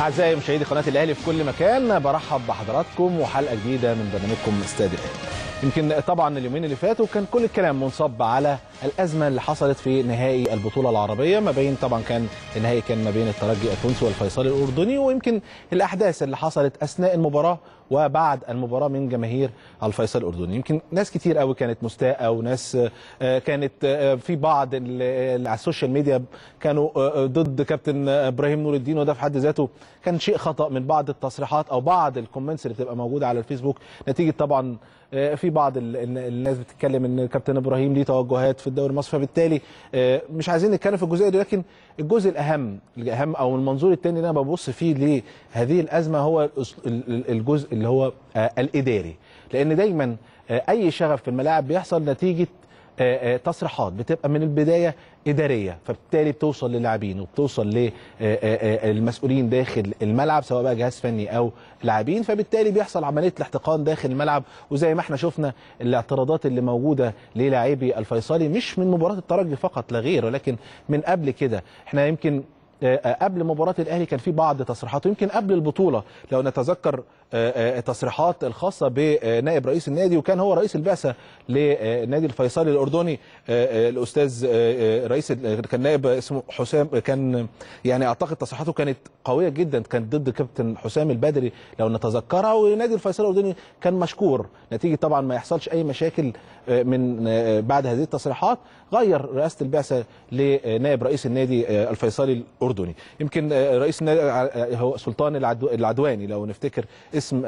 اعزائي مشاهدي قناه الاهلي في كل مكان برحب بحضراتكم وحلقه جديده من برنامجكم استاد الاهلي يمكن طبعا اليومين اللي فاتوا كان كل الكلام منصب على الازمه اللي حصلت في نهائي البطوله العربيه ما بين طبعا كان النهائي كان ما بين الترجي التونسي والفيصلي الاردني ويمكن الاحداث اللي حصلت اثناء المباراه وبعد المباراه من جماهير الفيصل الاردني يمكن ناس كتير قوي كانت مستاءه وناس كانت في بعض على السوشيال ميديا كانوا ضد كابتن ابراهيم نور الدين وده في حد ذاته كان شيء خطا من بعض التصريحات او بعض الكومنتس اللي بتبقى موجوده على الفيسبوك نتيجه طبعا في بعض الناس بتتكلم ان كابتن ابراهيم ليه توجهات في الدوري المصري فبالتالي مش عايزين نتكلم في الجزئيه دي لكن الجزء الاهم الاهم او المنظور الثاني اللي انا ببص فيه لهذه الازمه هو الجزء اللي هو الاداري لان دايما اي شغف في الملاعب بيحصل نتيجه تصريحات بتبقى من البدايه اداريه فبالتالي بتوصل للاعبين وبتوصل للمسؤولين داخل الملعب سواء بقى جهاز فني او لاعبين فبالتالي بيحصل عمليه الاحتقان داخل الملعب وزي ما احنا شفنا الاعتراضات اللي موجوده للاعبي الفيصلي مش من مباراه الترجي فقط لا غير ولكن من قبل كده احنا يمكن قبل مباراه الاهلي كان في بعض تصريحات ويمكن قبل البطوله لو نتذكر التصريحات الخاصه بنائب رئيس النادي وكان هو رئيس البعثه لنادي الفيصلي الاردني الاستاذ رئيس كان نائب اسمه حسام كان يعني اعتقد تصريحاته كانت قويه جدا كانت ضد كابتن حسام البدري لو نتذكرها ونادي الفيصلي الاردني كان مشكور نتيجه طبعا ما يحصلش اي مشاكل من بعد هذه التصريحات غير رئاسه البعثه لنائب رئيس النادي الفيصلي الاردني يمكن رئيس النادي هو سلطان العدواني لو نفتكر اسم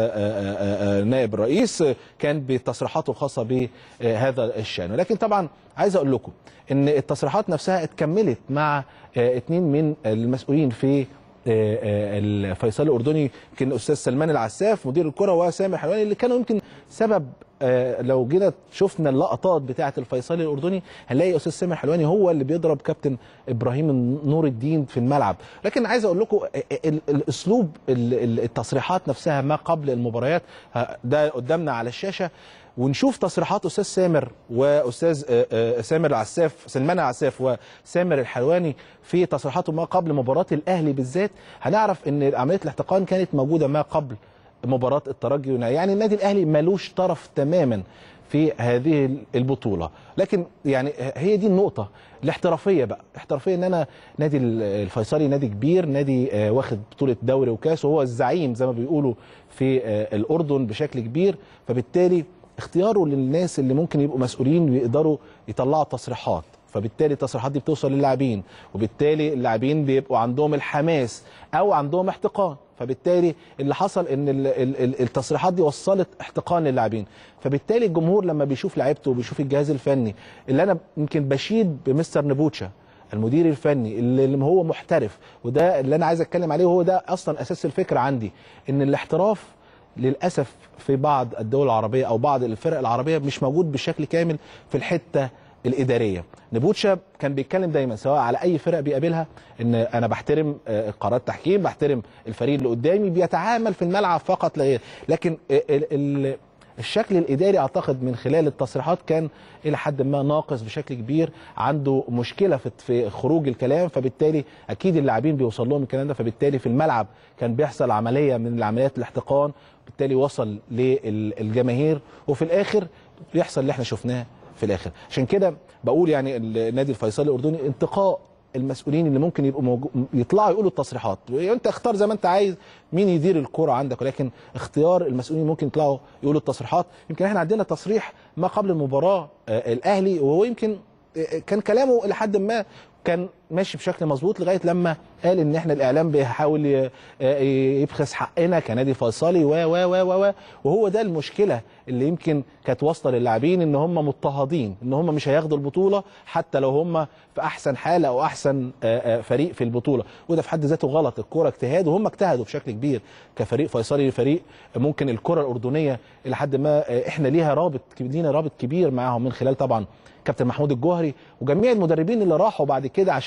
هذا نائب الرئيس كان بتصريحاته الخاصه بهذا الشان ولكن طبعا عايز اقول لكم ان التصريحات نفسها اتكملت مع اثنين من المسؤولين في الفيصلي الاردني يمكن الاستاذ سلمان العساف مدير الكره وسامح حلواني اللي كانوا يمكن سبب لو جينا شفنا اللقطات بتاعه الفيصلي الاردني هنلاقي استاذ سامح حلواني هو اللي بيضرب كابتن ابراهيم نور الدين في الملعب لكن عايز اقول لكم الاسلوب التصريحات نفسها ما قبل المباريات ده قدامنا على الشاشه ونشوف تصريحات استاذ سامر واستاذ سامر العساف سلمان العساف وسامر الحلواني في تصريحاته ما قبل مباراه الاهلي بالذات هنعرف ان عمليه الاحتقان كانت موجوده ما قبل مباراه الترجي يعني النادي الاهلي ملوش طرف تماما في هذه البطوله لكن يعني هي دي النقطه الاحترافيه بقى الاحترافيه ان انا نادي الفيصلي نادي كبير نادي واخد بطوله دوري وكاس وهو الزعيم زي ما بيقولوا في الاردن بشكل كبير فبالتالي اختياره للناس اللي ممكن يبقوا مسؤولين ويقدروا يطلعوا تصريحات فبالتالي التصريحات دي بتوصل للاعبين وبالتالي اللاعبين بيبقوا عندهم الحماس او عندهم احتقان فبالتالي اللي حصل ان التصريحات دي وصلت احتقان للاعبين فبالتالي الجمهور لما بيشوف لعيبته وبيشوف الجهاز الفني اللي انا يمكن بشيد بمستر نبوتشا المدير الفني اللي هو محترف وده اللي انا عايز اتكلم عليه وهو ده اصلا اساس الفكره عندي ان الاحتراف للاسف في بعض الدول العربيه او بعض الفرق العربيه مش موجود بشكل كامل في الحته الاداريه نبوتشا كان بيتكلم دايما سواء على اي فرق بيقابلها ان انا بحترم قرارات التحكيم بحترم الفريق اللي قدامي بيتعامل في الملعب فقط لا غير لكن الشكل الاداري اعتقد من خلال التصريحات كان الى حد ما ناقص بشكل كبير عنده مشكله في خروج الكلام فبالتالي اكيد اللاعبين بيوصل لهم الكلام ده فبالتالي في الملعب كان بيحصل عمليه من العمليات الاحتقان بالتالي وصل للجماهير وفي الاخر بيحصل اللي احنا شفناه في الاخر عشان كده بقول يعني النادي الفيصلي الاردني انتقاء المسؤولين اللي ممكن يبقوا موجو... يطلعوا يقولوا التصريحات انت اختار زي ما انت عايز مين يدير الكرة عندك ولكن اختيار المسؤولين ممكن يطلعوا يقولوا التصريحات يمكن احنا عندنا تصريح ما قبل المباراه آه الاهلي وهو يمكن آه كان كلامه الى حد ما كان ماشي بشكل مظبوط لغايه لما قال ان احنا الاعلام بيحاول يبخس حقنا كنادي فيصلي و و و و وهو ده المشكله اللي يمكن كانت واصله للاعبين ان هم مضطهدين ان هم مش هياخدوا البطوله حتى لو هم في احسن حاله او احسن فريق في البطوله وده في حد ذاته غلط الكوره اجتهاد وهم اجتهدوا بشكل كبير كفريق فيصلي فريق ممكن الكره الاردنيه الى حد ما احنا ليها رابط لينا رابط كبير معاهم من خلال طبعا كابتن محمود الجوهري وجميع المدربين اللي راحوا بعد كده عشان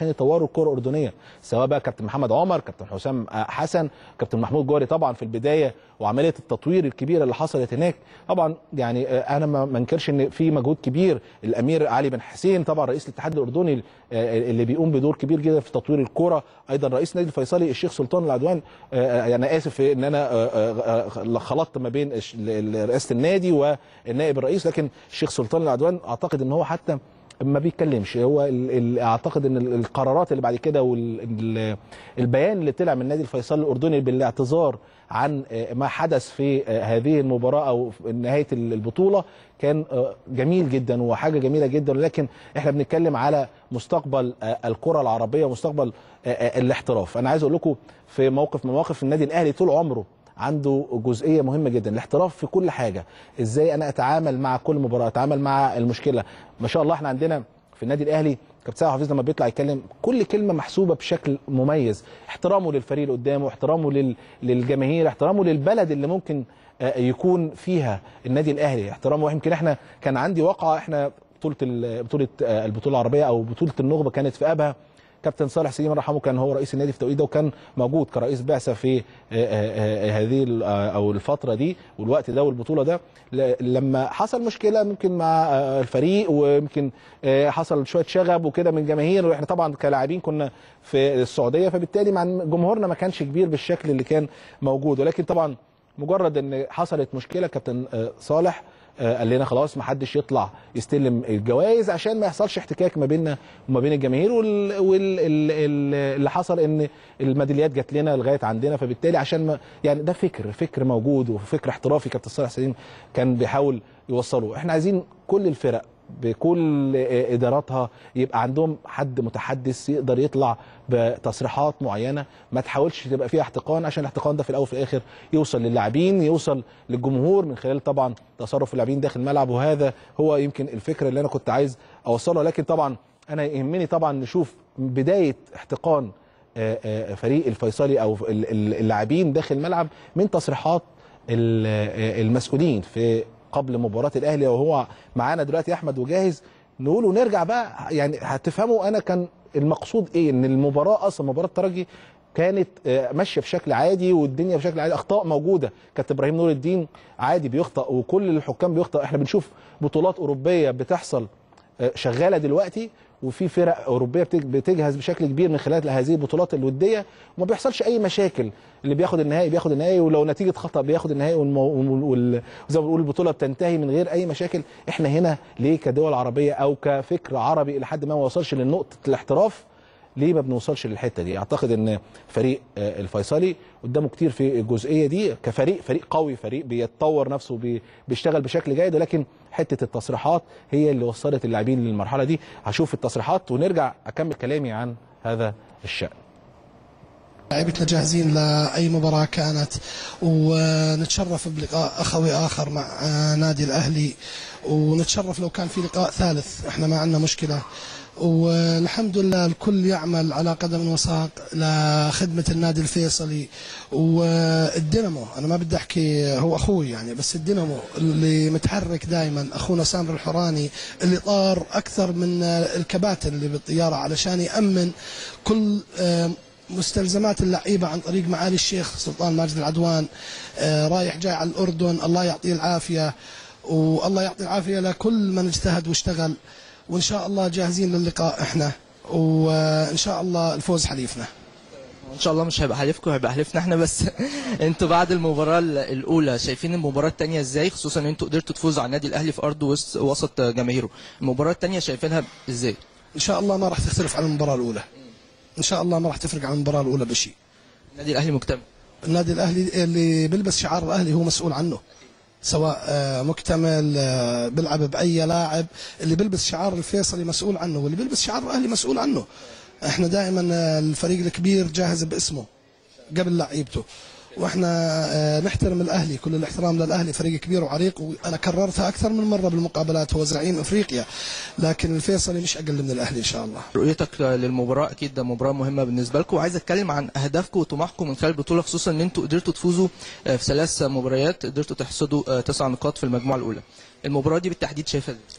عشان يطوروا الكره الاردنيه سواء بقى كابتن محمد عمر كابتن حسام آه، حسن كابتن محمود جوهري طبعا في البدايه وعمليه التطوير الكبيره اللي حصلت هناك طبعا يعني آه، انا ما ما انكرش ان في مجهود كبير الامير علي بن حسين طبعا رئيس الاتحاد الاردني آه، اللي بيقوم بدور كبير جدا في تطوير الكره ايضا رئيس نادي الفيصلي الشيخ سلطان العدوان آه، آه، انا اسف ان انا آه، آه، آه، خلطت ما بين الش- ال- ال- رئاسه النادي والنائب الرئيس لكن الشيخ سلطان العدوان اعتقد ان هو حتى ما بيتكلمش هو ال ال اعتقد ان ال- القرارات اللي بعد كده والبيان اللي طلع من نادي الفيصل الاردني بالاعتذار عن آه، ما حدث في آه، هذه المباراه او في نهايه ال- البطوله كان آه، جميل جدا وحاجه جميله جدا لكن احنا بنتكلم على مستقبل آه، الكره العربيه ومستقبل آه، آه، الاحتراف انا عايز اقول لكم في موقف من مواقف النادي الاهلي طول عمره عنده جزئيه مهمه جدا الاحتراف في كل حاجه ازاي انا اتعامل مع كل مباراه اتعامل مع المشكله ما شاء الله احنا عندنا في النادي الاهلي كابتن سامح حفيظ لما بيطلع يتكلم كل كلمه محسوبه بشكل مميز احترامه للفريق اللي قدامه احترامه لل... للجماهير احترامه للبلد اللي ممكن آه، يكون فيها النادي الاهلي احترامه يمكن احنا كان عندي واقعه احنا بطوله ال- بطوله آه، البطوله العربيه او بطوله النخبه كانت في ابها كابتن صالح سليم الله يرحمه كان هو رئيس النادي في التوقيت ده وكان موجود كرئيس بعثه في آه، آه، آه، هذه ال- آه، او الفتره دي والوقت ده والبطوله ده ل- لما حصل مشكله ممكن مع آه، الفريق ويمكن آه، حصل شويه شغب وكده من جماهير واحنا طبعا كلاعبين كنا في السعوديه فبالتالي مع جمهورنا ما كانش كبير بالشكل اللي كان موجود ولكن طبعا مجرد ان حصلت مشكله كابتن آه، صالح آه، قال لنا خلاص ما حدش يطلع يستلم الجوائز عشان ما يحصلش احتكاك ما بيننا وما بين الجماهير واللي حصل ان الميداليات جات لنا لغايه عندنا فبالتالي عشان ما يعني ده فكر فكر موجود وفكر احترافي كابتن صالح سليم كان بيحاول يوصله احنا عايزين كل الفرق بكل اداراتها يبقى عندهم حد متحدث يقدر يطلع بتصريحات معينه ما تحاولش تبقى فيها احتقان عشان الاحتقان ده في الاول وفي الاخر يوصل للاعبين يوصل للجمهور من خلال طبعا تصرف اللاعبين داخل الملعب وهذا هو يمكن الفكره اللي انا كنت عايز اوصلها لكن طبعا انا يهمني طبعا نشوف بدايه احتقان آه، آه، فريق الفيصلي او ال- ال- اللاعبين داخل الملعب من تصريحات ال- آه، المسؤولين في قبل مباراه الاهلي وهو معانا دلوقتي احمد وجاهز نقول ونرجع بقى يعني هتفهموا انا كان المقصود ايه ان المباراه اصلا مباراه الترجي كانت آه، ماشيه بشكل عادي والدنيا بشكل عادي اخطاء موجوده كابتن ابراهيم نور الدين عادي بيخطا وكل الحكام بيخطا احنا بنشوف بطولات اوروبيه بتحصل آه، شغاله دلوقتي وفي فرق اوروبيه بتج- بتجهز بشكل كبير من خلال هذه البطولات الوديه وما بيحصلش اي مشاكل اللي بياخد النهائي بياخد النهائي ولو نتيجه خطا بياخد النهائي والمو... وال... وال... زي ما بنقول البطوله بتنتهي من غير اي مشاكل احنا هنا ليه كدول عربيه او كفكر عربي لحد ما ما وصلش لنقطه الاحتراف ليه ما بنوصلش للحته دي اعتقد ان فريق آه، الفيصلي قدامه كتير في الجزئيه دي كفريق فريق قوي فريق بيتطور نفسه بي- بيشتغل بشكل جيد ولكن حته التصريحات هي اللي وصلت اللاعبين للمرحله دي هشوف التصريحات ونرجع اكمل كلامي عن هذا الشان لعيبتنا جاهزين لأي مباراة كانت ونتشرف بلقاء أخوي آخر مع آه، نادي الأهلي ونتشرف لو كان في لقاء ثالث احنا ما عندنا مشكلة والحمد لله الكل يعمل على قدم وساق لخدمة النادي الفيصلي والدينامو أنا ما بدي أحكي هو أخوي يعني بس الدينامو اللي متحرك دائما أخونا سامر الحوراني اللي طار أكثر من الكباتن اللي بالطيارة علشان يأمن كل آه، مستلزمات اللعيبه عن طريق معالي الشيخ سلطان ماجد العدوان آه، رايح جاي على الاردن الله يعطيه العافيه والله يعطي العافيه لكل من اجتهد واشتغل وان شاء الله جاهزين للقاء احنا وان شاء الله الفوز حليفنا ان شاء الله مش هيبقى حليفكم هيبقى حليفنا احنا بس انتوا بعد المباراه ال- الاولى شايفين المباراه الثانيه ازاي خصوصا ان انتوا قدرتوا تفوزوا على النادي الاهلي في ارضه وسط وسط جماهيره المباراه الثانيه شايفينها ازاي ان شاء الله ما راح تختلف عن المباراه الاولى ان شاء الله ما راح تفرق عن المباراه الاولى بشيء النادي الاهلي مكتمل النادي الاهلي اللي بيلبس شعار الاهلي هو مسؤول عنه سواء آه، مكتمل آه، بيلعب باي لاعب اللي بيلبس شعار الفيصلي مسؤول عنه واللي بيلبس شعار الاهلي مسؤول عنه احنا دائما آه، الفريق الكبير جاهز باسمه قبل لعيبته واحنا آه، نحترم الاهلي كل الاحترام للاهلي فريق كبير وعريق وانا كررتها اكثر من مره بالمقابلات هو زعيم افريقيا لكن الفيصلي مش اقل من الاهلي ان شاء الله رؤيتك للمباراه اكيد ده مباراه مهمه بالنسبه لكم وعايز اتكلم عن اهدافكم وطموحكم من خلال البطوله خصوصا ان انتوا قدرتوا تفوزوا آه، في ثلاث مباريات قدرتوا تحصدوا آه، تسع نقاط في المجموعه الاولى المباراه دي بالتحديد شايفها ازاي؟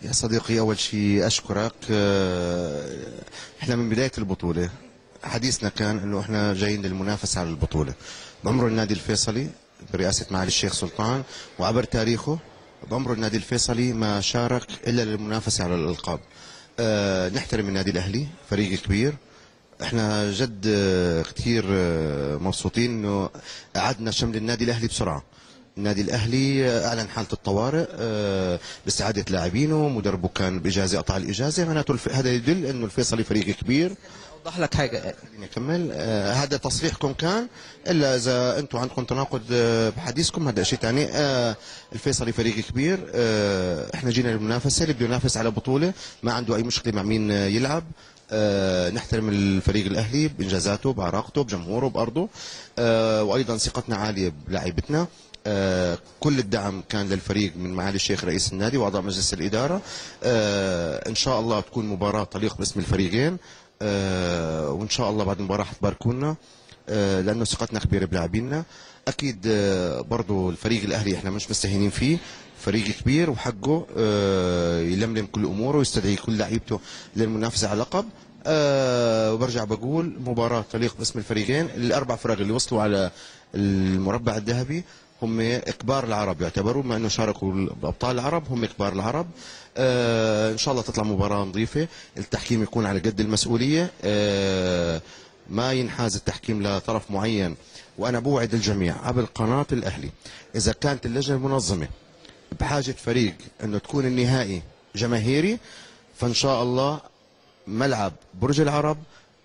يا صديقي أول شيء أشكرك آه، إحنا من بداية البطولة حديثنا كان إنه إحنا جايين للمنافسة على البطولة بعمره النادي الفيصلي برئاسة معالي الشيخ سلطان وعبر تاريخه بعمره النادي الفيصلي ما شارك إلا للمنافسة على الألقاب آه، نحترم النادي الأهلي فريق كبير احنا جد آه، كتير آه، مبسوطين انه اعدنا شمل النادي الاهلي بسرعه النادي الاهلي آه، اعلن حاله الطوارئ آه، باستعاده لاعبينه مدربه كان باجازه قطع الاجازه معناته الف- هذا يدل انه الفيصلي فريق كبير اوضح لك حاجه خليني اكمل آه هذا تصريحكم كان الا اذا انتم عندكم تناقض آه بحديثكم هذا شيء ثاني آه الفيصلي فريق كبير آه احنا جينا للمنافسه اللي بده ينافس على بطوله ما عنده اي مشكله مع مين آه يلعب آه نحترم الفريق الاهلي بانجازاته بعراقته بجمهوره بارضه آه وايضا ثقتنا عاليه بلاعيبتنا آه كل الدعم كان للفريق من معالي الشيخ رئيس النادي واعضاء مجلس الاداره آه ان شاء الله تكون مباراه تليق باسم الفريقين آه وان شاء الله بعد المباراه حتباركونا آه لانه ثقتنا كبيره بلاعبينا اكيد آه برضو الفريق الاهلي احنا مش مستهينين فيه فريق كبير وحقه آه يلملم كل اموره ويستدعي كل لعيبته للمنافسه على اللقب أه وبرجع بقول مباراة تليق باسم الفريقين الأربع فرق اللي وصلوا على المربع الذهبي هم كبار العرب يعتبروا مع انه شاركوا ابطال العرب هم كبار العرب آه ان شاء الله تطلع مباراه نظيفه التحكيم يكون على قد المسؤوليه آه ما ينحاز التحكيم لطرف معين وانا بوعد الجميع عبر قناه الاهلي اذا كانت اللجنه المنظمه بحاجه فريق انه تكون النهائي جماهيري فان شاء الله ملعب برج العرب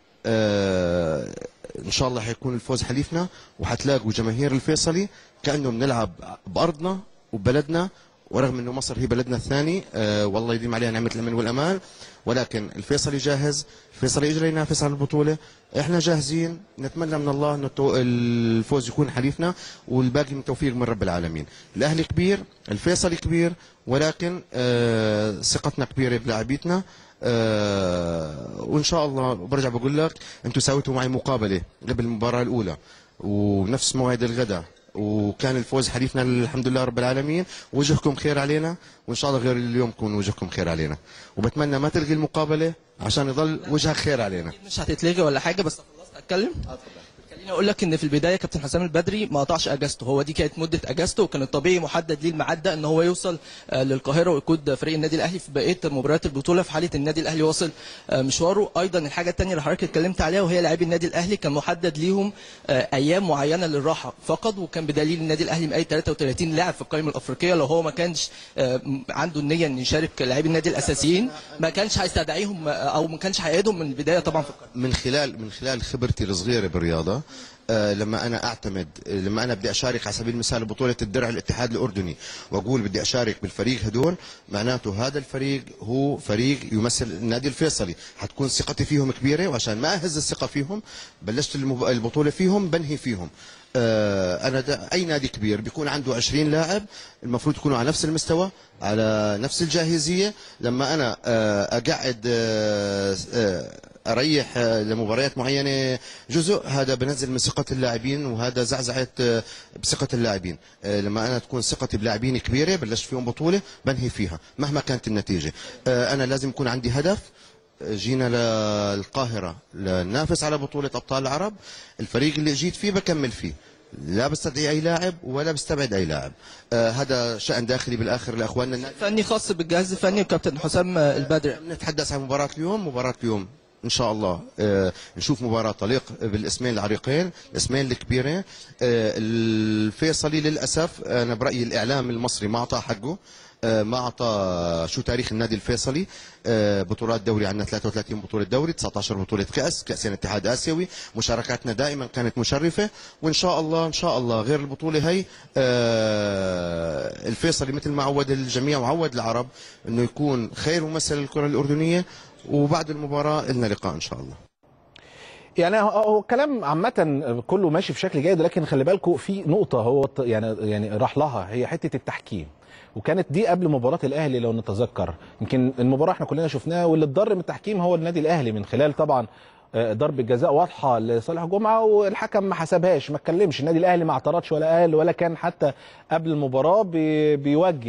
آه ان شاء الله حيكون الفوز حليفنا وحتلاقوا جماهير الفيصلي كانه بنلعب بارضنا وبلدنا ورغم انه مصر هي بلدنا الثاني آه والله يديم عليها نعمه الامن والامان ولكن الفيصلي جاهز الفيصلي اجى ينافس على البطوله احنا جاهزين نتمنى من الله انه التو- الفوز يكون حليفنا والباقي من توفيق من رب العالمين الاهلي كبير الفيصلي كبير ولكن آه ثقتنا كبيره بلاعبيتنا آه وان شاء الله برجع بقول لك انتم سويتوا معي مقابله قبل المباراه الاولى ونفس موعد الغداء وكان الفوز حليفنا الحمد لله رب العالمين وجهكم خير علينا وان شاء الله غير اليوم يكون وجهكم خير علينا وبتمنى ما تلغي المقابله عشان يضل وجهك خير علينا مش هتتلغي ولا حاجه بس خلصت اتكلم خليني اقول لك ان في البدايه كابتن حسام البدري ما قطعش اجازته هو دي كانت مده اجازته وكان الطبيعي محدد ليه الميعاد ده ان هو يوصل آه، للقاهره ويقود فريق النادي الاهلي في بقيه مباريات البطوله في حاله النادي الاهلي واصل آه، مشواره ايضا الحاجه الثانيه اللي حضرتك اتكلمت عليها وهي لاعبي النادي الاهلي كان محدد ليهم آه، ايام معينه للراحه فقط وكان بدليل النادي الاهلي مقايد 33 لاعب في القائمه الافريقيه لو هو ما كانش آه، عنده النيه ان يشارك لاعبي النادي الاساسيين ما كانش هيستدعيهم آه، او ما كانش هيقعدهم من البدايه طبعا في القائمه من خلال من خلال خبرتي الصغيره بالرياضه آه، لما انا اعتمد آه، لما انا بدي اشارك على سبيل المثال بطوله الدرع الاتحاد الاردني واقول بدي اشارك بالفريق هدول معناته هذا الفريق هو فريق يمثل النادي الفيصلي حتكون ثقتي فيهم كبيره وعشان ما اهز الثقه فيهم بلشت المب- البطوله فيهم بنهي فيهم آه، انا دا اي نادي كبير بيكون عنده 20 لاعب المفروض يكونوا على نفس المستوى على نفس الجاهزيه لما انا آه، اقعد آه، آه، اريح آه، لمباريات معينه جزء هذا بنزل من ثقه اللاعبين وهذا زعزعه آه، بثقه اللاعبين آه، لما انا تكون ثقتي بلاعبين كبيره بلشت فيهم بطوله بنهي فيها مهما كانت النتيجه آه، انا لازم يكون عندي هدف جينا للقاهرة لننافس على بطولة أبطال العرب الفريق اللي جيت فيه بكمل فيه لا بستدعي أي لاعب ولا بستبعد أي لاعب آه هذا شأن داخلي بالآخر لأخواننا النادي فني خاص بالجهاز الفني وكابتن حسام آه، البدري نتحدث عن مباراة اليوم مباراة اليوم ان شاء الله آه نشوف مباراة تليق بالاسمين العريقين الاسمين الكبيرين آه الفيصلي للاسف انا برايي الاعلام المصري ما اعطاه حقه آه ما اعطى شو تاريخ النادي الفيصلي آه بطولات دوري عندنا 33 بطولة دوري 19 بطولة كأس كأسين اتحاد آسيوي مشاركاتنا دائما كانت مشرفة وإن شاء الله إن شاء الله غير البطولة هي آه الفيصلي مثل ما عود الجميع وعود العرب إنه يكون خير ممثل للكرة الأردنية وبعد المباراة لنا لقاء إن شاء الله يعني هو- هو كلام عامة كله ماشي بشكل جيد لكن خلي بالكم في نقطة هو ط- يعني يعني راح لها هي حتة التحكيم وكانت دي قبل مباراة الأهلي لو نتذكر يمكن المباراة احنا كلنا شفناها واللي اتضر من التحكيم هو النادي الأهلي من خلال طبعا آه، ضربة جزاء واضحة لصالح جمعة والحكم ما حسبهاش ما اتكلمش النادي الأهلي ما اعترضش ولا قال ولا كان حتى قبل المباراة بي- بيوجه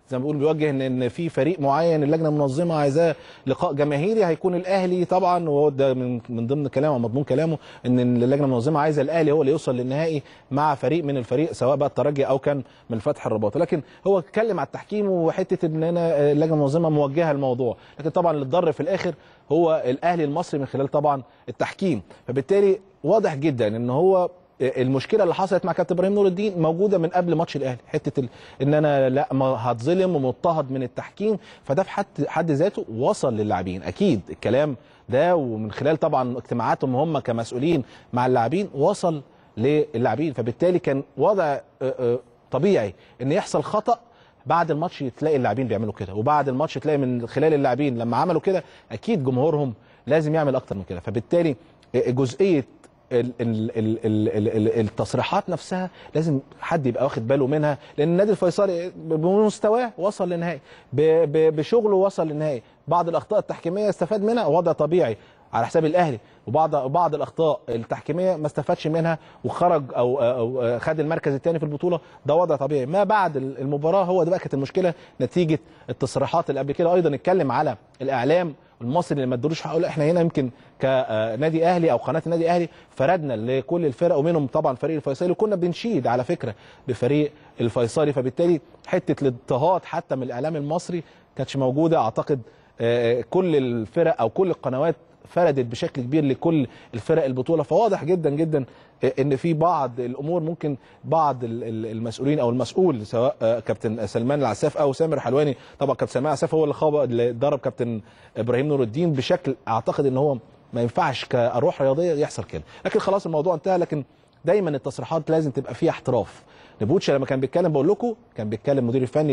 زي ما بيقول بيوجه ان ان في فريق معين اللجنه المنظمه عايزاه لقاء جماهيري هيكون الاهلي طبعا وهو ده من من ضمن كلامه ومضمون كلامه ان اللجنه المنظمه عايزه الاهلي هو اللي يوصل للنهائي مع فريق من الفريق سواء بقى الترجي او كان من فتح الرباط لكن هو اتكلم على التحكيم وحته ان انا اللجنه المنظمه موجهه الموضوع لكن طبعا اللي اتضر في الاخر هو الاهلي المصري من خلال طبعا التحكيم فبالتالي واضح جدا ان هو المشكله اللي حصلت مع كابتن ابراهيم نور الدين موجوده من قبل ماتش الاهلي حته ال... ان انا لا ما هتظلم ومضطهد من التحكيم فده في حد حد ذاته وصل للاعبين اكيد الكلام ده ومن خلال طبعا اجتماعاتهم هم كمسؤولين مع اللاعبين وصل للاعبين فبالتالي كان وضع آه، آه، طبيعي ان يحصل خطا بعد الماتش تلاقي اللاعبين بيعملوا كده وبعد الماتش تلاقي من خلال اللاعبين لما عملوا كده اكيد جمهورهم لازم يعمل اكتر من كده فبالتالي جزئيه ال- ال- ال- ال- ال- ال- التصريحات نفسها لازم حد يبقى واخد باله منها لان النادي الفيصلي بمستواه وصل للنهائي ب- ب- بشغله وصل للنهائي بعض الاخطاء التحكيميه استفاد منها وضع طبيعي على حساب الاهلي وبعض بعض الاخطاء التحكيميه ما استفادش منها وخرج او او خد المركز الثاني في البطوله ده وضع طبيعي ما بعد المباراه هو ده بقى كانت المشكله نتيجه التصريحات اللي قبل كده ايضا نتكلم على الاعلام المصري اللي ما ادولوش حقه لا احنا هنا يمكن كنادي اهلي او قناه النادي الاهلي فردنا لكل الفرق ومنهم طبعا فريق الفيصلي وكنا بنشيد على فكره بفريق الفيصلي فبالتالي حته الاضطهاد حتى من الاعلام المصري كانتش موجوده اعتقد آه، كل الفرق او كل القنوات فردت بشكل كبير لكل الفرق البطوله فواضح جدا جدا ان في بعض الامور ممكن بعض ال- ال- المسؤولين او المسؤول سواء آه، كابتن سلمان العساف او سامر حلواني طبعا كابتن سلمان العساف هو اللي خاب اللي ضرب كابتن ابراهيم نور الدين بشكل اعتقد ان هو ما ينفعش كروح رياضيه يحصل كده لكن خلاص الموضوع انتهى لكن دايما التصريحات لازم تبقى فيها احتراف نبوتشا لما كان بيتكلم بقول لكم كان بيتكلم المدير الفني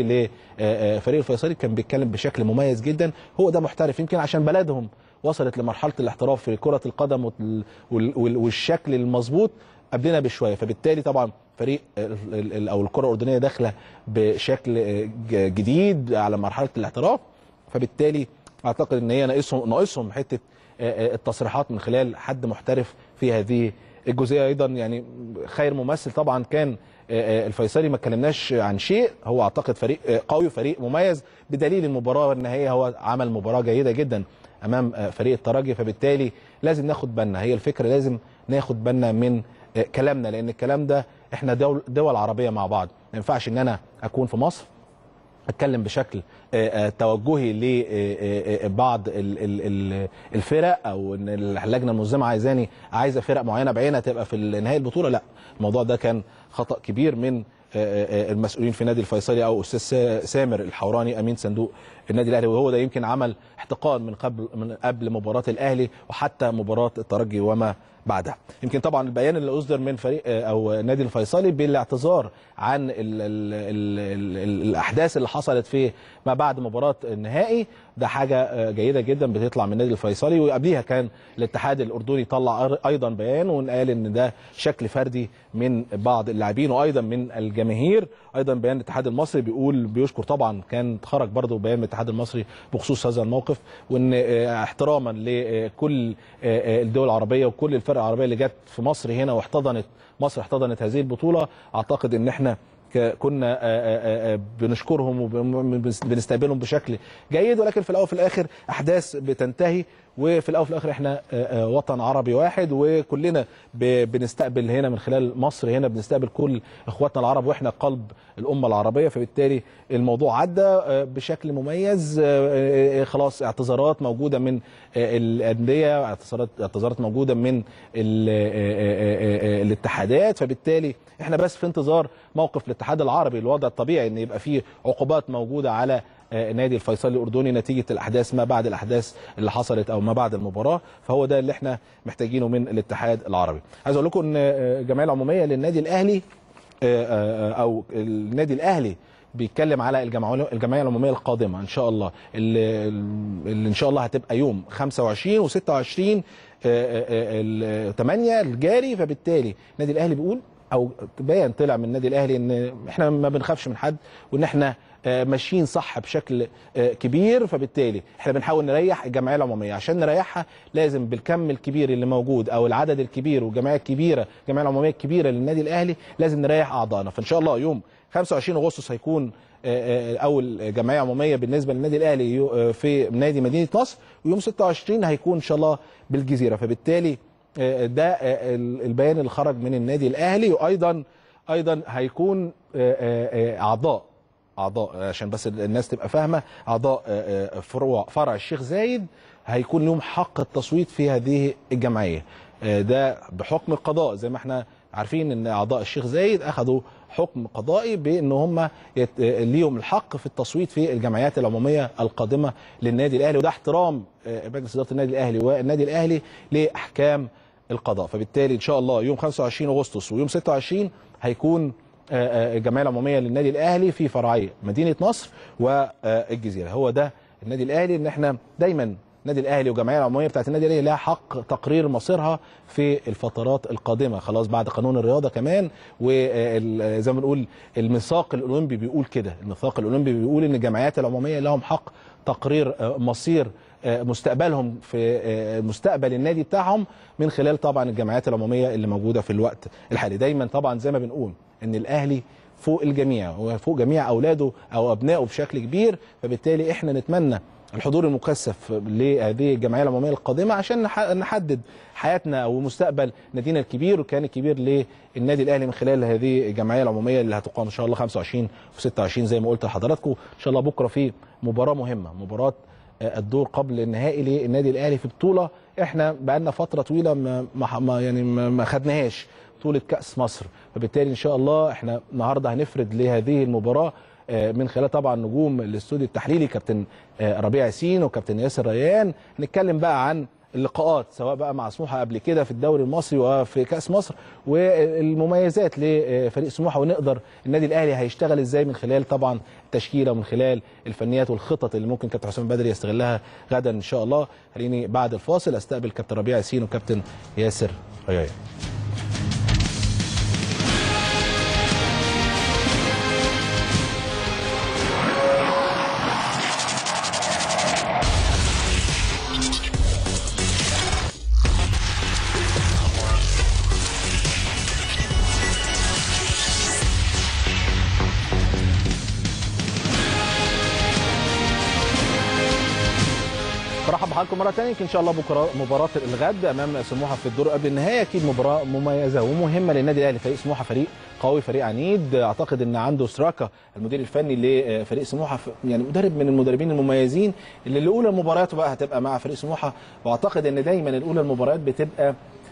لفريق الفيصلي كان بيتكلم بشكل مميز جدا هو ده محترف يمكن عشان بلدهم وصلت لمرحله الاحتراف في كره القدم وال- وال- وال- والشكل المظبوط قبلنا بشويه فبالتالي طبعا فريق ال- ال- ال- او الكره الاردنيه داخله بشكل ج- جديد على مرحله الاحتراف فبالتالي اعتقد ان هي ناقصهم ناقصهم حته آه، آه، التصريحات من خلال حد محترف في هذه الجزئيه ايضا يعني خير ممثل طبعا كان آه، آه، الفيصلي ما اتكلمناش عن شيء هو اعتقد فريق آه، قوي فريق مميز بدليل المباراه النهائيه هو عمل مباراه جيده جدا امام آه، فريق الترجي فبالتالي لازم ناخد بالنا هي الفكره لازم ناخد بالنا من آه، كلامنا لان الكلام ده احنا دول, دول عربيه مع بعض ما ينفعش ان انا اكون في مصر اتكلم بشكل آه، آه، توجهي لبعض الفرق او ان اللجنه المنظمه عايزاني عايزه فرق معينه بعينها تبقى في نهائي البطوله لا الموضوع ده كان خطا كبير من آه، آه، المسؤولين في نادي الفيصلي او استاذ سا- سامر الحوراني امين صندوق النادي الاهلي وهو ده يمكن عمل احتقان من قبل من قبل مباراه الاهلي وحتى مباراه الترجي وما بعدها يمكن طبعا البيان اللي اصدر من فريق آه، او نادي الفيصلي بالاعتذار عن ال ال ال ال ال الاحداث اللي حصلت في ما بعد مباراه النهائي ده حاجه آه، جيده جدا بتطلع من نادي الفيصلي وقبليها كان الاتحاد الاردني طلع أر- ايضا بيان وقال ان ده شكل فردي من بعض اللاعبين وايضا من الجماهير ايضا بيان الاتحاد المصري بيقول بيشكر طبعا كان خرج برضه بيان من الاتحاد المصري بخصوص هذا الموقف وان آه، احتراما لكل آه، آه، الدول العربيه وكل الفرق العربيه اللي جت في مصر هنا واحتضنت مصر احتضنت هذه البطوله اعتقد ان احنا ك- كنا آه، آه، آه، بنشكرهم وبنستقبلهم بشكل جيد ولكن في الاول وفي الاخر احداث بتنتهي وفي الاول وفي الاخر احنا آه، آه، وطن عربي واحد وكلنا ب- بنستقبل هنا من خلال مصر هنا بنستقبل كل اخواتنا العرب واحنا قلب الامه العربيه فبالتالي الموضوع عدى آه، بشكل مميز آه، آه، آه، خلاص اعتذارات موجوده من آه، الانديه اعتذارات اعتذارات موجوده من ال- آه، آه، آه، آه، الاتحادات فبالتالي احنا بس في انتظار موقف الاتحاد العربي الوضع الطبيعي ان يبقى فيه عقوبات موجوده على آه، نادي الفيصلي الاردني نتيجه الاحداث ما بعد الاحداث اللي حصلت او ما بعد المباراه فهو ده اللي احنا محتاجينه من الاتحاد العربي عايز اقول لكم ان آه، الجمعيه العموميه للنادي الاهلي آه، آه، او النادي الاهلي بيتكلم على الجمعيه الجمعيه العموميه القادمه ان شاء الله اللي, اللي ان شاء الله هتبقى يوم 25 و26 8 الجاري فبالتالي النادي الاهلي بيقول او بيان طلع من النادي الاهلي ان احنا ما بنخافش من حد وان احنا آه، ماشيين صح بشكل آه، كبير فبالتالي احنا بنحاول نريح الجمعيه العموميه عشان نريحها لازم بالكم الكبير اللي موجود او العدد الكبير والجمعيه الكبيره الجمعيه العموميه الكبيره للنادي الاهلي لازم نريح اعضائنا فان شاء الله يوم 25 اغسطس هيكون آه، آه، اول جمعيه عموميه بالنسبه للنادي الاهلي يو- آه، في نادي مدينه نصر ويوم 26 هيكون ان شاء الله بالجزيره فبالتالي آه، ده آه، ال- البيان اللي خرج من النادي الاهلي وايضا ايضا هيكون آه، آه، آه، اعضاء اعضاء عشان بس الناس تبقى فاهمه اعضاء آه، آه، فروع فرع الشيخ زايد هيكون لهم حق التصويت في هذه الجمعيه آه، ده بحكم القضاء زي ما احنا عارفين ان اعضاء الشيخ زايد اخذوا حكم قضائي بان هم يت... آه، ليهم الحق في التصويت في الجمعيات العموميه القادمه للنادي الاهلي وده احترام آه، مجلس اداره النادي الاهلي والنادي الاهلي لاحكام القضاء فبالتالي ان شاء الله يوم 25 اغسطس ويوم 26 هيكون آه، آه، الجمعيه العموميه للنادي الاهلي في فرعي مدينه نصر والجزيره هو ده النادي الاهلي ان احنا دايما النادي الاهلي والجمعيه العموميه بتاعت النادي الاهلي لها حق تقرير مصيرها في الفترات القادمه خلاص بعد قانون الرياضه كمان وزي ما بنقول الميثاق الاولمبي بيقول كده الميثاق الاولمبي بيقول ان الجمعيات العموميه لهم حق تقرير آه، مصير آه، مستقبلهم في آه، مستقبل النادي بتاعهم من خلال طبعا الجمعيات العموميه اللي موجوده في الوقت الحالي دايما طبعا زي ما بنقول ان الاهلي فوق الجميع وفوق جميع اولاده او ابنائه بشكل كبير فبالتالي احنا نتمنى الحضور المكثف لهذه الجمعيه العموميه القادمه عشان نح- نحدد حياتنا او مستقبل نادينا الكبير وكان الكبير للنادي الاهلي من خلال هذه الجمعيه العموميه اللي هتقام ان شاء الله 25 و26 زي ما قلت لحضراتكم ان شاء الله بكره في مباراه مهمه مباراه آه، الدور قبل النهائي للنادي الاهلي في بطوله احنا بقالنا فتره طويله ما ما- ما يعني ما ما خدناهاش بطوله كاس مصر فبالتالي ان شاء الله احنا النهارده هنفرد لهذه المباراه آه، من خلال طبعا نجوم الاستوديو التحليلي كابتن آه، ربيع ياسين وكابتن ياسر ريان هنتكلم بقى عن اللقاءات سواء بقى مع سموحه قبل كده في الدوري المصري وفي كاس مصر والمميزات لفريق سموحه ونقدر النادي الاهلي هيشتغل ازاي من خلال طبعا التشكيله ومن خلال الفنيات والخطط اللي ممكن كابتن حسام بدري يستغلها غدا ان شاء الله خليني بعد الفاصل استقبل كابتن ربيع ياسين وكابتن ياسر ريان برحب بحضراتكم مره ثانيه ان شاء الله بكره مباراه الغد امام سموحه في الدور قبل النهائي اكيد مباراه مميزه ومهمه للنادي الاهلي فريق سموحه فريق قوي فريق عنيد اعتقد ان عنده سراكا المدير الفني لفريق سموحه ف- يعني مدرب من المدربين المميزين اللي الاولى المباريات بقى هتبقى مع فريق سموحه واعتقد ان دايما الاولى المباريات بتبقى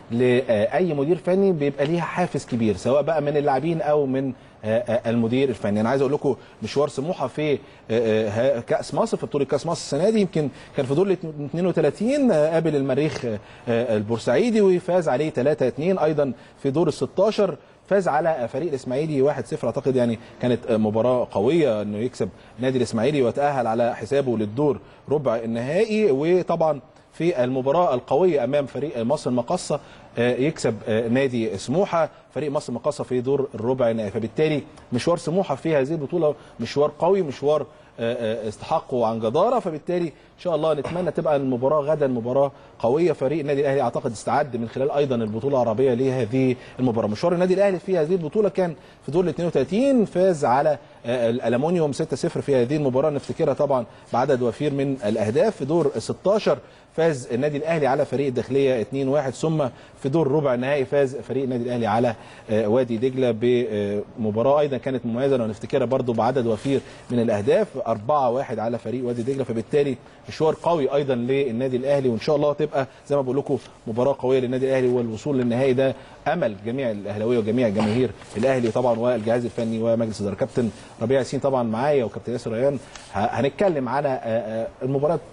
لاي مدير فني بيبقى ليها حافز كبير سواء بقى من اللاعبين او من آه، آه، المدير الفني انا عايز اقول لكم مشوار سموحه في آه، آه، كاس مصر في بطوله كاس مصر السنه دي يمكن كان في دور ال 32 آه، قابل المريخ آه، آه، البورسعيدي وفاز عليه 3 2 ايضا في دور ال 16 فاز على فريق الاسماعيلي 1-0 اعتقد يعني كانت مباراه قويه انه يكسب نادي الاسماعيلي ويتاهل على حسابه للدور ربع النهائي وطبعا في المباراة القوية أمام فريق مصر المقصة آه، يكسب آه، نادي سموحة فريق مصر المقصة في دور الربع النهائي فبالتالي مشوار سموحة في هذه البطولة مشوار قوي مشوار آه، آه، استحقه عن جدارة فبالتالي إن شاء الله نتمنى تبقى المباراة غدا مباراة قوية فريق النادي الأهلي أعتقد استعد من خلال أيضا البطولة العربية لهذه المباراة مشوار النادي الأهلي في هذه البطولة كان في دور ال 32 فاز على آه، الألمونيوم 6-0 في هذه المباراة نفتكرها طبعا بعدد وفير من الأهداف في دور 16 فاز النادي الاهلي على فريق الداخليه 2-1 ثم في دور ربع النهائي فاز فريق النادي الاهلي على آه، وادي دجله بمباراه ايضا كانت مميزه لو نفتكرها برضو بعدد وفير من الاهداف 4-1 على فريق وادي دجله فبالتالي مشوار قوي ايضا للنادي الاهلي وان شاء الله تبقى زي ما بقول لكم مباراه قويه للنادي الاهلي والوصول للنهائي ده امل جميع الاهلاويه وجميع جماهير الاهلي طبعا والجهاز الفني ومجلس الاداره كابتن ربيع ياسين طبعا معايا وكابتن ياسر ريان ه- هنتكلم على آه، آه، المباراه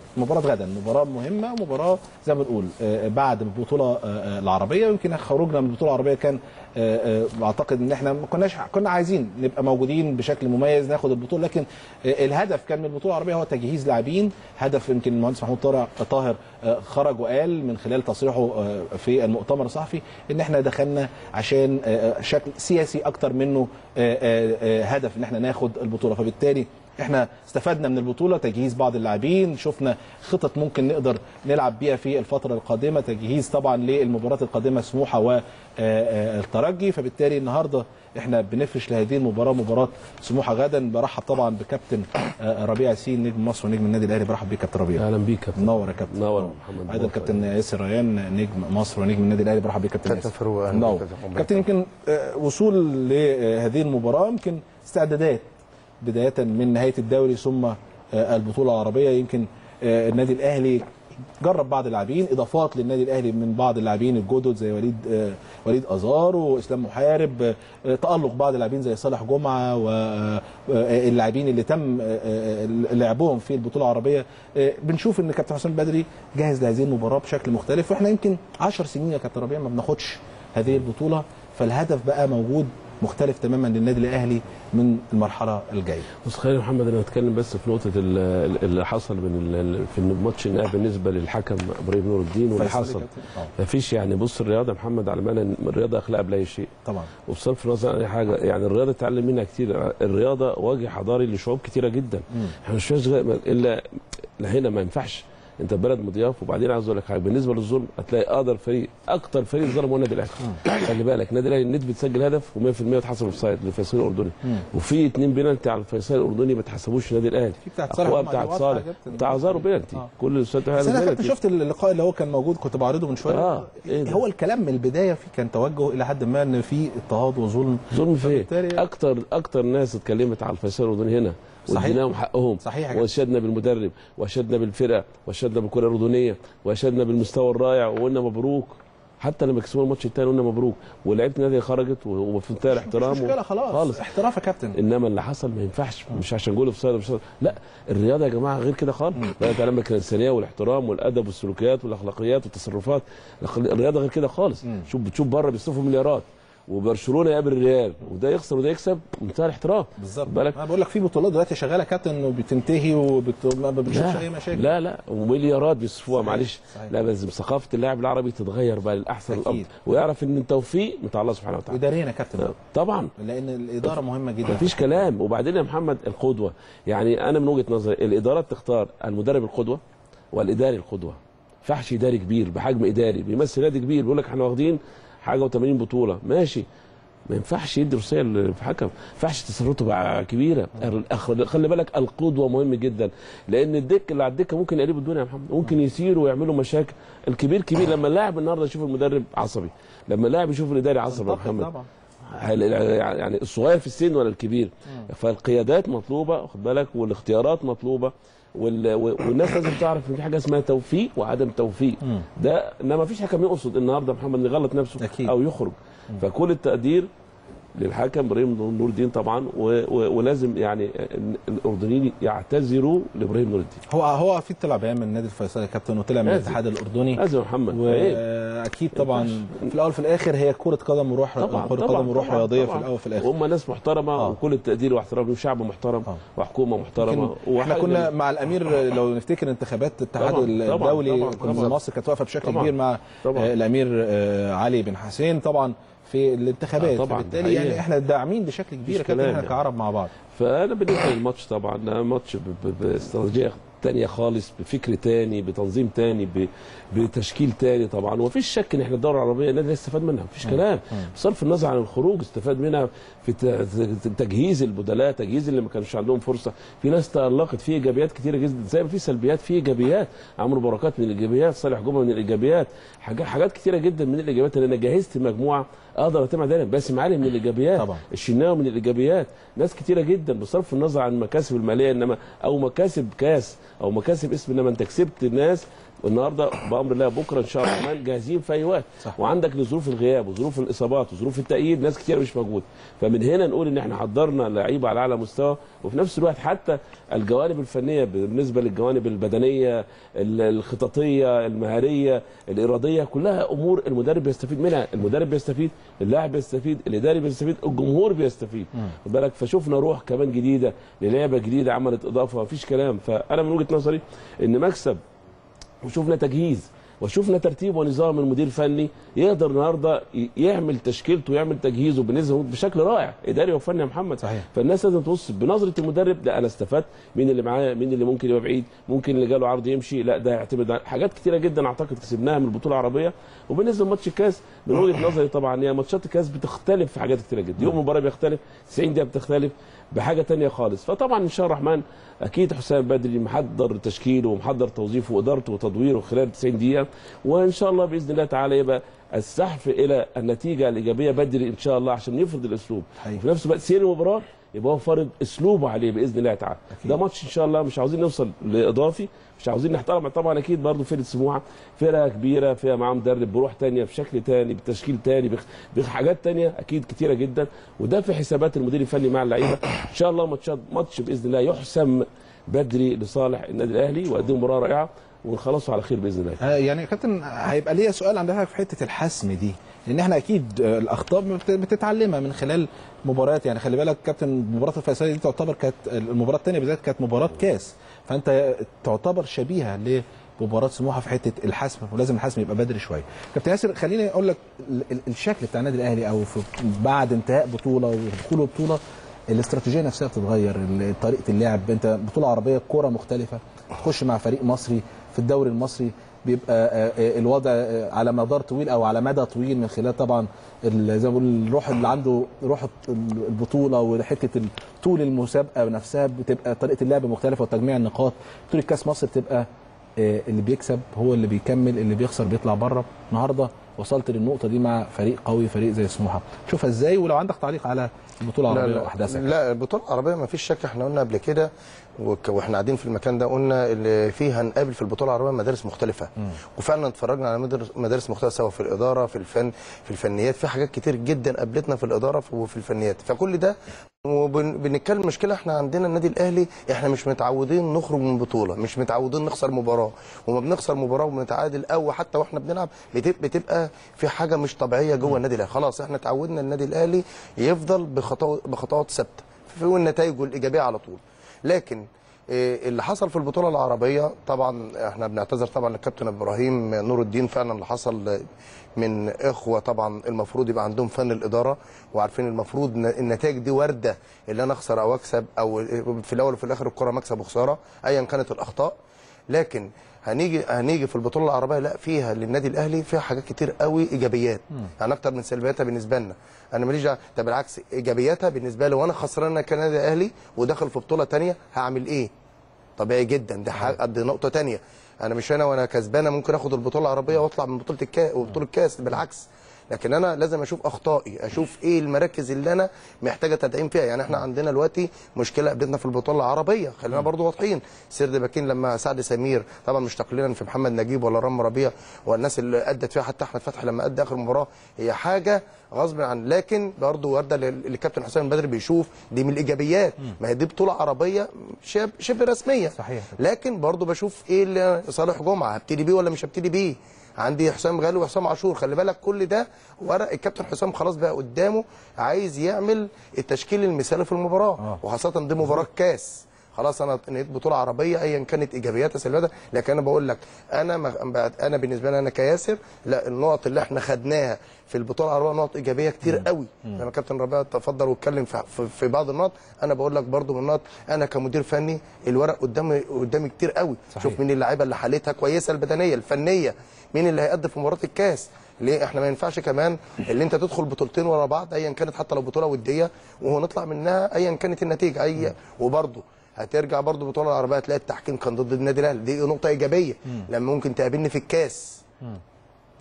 مباراه غدا مباراه مهمه مباراه زي ما بنقول آه، بعد البطوله آه، آه، العربيه ويمكن خروجنا من البطوله العربيه كان آه، آه، اعتقد ان احنا ما كناش كنا عايزين نبقى موجودين بشكل مميز ناخد البطوله لكن آه، الهدف كان من البطوله العربيه هو تجهيز لاعبين هدف يمكن المهندس محمود طارق طاهر آه، خرج وقال من خلال تصريحه آه، في المؤتمر الصحفي ان احنا دخلنا عشان آه، شكل سياسي اكتر منه آه، آه، آه، هدف ان احنا ناخد البطوله فبالتالي احنا استفدنا من البطوله تجهيز بعض اللاعبين شفنا خطط ممكن نقدر نلعب بيها في الفتره القادمه تجهيز طبعا للمباراه القادمه سموحه والترجي فبالتالي النهارده احنا بنفرش لهذه المباراه مباراه سموحه غدا برحب طبعا بكابتن آه، ربيع ياسين نجم مصر ونجم النادي الاهلي برحب بيك كابتن ربيع اهلا بيك كابتن منور يا كابتن منور يا محمد ايضا كابتن ياسر ريان نجم مصر ونجم النادي الاهلي برحب بيك كابتن كابتن ياسر فاروق، أهلا منور بك يا كابتن. كابتن يمكن آه، وصول لهذه المباراه يمكن استعدادات بدايه من نهايه الدوري ثم آه، البطوله العربيه يمكن آه، النادي الاهلي جرب بعض اللاعبين اضافات للنادي الاهلي من بعض اللاعبين الجدد زي وليد آه، وليد ازار واسلام محارب آه، تالق بعض اللاعبين زي صالح جمعه واللاعبين اللي تم آه، آه، لعبهم في البطوله العربيه آه، بنشوف ان كابتن حسام بدري جاهز لهذه المباراه بشكل مختلف واحنا يمكن 10 سنين يا كابتن ربيع ما بناخدش هذه البطوله فالهدف بقى موجود مختلف تماما للنادي الاهلي من المرحله الجايه بص خلينا يا محمد انا اتكلم بس في نقطه ال- ال- اللي حصل من ال- في الماتش النهائي بالنسبه للحكم ابراهيم نور الدين واللي فيصل يا حصل كابتن. آه، مفيش يعني بص الرياضه يا محمد على معنى إن الرياضه اخلاق قبل اي شيء طبعا وبصرف النظر عن اي حاجه يعني الرياضه اتعلم منها كتير الرياضه وجه حضاري لشعوب كتيره جدا احنا مش فيهاش غير- الا لا هنا ما ينفعش انت بلد مضياف وبعدين عايز اقول لك حاجه بالنسبه للظلم هتلاقي اقدر فريق اكتر فريق ظلم هو النادي الاهلي خلي بالك النادي الاهلي النت بتسجل هدف و100% اتحسب اوف سايد للفيصل الاردني وفي اثنين بينالتي على الفيصل الاردني ما اتحسبوش النادي الاهلي في بتاعت صالح اخوها جمعة بتاعت دي صالح واضحة جدا. بتاع زارو بينالتي آه. كل الاستاذ بس انا كنت شفت اللقاء اللي هو كان موجود كنت بعرضه من شويه آه، إيه ده؟ هو الكلام من البدايه في كان توجه الى حد ما ان في اضطهاد وظلم ظلم فين؟ فبالتالي- اكتر اكتر ناس اتكلمت على الفيصل الاردني هنا صحيح. واديناهم حقهم صحيح يا كابتن. واشدنا بالمدرب واشدنا بالفرقه واشدنا بالكره الاردنيه واشدنا بالمستوى الرائع وقلنا مبروك حتى لما كسبوا الماتش الثاني قلنا مبروك ولعيبه النادي خرجت وفي منتهى الاحترام مش مشكله خلاص خالص احتراف يا كابتن انما اللي حصل ما ينفعش مش عشان جول اوف مش لا الرياضه يا جماعه غير كده خالص لا تعلم لك الانسانيه والاحترام والادب والسلوكيات والاخلاقيات والتصرفات الرياضه غير كده خالص شوف بتشوف بره بيصرفوا مليارات وبرشلونه يقابل الريال وده يخسر وده يكسب منتهى الاحترام بالظبط بالك انا بقول لك في بطولات دلوقتي شغاله يا كابتن وبتنتهي وبت... ما بنشوفش اي مشاكل لا لا ومليارات بيصرفوها صحيح، معلش صحيح. لا بس ثقافه اللاعب العربي تتغير بقى للاحسن أكيد. الافضل ويعرف ان التوفيق بتاع الله سبحانه وتعالى واداريا يا كابتن طبعا لان الاداره مهمه جدا مفيش كلام وبعدين يا محمد القدوه يعني انا من وجهه نظري الادارات تختار المدرب القدوه والاداري القدوه فحش اداري كبير بحجم اداري بيمثل نادي كبير بيقول لك احنا واخدين حاجه و80 بطوله ماشي ما ينفعش يدي روسيه للحكم ما ينفعش تصرفاته بقى كبيره الأخ- خلي بالك القدوه مهم جدا لان الدك اللي على الدكه ممكن يقلبوا الدنيا يا محمد ممكن يسيروا ويعملوا مشاكل الكبير كبير لما اللاعب النهارده يشوف المدرب عصبي لما اللاعب يشوف الاداري عصبي يا منطقي محمد طبعا هل- يعني الصغير في السن ولا الكبير فالقيادات مطلوبه واخد بالك والاختيارات مطلوبه وال... والناس لازم تعرف ان في حاجه اسمها توفيق وعدم توفيق ده انما ما فيش حكم يقصد النهارده محمد يغلط نفسه أكيد. او يخرج فكل التقدير للحكم ابراهيم نور الدين طبعا و... و... ولازم يعني ال- الاردنيين يعتذروا لابراهيم نور الدين هو هو في طلع بيان من النادي الفيصلي يا كابتن وطلع من لازم. الاتحاد الاردني لازم يا محمد عيب. واكيد طبعا في الاول وفي الاخر هي كره قدم وروح طبعا كره طبعا قدم وروح طبعا رياضيه طبعا. في الاول وفي الاخر وهم ناس محترمه آه. وكل التقدير واحترام وشعب محترم آه. وحكومه محترمه يمكن احنا وحاجة كنا مع الامير لو نفتكر انتخابات الاتحاد طبعاً، طبعاً، الدولي طبعاً، كنا طبعاً. مصر كانت واقفه بشكل طبعاً، كبير مع طبعاً. آه، الامير آه، علي بن حسين طبعا في الانتخابات آه، طبعاً، فبالتالي حقيقة. يعني احنا داعمين بشكل كبير يا مفيش كابتن كلام احنا يعني. كعرب مع بعض فانا بالنسبه للماتش طبعا ده ماتش ب- ب- باستراتيجيه تانية خالص بفكر تاني بتنظيم تاني ب- بتشكيل تاني طبعا ومفيش شك ان احنا الدوره العربيه النادي استفاد منها مفيش كلام بصرف النظر عن الخروج استفاد منها في ت- ت- تجهيز البدلاء تجهيز اللي ما كانش عندهم فرصه في ناس تالقت في ايجابيات كتيره جدا زي ما في سلبيات في ايجابيات عمرو بركات من الايجابيات صالح جمعه من الايجابيات حاجات حاجات كتيره جدا من الايجابيات اللي انا جهزت مجموعه اقدر اتم عليها باسم علي من الايجابيات طبعا. الشناوي من الايجابيات ناس كتيره جدا بصرف النظر عن المكاسب الماليه انما او مكاسب كاس او مكاسب اسم انما انت كسبت ناس والنهارده بامر الله بكره ان شاء الله الرحمن جاهزين في اي وقت صح. وعندك لظروف الغياب وظروف الاصابات وظروف التأييد ناس كتير مش موجوده فمن هنا نقول ان احنا حضرنا لعيبه على اعلى مستوى وفي نفس الوقت حتى الجوانب الفنيه بالنسبه للجوانب البدنيه ال- الخططيه المهاريه الاراديه كلها امور المدرب بيستفيد منها المدرب بيستفيد اللاعب بيستفيد الاداري بيستفيد الجمهور بيستفيد خد بالك فشفنا روح كمان جديده للعبه جديده عملت اضافه مفيش كلام فانا من وجهه نظري ان مكسب وشفنا تجهيز وشفنا ترتيب ونظام المدير الفني يقدر النهارده ي- يعمل تشكيلته ويعمل تجهيزه بالنسبه بشكل رائع اداري وفني يا محمد صحيح. فالناس لازم تبص بنظره المدرب لا انا استفدت مين اللي معايا مين اللي ممكن يبقى بعيد ممكن اللي جاله عرض يمشي لا ده يعتمد على حاجات كتيره جدا اعتقد كسبناها من البطوله العربيه وبالنسبه لماتش الكاس من وجهه نظري طبعا هي ماتشات الكاس بتختلف في حاجات كتيره جدا يوم المباراه بيختلف 90 دقيقه بتختلف بحاجه تانية خالص فطبعا ان شاء الله الرحمن اكيد حسام بدري محضر تشكيله ومحضر توظيفه وادارته وتدويره خلال 90 دقيقه وان شاء الله باذن الله تعالى يبقى السحف الى النتيجه الايجابيه بدري ان شاء الله عشان يفرض الاسلوب حقيقي. وفي نفس الوقت سير المباراه يبقى هو فارض اسلوبه عليه باذن الله تعالى ده ماتش ان شاء الله مش عاوزين نوصل لاضافي مش عاوزين نحترم طبعا اكيد برضه فرقه سموحه فرقه كبيره فيها معاهم مدرب بروح تانية بشكل تاني بتشكيل تاني بخ- بحاجات تانية اكيد كتيره جدا وده في حسابات المدير الفني مع اللعيبه ان شاء الله ماتشات ماتش باذن الله يحسم بدري لصالح النادي الاهلي ويقدم مباراه رائعه ونخلصه على خير باذن الله آه، يعني يا كابتن هيبقى ليا سؤال عند حضرتك في حته الحسم دي لان احنا اكيد آه، الاخطاء بت- بتتعلمها من خلال مباريات يعني خلي بالك كابتن مباراه الفيصليه دي تعتبر كانت المباراه الثانيه بالذات كانت مباراه كاس فانت تعتبر شبيهه لمباراه سموحه في حته الحسم ولازم الحسم يبقى بدري شويه كابتن ياسر خليني اقول لك ال- ال- الشكل بتاع النادي الاهلي او في بعد انتهاء بطوله ودخوله بطوله الاستراتيجيه نفسها بتتغير ال- طريقه اللعب انت بطوله عربيه كوره مختلفه تخش مع فريق مصري في الدوري المصري بيبقى آه، آه، الوضع آه، على مدار طويل او على مدى طويل من خلال طبعا ال- زي ما بقول الروح اللي عنده روح البطوله وحته ال- طول المسابقه نفسها بتبقى طريقه اللعب مختلفه وتجميع النقاط طول الكاس مصر بتبقى آه، اللي بيكسب هو اللي بيكمل اللي بيخسر بيطلع بره النهارده وصلت للنقطه دي مع فريق قوي فريق زي سموحه تشوفها ازاي ولو عندك تعليق على البطوله لا العربيه لا, واحداثها لا البطوله العربيه ما فيش شك احنا قلنا قبل كده وك- واحنا قاعدين في المكان ده قلنا اللي فيه هنقابل في البطوله العربيه مدارس مختلفه وفعلا اتفرجنا على مدرس مدارس مختلفه سواء في الاداره في الفن في الفنيات في حاجات كتير جدا قابلتنا في الاداره وفي الفنيات فكل ده وبنتكلم مشكله احنا عندنا النادي الاهلي احنا مش متعودين نخرج من بطوله مش متعودين نخسر مباراه وما بنخسر مباراه وبنتعادل او حتى واحنا بنلعب بتب- بتبقى في حاجه مش طبيعيه جوه النادي الاهلي خلاص احنا اتعودنا النادي الاهلي يفضل بخطوات بخطوات ثابته في النتائج الايجابيه على طول لكن إيه اللي حصل في البطوله العربيه طبعا احنا بنعتذر طبعا للكابتن ابراهيم نور الدين فعلا اللي حصل من اخوه طبعا المفروض يبقى عندهم فن الاداره وعارفين المفروض ن- النتائج دي وارده اللي انا اخسر او اكسب او في الاول وفي الاخر الكره مكسب وخساره ايا كانت الاخطاء لكن هنيجي هنيجي في البطوله العربيه لا فيها للنادي الاهلي فيها حاجات كتير قوي ايجابيات يعني اكتر من سلبياتها بالنسبه لنا انا ماليش دعوة. ده بالعكس ايجابياتها بالنسبه لي وانا خسران أنا كنادي اهلي وداخل في بطوله تانية هعمل ايه طبيعي جدا دي حاجه دي نقطه تانية انا مش انا وانا كسبانه ممكن اخد البطوله العربيه واطلع من بطوله الكاس وبطوله الكاس بالعكس لكن انا لازم اشوف اخطائي اشوف ايه المراكز اللي انا محتاجه تدعيم فيها يعني احنا عندنا دلوقتي مشكله قابلتنا في البطوله العربيه خلينا برضو واضحين سيرد باكين لما سعد سمير طبعا مش تقليلا في محمد نجيب ولا رام ربيع والناس اللي ادت فيها حتى احمد فتحي لما ادى اخر مباراه هي حاجه غصب عن لكن برضو وارده لل- للكابتن حسام البدري بيشوف دي من الايجابيات ما هي دي بطوله عربيه شبه, شبه رسميه صحيح. لكن برضو بشوف ايه اللي صالح جمعه هبتدي بيه ولا مش هبتدي بيه عندي حسام غالي وحسام عاشور خلي بالك كل ده ورق الكابتن حسام خلاص بقى قدامه عايز يعمل التشكيل المثالي في المباراه آه. وخاصه دي مباراه كاس خلاص انا نهيت بطوله عربيه ايا كانت ايجابياتها سلبياتها لكن انا بقول لك انا ما انا بالنسبه لي انا كياسر لا النقط اللي احنا خدناها في البطوله العربيه نقط ايجابيه كتير قوي لما كابتن ربيع تفضل واتكلم في, في, في بعض النقط انا بقول لك برضو من النقط انا كمدير فني الورق قدامي قدامي كتير قوي صحيح. شوف مين اللعيبه اللي حالتها كويسه البدنيه الفنيه مين اللي هيقدم في مباراه الكاس ليه احنا ما ينفعش كمان اللي انت تدخل بطولتين ورا بعض ايا كانت حتى لو بطوله وديه ونطلع منها ايا كانت النتيجه اي وبرضه هترجع برضه البطوله العربيه هتلاقي التحكيم كان ضد النادي الاهلي دي نقطه ايجابيه لما ممكن تقابلني في الكاس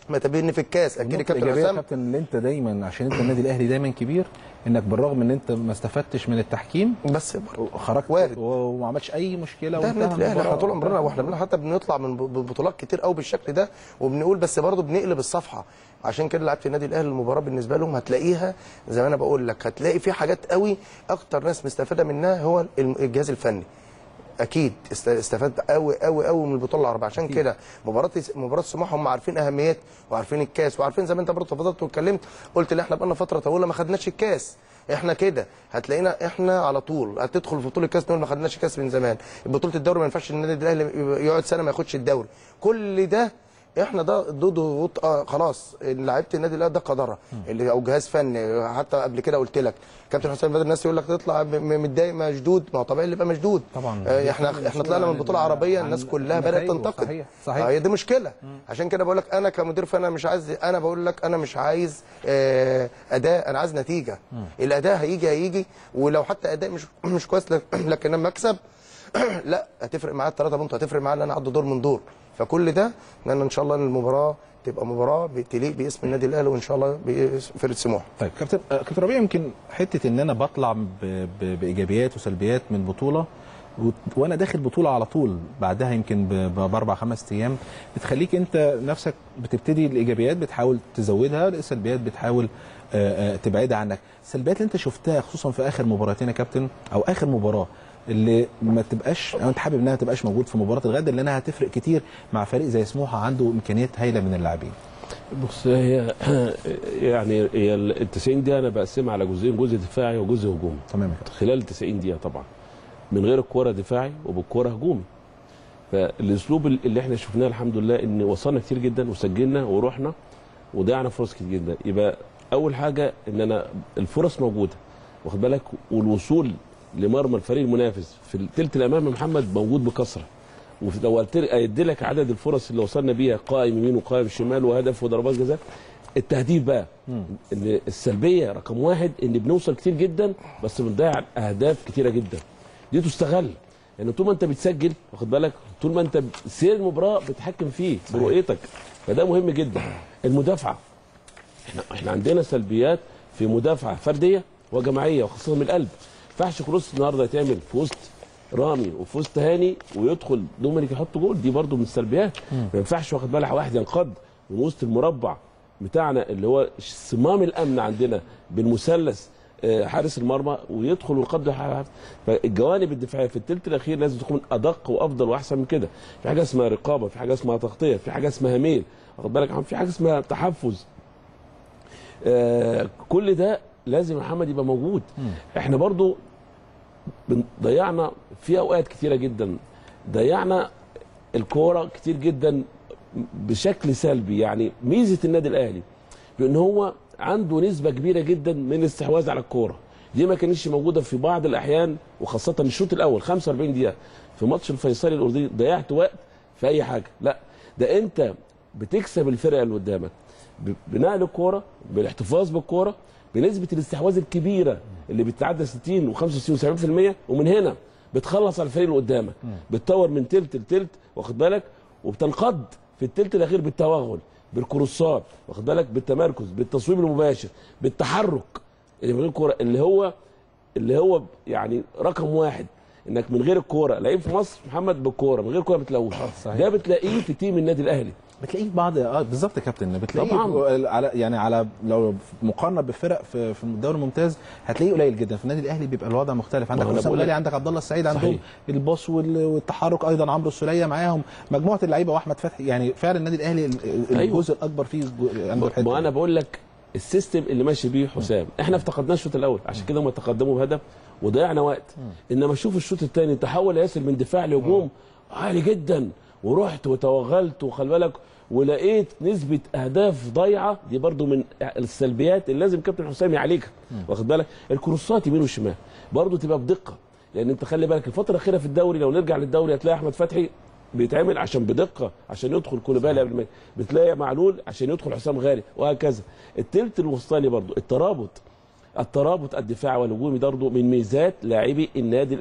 ما تبين في الكاس اكيد النقطة كابتن الإيجابية يا حسام كابتن اللي أنت دايما عشان أنت النادي الأهلي دايما كبير إنك بالرغم إن أنت ما استفدتش من التحكيم بس برضه خرجت وارد. وما عملتش أي مشكلة ده وانتهى النادي الاهلي احنا الموضوع. طول عمرنا واحنا بن- حتى بنطلع من ب- ببطولات كتير قوي بالشكل ده وبنقول بس برضه بنقلب الصفحه عشان كده لعيبه النادي الاهلي المباراه بالنسبه لهم هتلاقيها زي ما انا بقول لك هتلاقي في حاجات قوي اكتر ناس مستفاده منها هو الم- الجهاز الفني اكيد است- استفاد قوي قوي قوي من البطوله العربيه عشان كده مباراه مباراه سموحه هم عارفين اهميات وعارفين الكاس وعارفين زي ما انت برضه تفضلت واتكلمت قلت ان احنا بقالنا فتره طويله ما خدناش الكاس احنا كده هتلاقينا احنا على طول هتدخل في بطوله الكاس نقول ما خدناش كاس من زمان بطوله الدوري ما ينفعش النادي الاهلي يقعد سنه ما ياخدش الدوري كل ده احنا ده ضد ضغوط آه خلاص لعيبه النادي الاهلي ده قدرها اللي او جهاز فني حتى قبل كده قلت لك كابتن حسام بدر الناس يقول لك تطلع م- م- متضايق مشدود ما هو طبيعي اللي يبقى مشدود طبعا. آه احنا احنا طلعنا من بطوله عربيه عن الناس كلها بدات نتائجه. تنتقد صحيح، صحيح. آه، هي دي مشكله عشان كده بقول لك انا كمدير فني أنا مش عايز انا بقول لك انا مش عايز آه، اداء انا عايز نتيجه الاداء هيجي هيجي ولو حتى اداء مش مش كويس لك- لكن لما اكسب لا هتفرق معايا الثلاثه بونت هتفرق معايا ان انا اعدي دور من دور فكل ده ان انا ان شاء الله ان المباراه تبقى مباراه تليق باسم النادي الاهلي وان شاء الله بفرقه سموحه طيب كابتن آه، كابتن ربيع يمكن حته ان انا بطلع ب- ب- بايجابيات وسلبيات من بطوله و- وانا داخل بطوله على طول بعدها يمكن ب- ب- باربع خمس ايام بتخليك انت نفسك بتبتدي الايجابيات بتحاول تزودها السلبيات بتحاول آه، آه، تبعدها عنك السلبيات اللي انت شفتها خصوصا في اخر مباراتين يا كابتن او اخر مباراه اللي ما تبقاش او انت حابب انها ما تبقاش موجود في مباراه الغد لانها هتفرق كتير مع فريق زي سموحه عنده امكانيات هايله من اللاعبين بص هي يعني هي ال 90 دقيقه انا بقسمها على جزئين جزء دفاعي وجزء هجومي تمام يا كابتن خلال 90 دقيقه طبعا من غير الكوره دفاعي وبالكوره هجومي فالاسلوب اللي احنا شفناه الحمد لله ان وصلنا كتير جدا وسجلنا ورحنا وضيعنا فرص كتير جدا يبقى اول حاجه ان انا الفرص موجوده واخد بالك والوصول لمرمى الفريق المنافس في الثلث الامامي محمد موجود بكثره ولو قلت ادي لك عدد الفرص اللي وصلنا بيها قائم يمين وقائم شمال وهدف وضربات جزاء التهديف بقى ان السلبيه رقم واحد ان بنوصل كتير جدا بس بنضيع اهداف كتيره جدا دي تستغل لان طول ما انت بتسجل واخد بالك طول ما انت سير المباراه بتحكم فيه برؤيتك فده مهم جدا المدافعه احنا احنا عندنا سلبيات في مدافعه فرديه وجماعيه وخاصه من القلب ما ينفعش كروس النهارده يتعمل في وسط رامي وفي وسط هاني ويدخل دومينيك يحط جول دي برضو من السلبيات ما ينفعش واخد بالك واحد ينقض من وسط المربع بتاعنا اللي هو صمام الامن عندنا بالمثلث آه، حارس المرمى ويدخل ويقضي ح- فالجوانب الدفاعيه في الثلث الاخير لازم تكون ادق وافضل واحسن من كده في حاجه اسمها رقابه في حاجه اسمها تغطيه في حاجه اسمها ميل واخد بالك يا عم؟ في حاجه اسمها تحفز آه، كل ده لازم محمد يبقى موجود احنا برضو بن- ضيعنا في اوقات كتيره جدا ضيعنا الكوره كتير جدا بشكل سلبي يعني ميزه النادي الاهلي بان هو عنده نسبه كبيره جدا من الاستحواذ على الكوره دي ما كانتش موجوده في بعض الاحيان وخاصه الشوط الاول 45 دقيقه في ماتش الفيصلي الاردني ضيعت وقت في اي حاجه لا ده انت بتكسب الفرقه اللي قدامك ب- بنقل الكوره بالاحتفاظ بالكوره بنسبه الاستحواذ الكبيره اللي بتتعدى 60 و65 و70% ومن هنا بتخلص على الفريق اللي قدامك بتطور من تلت لتلت واخد بالك وبتنقض في التلت الاخير بالتوغل بالكروسات واخد بالك بالتمركز بالتصويب المباشر بالتحرك اللي من غير الكوره اللي هو اللي هو يعني رقم واحد انك من غير الكوره لعيب في مصر محمد بالكوره من غير كوره ما بتلاقوش صحيح. ده بتلاقيه في تيم النادي الاهلي بتلاقيه في بعض اه بالظبط يا كابتن بتلاقيه طبعاً. على يعني على لو مقارنه بفرق في في الدوري الممتاز هتلاقيه قليل جدا في النادي الاهلي بيبقى الوضع مختلف عندك ما أنا حسام بقول لك- غالي عندك عبد الله السعيد عندهم صحيح. الباص وال- والتحرك ايضا عمرو السوليه معاهم مجموعه اللعيبه واحمد فتحي يعني فعلا النادي الاهلي ال- ال- أيوة. الجزء الاكبر فيه جو- عنده الحته ما انا دي. بقول لك السيستم اللي ماشي بيه حسام احنا افتقدناه الشوط الاول عشان كده هم تقدموا بهدف وضيعنا وقت انما شوف الشوط الثاني تحول ياسر من دفاع لهجوم عالي جدا ورحت وتوغلت وخلي بالك ولقيت نسبه اهداف ضايعه دي برضو من السلبيات اللي لازم كابتن حسام يعالجها واخد بالك الكروسات يمين وشمال برضو تبقى بدقه لان انت خلي بالك الفتره الاخيره في الدوري لو نرجع للدوري هتلاقي احمد فتحي بيتعمل عشان بدقه عشان يدخل كولوبالي قبل ما بتلاقي معلول عشان يدخل حسام غالي وهكذا التلت الوسطاني برضو الترابط الترابط الدفاعي والهجومي برضه من ميزات لاعبي النادي الاهلي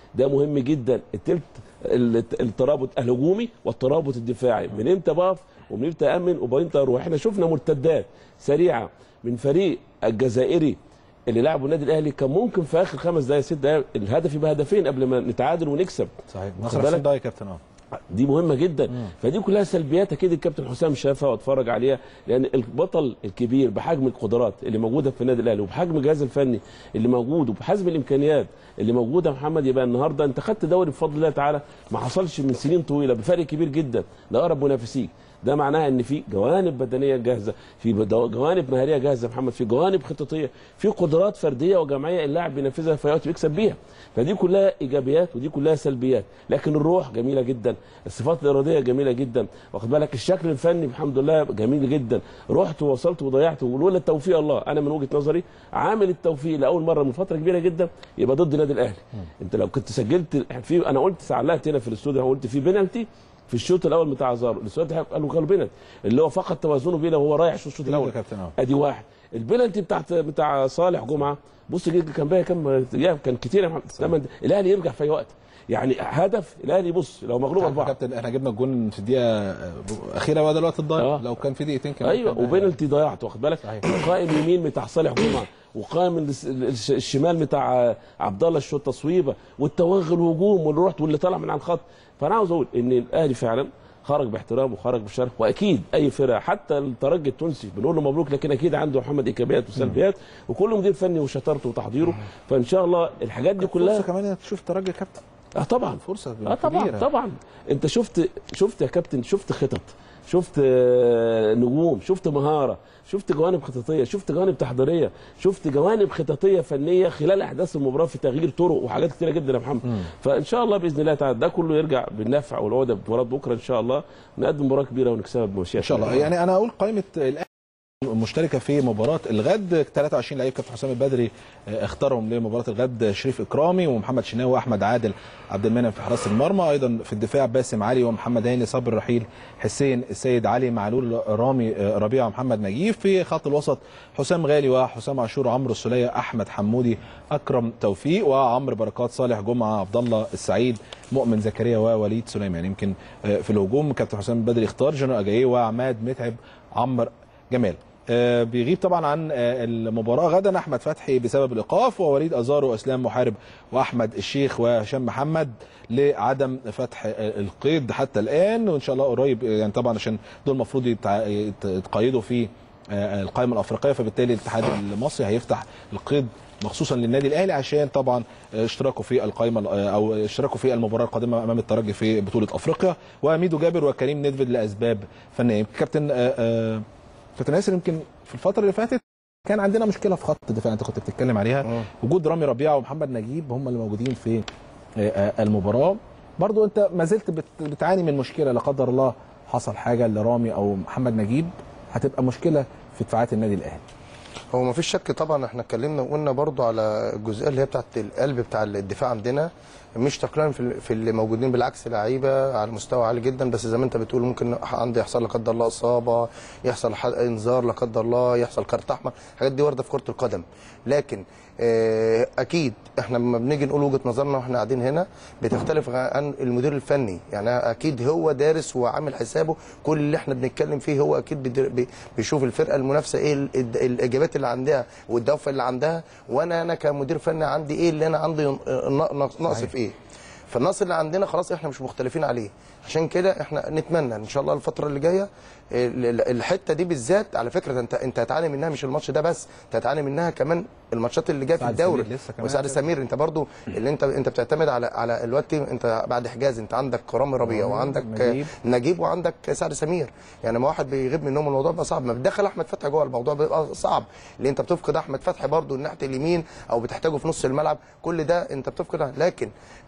ده مهم جدا التلت ال- الترابط الهجومي والترابط الدفاعي من امتى بقف ومن امتى امن ومن امتى اروح احنا شفنا مرتدات سريعه من فريق الجزائري اللي لعبوا النادي الاهلي كان ممكن في اخر خمس دقائق ست دقائق الهدف يبقى هدفين قبل ما نتعادل ونكسب صحيح واخد نصر بالك؟ حسين ده يا كابتن اه دي مهمه جدا فدي كلها سلبيات اكيد الكابتن حسام شافها واتفرج عليها لان البطل الكبير بحجم القدرات اللي موجوده في النادي الاهلي وبحجم الجهاز الفني اللي موجود وبحجم الامكانيات اللي موجوده يا محمد يبقى النهارده انت خدت دوري بفضل الله تعالى ما حصلش من سنين طويله بفرق كبير جدا لاقرب منافسيك ده معناها ان في جوانب بدنيه جاهزه في بدو- جوانب مهاريه جاهزه يا محمد في جوانب خططيه في قدرات فرديه وجماعيه اللاعب بينفذها في وقت بيكسب بيها فدي كلها ايجابيات ودي كلها سلبيات لكن الروح جميله جدا الصفات الاراديه جميله جدا واخد بالك الشكل الفني الحمد لله جميل جدا رحت ووصلت وضيعت ولولا توفيق الله انا من وجهه نظري عامل التوفيق لاول مره من فتره كبيره جدا يبقى ضد النادي الاهلي انت لو كنت سجلت في انا قلت علقت هنا في الاستوديو قلت في بينالتي في الشوط الاول بتاع زارو السؤال ده قالوا قالوا بينالتي اللي هو فقد توازنه بينا وهو رايح الشوط يا الاول كابتن اه ادي واحد البينالتي بتاعت بتاع صالح جمعه بص جد- كان باقي كام يا كان كتير يا محمد لما الاهلي يرجع في اي وقت يعني هدف الاهلي بص لو مغلوب يا اربعه كابتن احنا جبنا الجون في الدقيقه اخيره بعد الوقت الضايع آه. لو كان في دقيقتين كمان ايوه كان- وبينالتي ضيعت واخد بالك صحيح. قائم يمين بتاع صالح جمعه وقائم الس- الش- الشمال بتاع عبد الله الشوط تصويبه والتوغل الهجوم واللي رحت واللي طلع من على الخط فانا عاوز اقول ان الاهلي فعلا خرج باحترام وخرج بشرف واكيد اي فرقه حتى الترجي التونسي بنقول له مبروك لكن اكيد عنده محمد ايجابيات وسلبيات وكل مدير فني وشطارته وتحضيره فان شاء الله الحاجات دي فرصه كلها كمان انك تشوف الترجي يا كابتن اه طبعا فرصه اه طبعا كبيرة. طبعا انت شفت شفت يا كابتن شفت خطط شفت آه، نجوم شفت مهاره شفت جوانب خططيه شفت جوانب تحضيريه شفت جوانب خططيه فنيه خلال احداث المباراه في تغيير طرق وحاجات كتيره جدا يا محمد فان شاء الله باذن الله تعالى ده كله يرجع بالنفع والعوده بمباراه بكره ان شاء الله نقدم مباراه كبيره ونكسبها بمشيئه ان شاء الله يعني انا اقول قائمه الاهلي المشتركه في مباراه الغد 23 لعيب كابتن حسام البدري آه، اختارهم لمباراه الغد شريف اكرامي ومحمد شناوي واحمد عادل عبد المنعم في حراسه المرمى ايضا في الدفاع باسم علي ومحمد هاني صابر رحيل حسين السيد علي معلول رامي آه، ربيعه ومحمد نجيب في خط الوسط حسام غالي وحسام عاشور وعمرو السوليه احمد حمودي اكرم توفيق وعمرو بركات صالح جمعه عبد الله السعيد مؤمن زكريا ووليد سليمان يمكن آه، في الهجوم كابتن حسام البدري اختار جنرال اجاييه وعماد متعب عمرو جمال آه، بيغيب طبعا عن آه، المباراه غدا احمد فتحي بسبب الايقاف ووليد ازارو واسلام محارب واحمد الشيخ وهشام محمد لعدم فتح آه، القيد حتى الان وان شاء الله قريب آه، يعني طبعا عشان دول المفروض يتع- يت- يتقيدوا في آه، القائمه الافريقيه فبالتالي الاتحاد المصري هيفتح القيد مخصوصا للنادي الاهلي عشان طبعا آه، اشتراكه في القائمه آه، او اشتراكه في المباراه القادمه امام الترجي في بطوله افريقيا وميدو جابر وكريم ندفد لاسباب فنيه كابتن آه، آه، كابتن ياسر يمكن في الفتره اللي فاتت كان عندنا مشكله في خط الدفاع انت كنت بتتكلم عليها مم. وجود رامي ربيعه ومحمد نجيب هم اللي موجودين في آه، آه، المباراه برضو انت ما زلت بت- بتعاني من مشكله لا قدر الله حصل حاجه لرامي او محمد نجيب هتبقى مشكله في دفاعات النادي الاهلي هو ما فيش شك طبعا احنا اتكلمنا وقلنا برضو على الجزئيه اللي هي بتاعت القلب بتاع الدفاع عندنا مش تقريبا في ال- في اللي موجودين بالعكس لعيبه على مستوى عالي جدا بس زي ما انت بتقول ممكن عندي يحصل لا قدر الله اصابه يحصل ح- انذار لا قدر الله يحصل كارت احمر الحاجات دي وارده في كره القدم لكن آه، اكيد احنا لما بنيجي نقول وجهه نظرنا واحنا قاعدين هنا بتختلف عن المدير الفني يعني اكيد هو دارس وعامل حسابه كل اللي احنا بنتكلم فيه هو اكيد بيدر- بي- بيشوف الفرقه المنافسه ايه ال- ال- الاجابات اللي عندها والدوافع اللي عندها وانا انا كمدير فني عندي ايه اللي انا عندي ن- نقص نقص في ايه فالنقص اللي عندنا خلاص احنا مش مختلفين عليه عشان كده احنا نتمنى ان شاء الله الفتره اللي جايه ال- ال- الحته دي بالذات على فكره انت انت هتعاني منها مش الماتش ده بس انت هتعاني منها كمان الماتشات اللي جايه في سعد الدوري سمير لسه كمان وسعد كده. سمير انت برضو اللي انت انت بتعتمد على على الوقت انت بعد حجاز انت عندك رامي ربيع رامي، وعندك نجيب. نجيب وعندك سعد سمير يعني ما واحد بيغيب منهم الموضوع بيبقى صعب ما بتدخل احمد فتحي جوه الموضوع بيبقى صعب اللي انت بتفقد احمد فتحي برضو ناحيه اليمين او بتحتاجه في نص الملعب كل ده انت بتفقد لكن اعتقد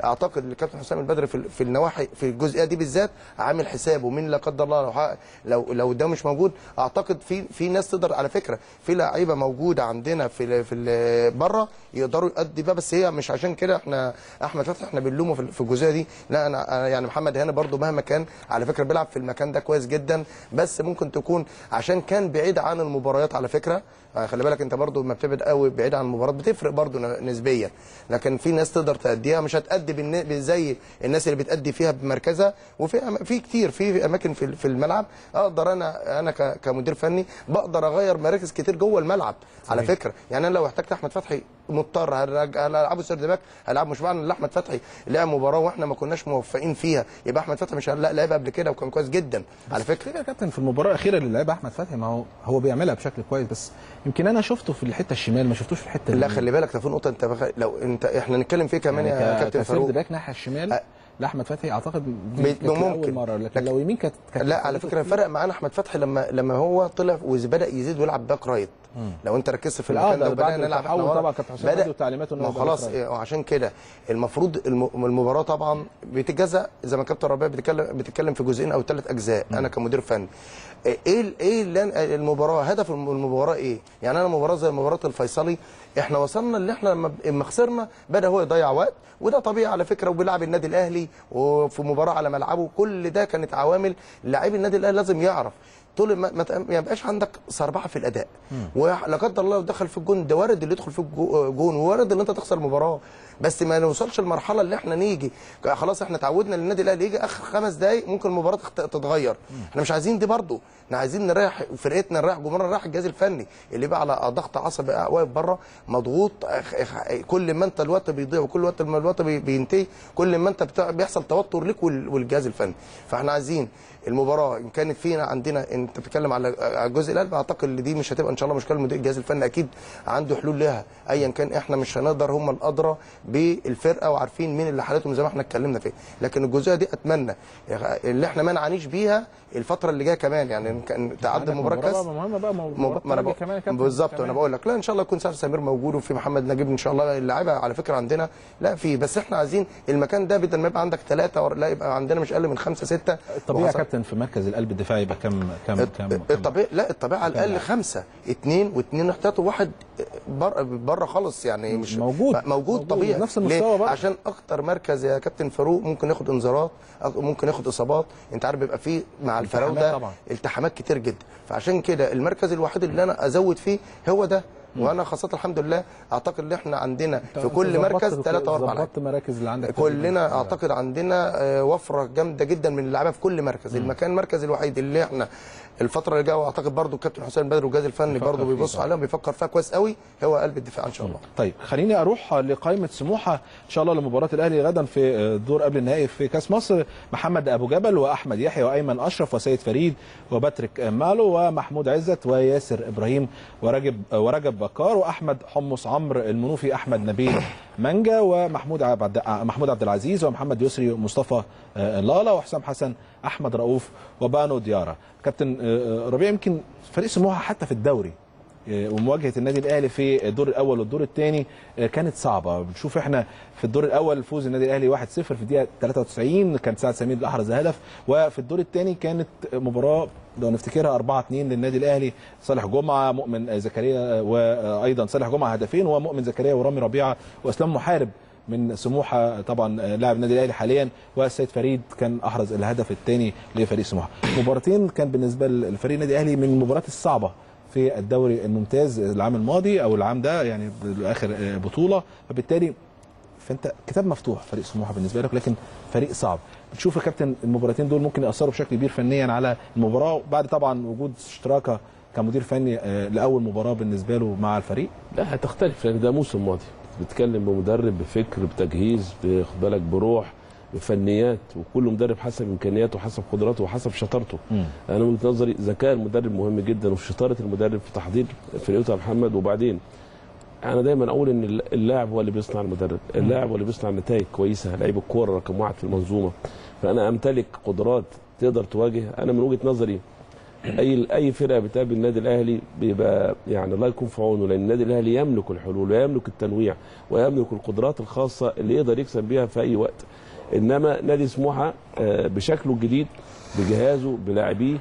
الكابتن حسام البدري في, في النواحي في الجزئيه دي بالذات عامل حسابه مين لا قدر الله لو حقق- لو لو ده مش موجود اعتقد في في ناس تقدر على فكره في لعيبه موجوده عندنا في ال- في ال- بره يقدروا يؤدي بقى بس هي مش عشان كده احنا احمد فتحي احنا بنلومه في في الجزئيه دي لا انا أنا يعني محمد هاني برده مهما كان على فكره بيلعب في المكان ده كويس جدا بس ممكن تكون عشان كان بعيد عن المباريات على فكره آه، خلي بالك انت برضو لما بتبعد قوي بعيد عن المباراه بتفرق برضو ن- نسبيا لكن في ناس تقدر تأديها مش هتأدي بالن- زي الناس اللي بتأدي فيها بمركزها وفي أما- في كتير في اماكن في في الملعب اقدر انا انا ك- كمدير فني بقدر اغير مراكز كتير جوه الملعب على فكره يعني انا لو احتجت احمد فتحي مضطر هرج- هلعبه سيرد باك هلعب مش معنى ان احمد فتحي لعب مباراه واحنا ما كناش موفقين فيها يبقى احمد فتحي مش لا لعب قبل كده وكان كويس جدا على فكره فكره يا كابتن في المباراه الاخيره اللي لعبها احمد فتحي ما هو هو بيعملها بشكل كويس بس يمكن انا شفته في الحته الشمال ما شفتوش في الحته لا اليمين. خلي بالك ده في نقطه انت بخ... لو انت احنا نتكلم فيه كمان يعني يا ك- كابتن كسيرد فاروق باك ناحيه الشمال أ- لاحمد فتحي اعتقد دي بي- كانت اول ممكن. مره لكن لكن- لو يمين كانت كانت لا على فكره فرق معانا احمد فتحي لما لما هو طلع وبدا يزيد ويلعب باك رايت لو انت ركزت في لا، المكان ده ده بعد وبدانا نلعب التحول احنا ورا، طبعا كابتن حسام بدأ- ادى وتعليماته إنه ما يبقى خلاص باك رايت. إيه، وعشان كده المفروض الم- المباراه طبعا بتتجزأ زي ما كابتن ربيع بتتكلم بتتكلم في جزئين او ثلاث اجزاء انا كمدير فني ايه ال- ايه اللي أنا- المباراه هدف الم- المباراه ايه يعني انا مباراه زي مباراه الفيصلي احنا وصلنا اللي احنا لما ب- لما خسرنا بدا هو يضيع وقت وده طبيعي على فكره وبيلعب النادي الاهلي وفي مباراه على ملعبه كل ده كانت عوامل لاعبي النادي الاهلي لازم يعرف طول ما ما تق- ما يبقاش عندك صربعه في الاداء ولا قدر الله لو دخل في الجون ده وارد اللي يدخل في الجو- جون وارد ان انت تخسر المباراه بس ما نوصلش المرحله اللي احنا نيجي خلاص احنا اتعودنا ان النادي الاهلي يجي اخر خمس دقائق ممكن المباراه تخت- تتغير احنا مش عايزين دي برضو احنا عايزين نريح فرقتنا نريح جمهورنا نريح الجهاز الفني اللي بقى على ضغط عصبي واقف بره مضغوط اخ- اخ- كل ما انت الوقت بيضيع وكل وقت ما الوقت بي- بينتهي كل ما انت بتاع بيحصل توتر ليك وال- والجهاز الفني فاحنا عايزين المباراه ان كانت فينا عندنا انت بتتكلم على على الجزء الاول اعتقد ان دي مش هتبقى ان شاء الله مشكله المدير الجهاز الفني اكيد عنده حلول لها ايا كان احنا مش هنقدر هم الادرى بالفرقه وعارفين مين اللي حالتهم زي ما احنا اتكلمنا فيه لكن الجزئيه دي اتمنى اللي احنا ما نعانيش بيها الفتره اللي جايه كمان يعني إن كان تعدي عندك مباراه مباراة كاس بقى مهمه بقى مب- مباراه ما انا الترجي بق- كمان يا كابتن بالظبط كمان. انا بقول لك لا ان شاء الله يكون سعد سمير موجود وفي محمد نجيب ان شاء الله اللعيبه على فكره عندنا لا في بس احنا عايزين المكان ده بدل ما يبقى عندك ثلاثه لا يبقى عندنا مش اقل من خمسه سته الطبيعي يا وحصل- كابتن في مركز القلب الدفاعي يبقى كام كام كام الطبيعي لا الطبيعي على الاقل خمسه اثنين واثنين احتياطي وواحد بره بره خالص يعني مش موجود. موجود, موجود. طبيعي نفس ليه؟ المستوى برضه. عشان اكتر مركز يا كابتن فاروق ممكن ياخد انذارات أك- ممكن ياخد اصابات انت عارف بيبقى فيه مع التحامات الفراوده طبعا. التحامات كتير جدا فعشان كده المركز الوحيد اللي انا ازود فيه هو ده وانا خاصه الحمد لله اعتقد ان احنا عندنا في كل مركز ثلاثه واربعه لعيبه ظبطت مراكز اللي عندك كلنا اعتقد عندنا آه، وفره جامده جدا من اللعيبه في كل مركز المكان المركز الوحيد اللي احنا الفتره اللي جايه اعتقد برضو الكابتن حسين بدر والجهاز الفني بيفكر برضو فيه بيبص طبعا. عليها بيفكر فيها كويس قوي هو قلب الدفاع ان شاء الله طيب خليني اروح لقائمه سموحه ان شاء الله لمباراه الاهلي غدا في الدور قبل النهائي في كاس مصر محمد ابو جبل واحمد يحيى وايمن اشرف وسيد فريد وباتريك مالو ومحمود عزت وياسر ابراهيم ورجب ورجب بكار واحمد حمص عمرو المنوفي احمد نبيل منجا ومحمود عبد محمود عبد العزيز ومحمد يسري مصطفى لالا وحسام حسن احمد رؤوف وبانو ديارا كابتن ربيع يمكن فريق سموحه حتى في الدوري ومواجهه النادي الاهلي في الدور الاول والدور الثاني كانت صعبه بنشوف احنا في الدور الاول فوز النادي الاهلي 1-0 في الدقيقه 93 كان سعد سمير اللي احرز هدف وفي الدور الثاني كانت مباراه لو نفتكرها 4-2 للنادي الاهلي صالح جمعه مؤمن زكريا وايضا صالح جمعه هدفين ومؤمن زكريا ورامي ربيعه واسلام محارب من سموحه طبعا لاعب النادي الاهلي حاليا والسيد فريد كان احرز الهدف الثاني لفريق سموحه مباراتين كان بالنسبه للفريق النادي الاهلي من المباريات الصعبه في الدوري الممتاز العام الماضي او العام ده يعني اخر بطوله فبالتالي فانت كتاب مفتوح فريق سموحه بالنسبه لك لكن فريق صعب بتشوف يا كابتن المباراتين دول ممكن ياثروا بشكل كبير فنيا على المباراه بعد طبعا وجود اشتراكه كمدير فني لاول مباراه بالنسبه له مع الفريق لا هتختلف لان ده موسم ماضي بتتكلم بمدرب بفكر بتجهيز خد بالك بروح بفنيات وكل مدرب حسب امكانياته وحسب قدراته وحسب شطارته مم. انا من وجهه نظري ذكاء المدرب مهم جدا وشطاره المدرب في تحضير فرقته يا محمد وبعدين انا دايما اقول ان اللاعب هو اللي بيصنع المدرب اللاعب هو اللي بيصنع نتائج كويسه لعيب الكوره رقم واحد في المنظومه فانا امتلك قدرات تقدر تواجه انا من وجهه نظري اي اي فرقه بتقابل النادي الاهلي بيبقى يعني الله يكون في عونه لان النادي الاهلي يملك الحلول ويملك التنويع ويملك القدرات الخاصه اللي يقدر يكسب بيها في اي وقت انما نادي سموحه آه، بشكله الجديد بجهازه بلاعبيه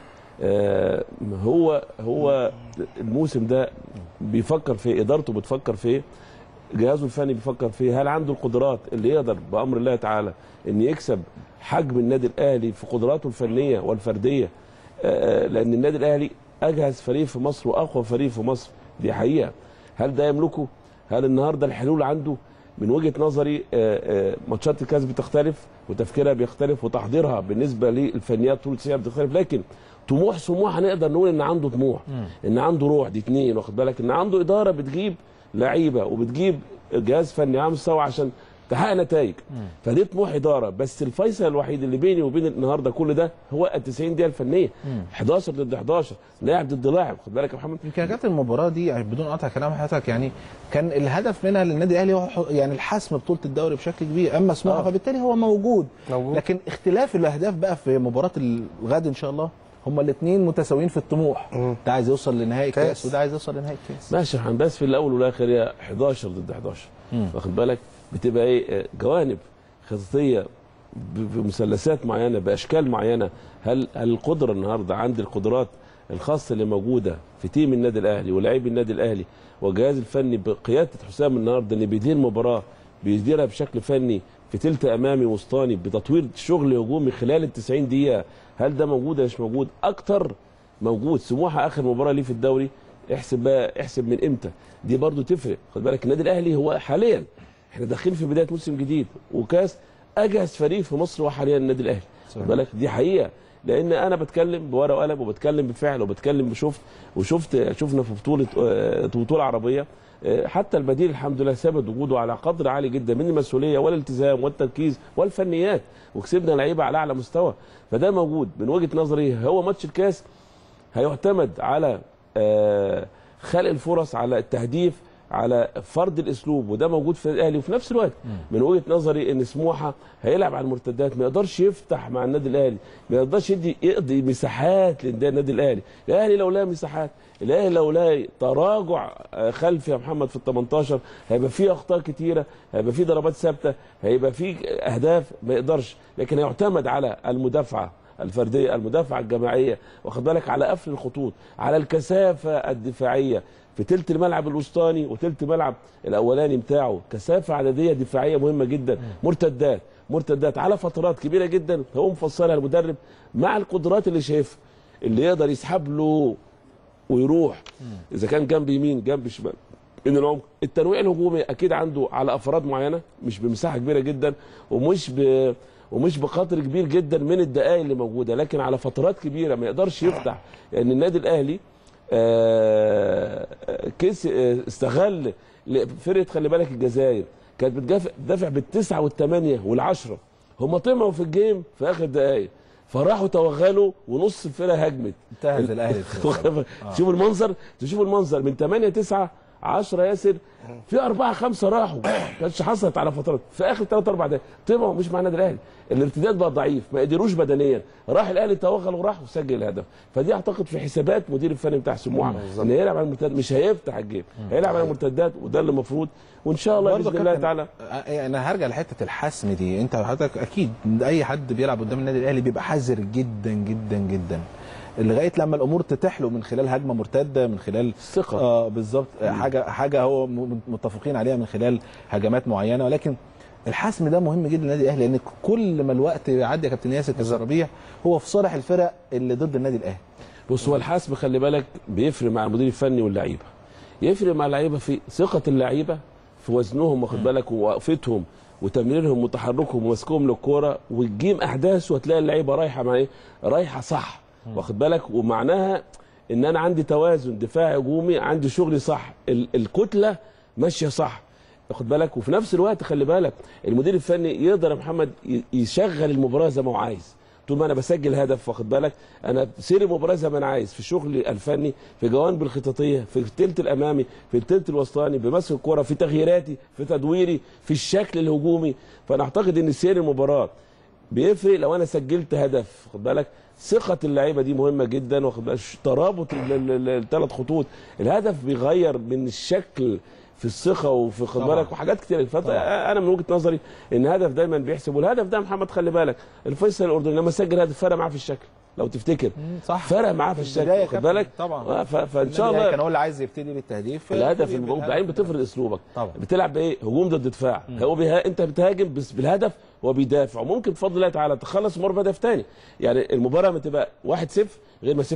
آه، هو هو الموسم ده بيفكر في ادارته بتفكر في جهازه الفني بيفكر فيه هل عنده القدرات اللي يقدر بامر الله تعالى ان يكسب حجم النادي الاهلي في قدراته الفنيه والفرديه آه، لان النادي الاهلي اجهز فريق في مصر واقوى فريق في مصر دي حقيقه هل ده يملكه هل النهارده الحلول عنده من وجهه نظري آه، آه، ماتشات الكاس بتختلف وتفكيرها بيختلف وتحضيرها بالنسبه للفنيات طول السنه بتختلف لكن طموح سموحه هنقدر نقول ان عنده طموح ان عنده روح دي اتنين واخد بالك ان عنده اداره بتجيب لعيبه وبتجيب جهاز فني على مستوى عشان تحقق نتائج فدي طموح اداره بس الفيصل الوحيد اللي بيني وبين النهارده كل ده هو ال 90 دقيقه الفنيه 11 ضد 11 لاعب ضد لاعب خد بالك يا محمد يمكن كانت المباراه دي يعني بدون قطع كلام حضرتك يعني كان الهدف منها للنادي الاهلي هو ح- يعني الحسم بطوله الدوري بشكل كبير اما سموحه آه. فبالتالي هو موجود. موجود. لكن اختلاف الاهداف بقى في مباراه الغد ان شاء الله هما الاثنين متساويين في الطموح ده عايز يوصل لنهائي الكاس كاس. وده عايز يوصل لنهائي الكاس ماشي يا محمد بس في الاول والاخر هي 11 ضد 11 واخد بالك بتبقى ايه آه، جوانب خططيه ب- بمثلثات معينه باشكال معينه هل هل القدره النهارده عند القدرات الخاصه اللي موجوده في تيم النادي الاهلي ولاعيبي النادي الاهلي والجهاز الفني بقياده حسام النهارده اللي بيدير المباراه بيديرها بشكل فني في تلت امامي وسطاني بتطوير شغل هجومي خلال ال 90 دقيقه هل ده موجود ولا مش موجود اكتر موجود سموحه اخر مباراه ليه في الدوري احسب بقى احسب من امتى دي برضو تفرق خد بالك النادي الاهلي هو حاليا احنا داخلين في بدايه موسم جديد وكاس اجهز فريق في مصر هو حاليا النادي الاهلي خد بالك دي حقيقه لان انا بتكلم بورقه وقلم وبتكلم بفعل وبتكلم بشفت وشفت شفنا في بطوله آه، بطوله عربيه آه، حتى البديل الحمد لله ثبت وجوده على قدر عالي جدا من المسؤوليه والالتزام والتركيز والفنيات وكسبنا لعيبه على اعلى مستوى فده موجود من وجهه نظري هو ماتش الكاس هيعتمد على آه، خلق الفرص على التهديف على فرض الاسلوب وده موجود في الاهلي وفي نفس الوقت من وجهه نظري ان سموحه هيلعب على المرتدات ما يقدرش يفتح مع النادي الاهلي ما يقدرش يدي يقضي مساحات للنادي الاهلي الاهلي لو لقى مساحات الاهلي لو لقى تراجع آه، خلفي يا محمد في ال 18 هيبقى فيه اخطاء كتيره هيبقى فيه ضربات ثابته هيبقى فيه اهداف ما يقدرش لكن هيعتمد على المدافعه الفرديه المدافعه الجماعيه واخد بالك على قفل الخطوط على الكثافه الدفاعيه في تلت الملعب الوسطاني وتلت الملعب الاولاني بتاعه كثافه عدديه دفاعيه مهمه جدا مرتدات مرتدات على فترات كبيره جدا هو مفصلها المدرب مع القدرات اللي شايفها اللي يقدر يسحب له ويروح اذا كان جنب يمين جنب شمال من العمق التنويع الهجومي اكيد عنده على افراد معينه مش بمساحه كبيره جدا ومش ب ومش بقدر كبير جدا من الدقائق اللي موجوده لكن على فترات كبيره ما يقدرش يفتح لان النادي الاهلي آه، كيس آه، استغل ل- فرقه خلي بالك الجزائر كانت بتدافع بتدافع بالتسعه والثمانيه والعشره هم طمعوا في الجيم في اخر دقائق فراحوا توغلوا ونص الفرقه هجمت انتهز الاهلي شوفوا المنظر تشوفوا المنظر من 8 9 10 ياسر في أربعة خمسة راحوا كانتش حصلت على فترات في آخر ثلاث أربع دقايق طمعوا مش مع النادي الأهلي الارتداد بقى ضعيف ما قدروش بدنيا راح الأهلي توغل وراح وسجل الهدف فدي أعتقد في حسابات مدير الفني بتاع سموحة إن هيلعب على المرتدات مش هيفتح الجيم هيلعب على المرتدات وده اللي المفروض وإن شاء الله برضه بإذن الله كابتن، تعالى آه، انا هرجع لحته الحسم دي انت حضرتك اكيد اي حد بيلعب قدام النادي الاهلي بيبقى حذر جدا جدا جدا لغايه لما الامور تتيح له من خلال هجمه مرتده من خلال الثقة. اه بالظبط آه، حاجه حاجه هو م- متفقين عليها من خلال هجمات معينه ولكن الحسم ده مهم جدا للنادي الاهلي لان كل ما الوقت يعدي يا كابتن ياسر كالزرابيع هو في صالح الفرق اللي ضد النادي الاهلي بص هو الحسم خلي بالك بيفرق مع المدير الفني واللعيبه يفرق مع اللعيبه في ثقه اللعيبه في وزنهم واخد بالك ووقفتهم وتمريرهم وتحركهم ومسكهم للكوره وتجيم احداث وتلاقي اللعيبه رايحه مع ايه؟ رايحه صح واخد بالك ومعناها ان انا عندي توازن دفاعي هجومي عندي شغلي صح ال- الكتله ماشيه صح واخد بالك وفي نفس الوقت خلي بالك المدير الفني يقدر يا محمد ي- يشغل المباراه زي ما هو عايز طول ما انا بسجل هدف واخد بالك انا سير المباراه زي ما انا عايز في شغلي الفني في جوانب الخططيه في التلت الامامي في التلت الوسطاني بمسك الكره في تغييراتي في تدويري في الشكل الهجومي فانا اعتقد ان سير المباراه بيفرق لو انا سجلت هدف واخد بالك ثقة اللعيبة دي مهمة جدا واخد بالك ترابط الثلاث خطوط الهدف بيغير من الشكل في الثقه وفي خد طبعا. بالك وحاجات كتير طبعا. فانا من وجهه نظري ان هدف دايما بيحسب والهدف ده محمد خلي بالك الفيصل الاردني لما سجل هدف فرق معاه في الشكل لو تفتكر صح فرق معاه في الشكل البداية واخد كابتن، بالك طبعا. آه، ف- فان شاء النادي الأهلي الله كان هو اللي عايز يبتدي بالتهديف الهدف يبتدي الموجود بالهدف. بعدين بتفرض اسلوبك طبعا. بتلعب بايه هجوم ضد دفاع هو بيها... انت بتهاجم بس بالهدف هو بيدافع وممكن بفضل الله تعالى تخلص المباراه بهدف تاني يعني المباراه بتبقى 1-0 غير ما 0-0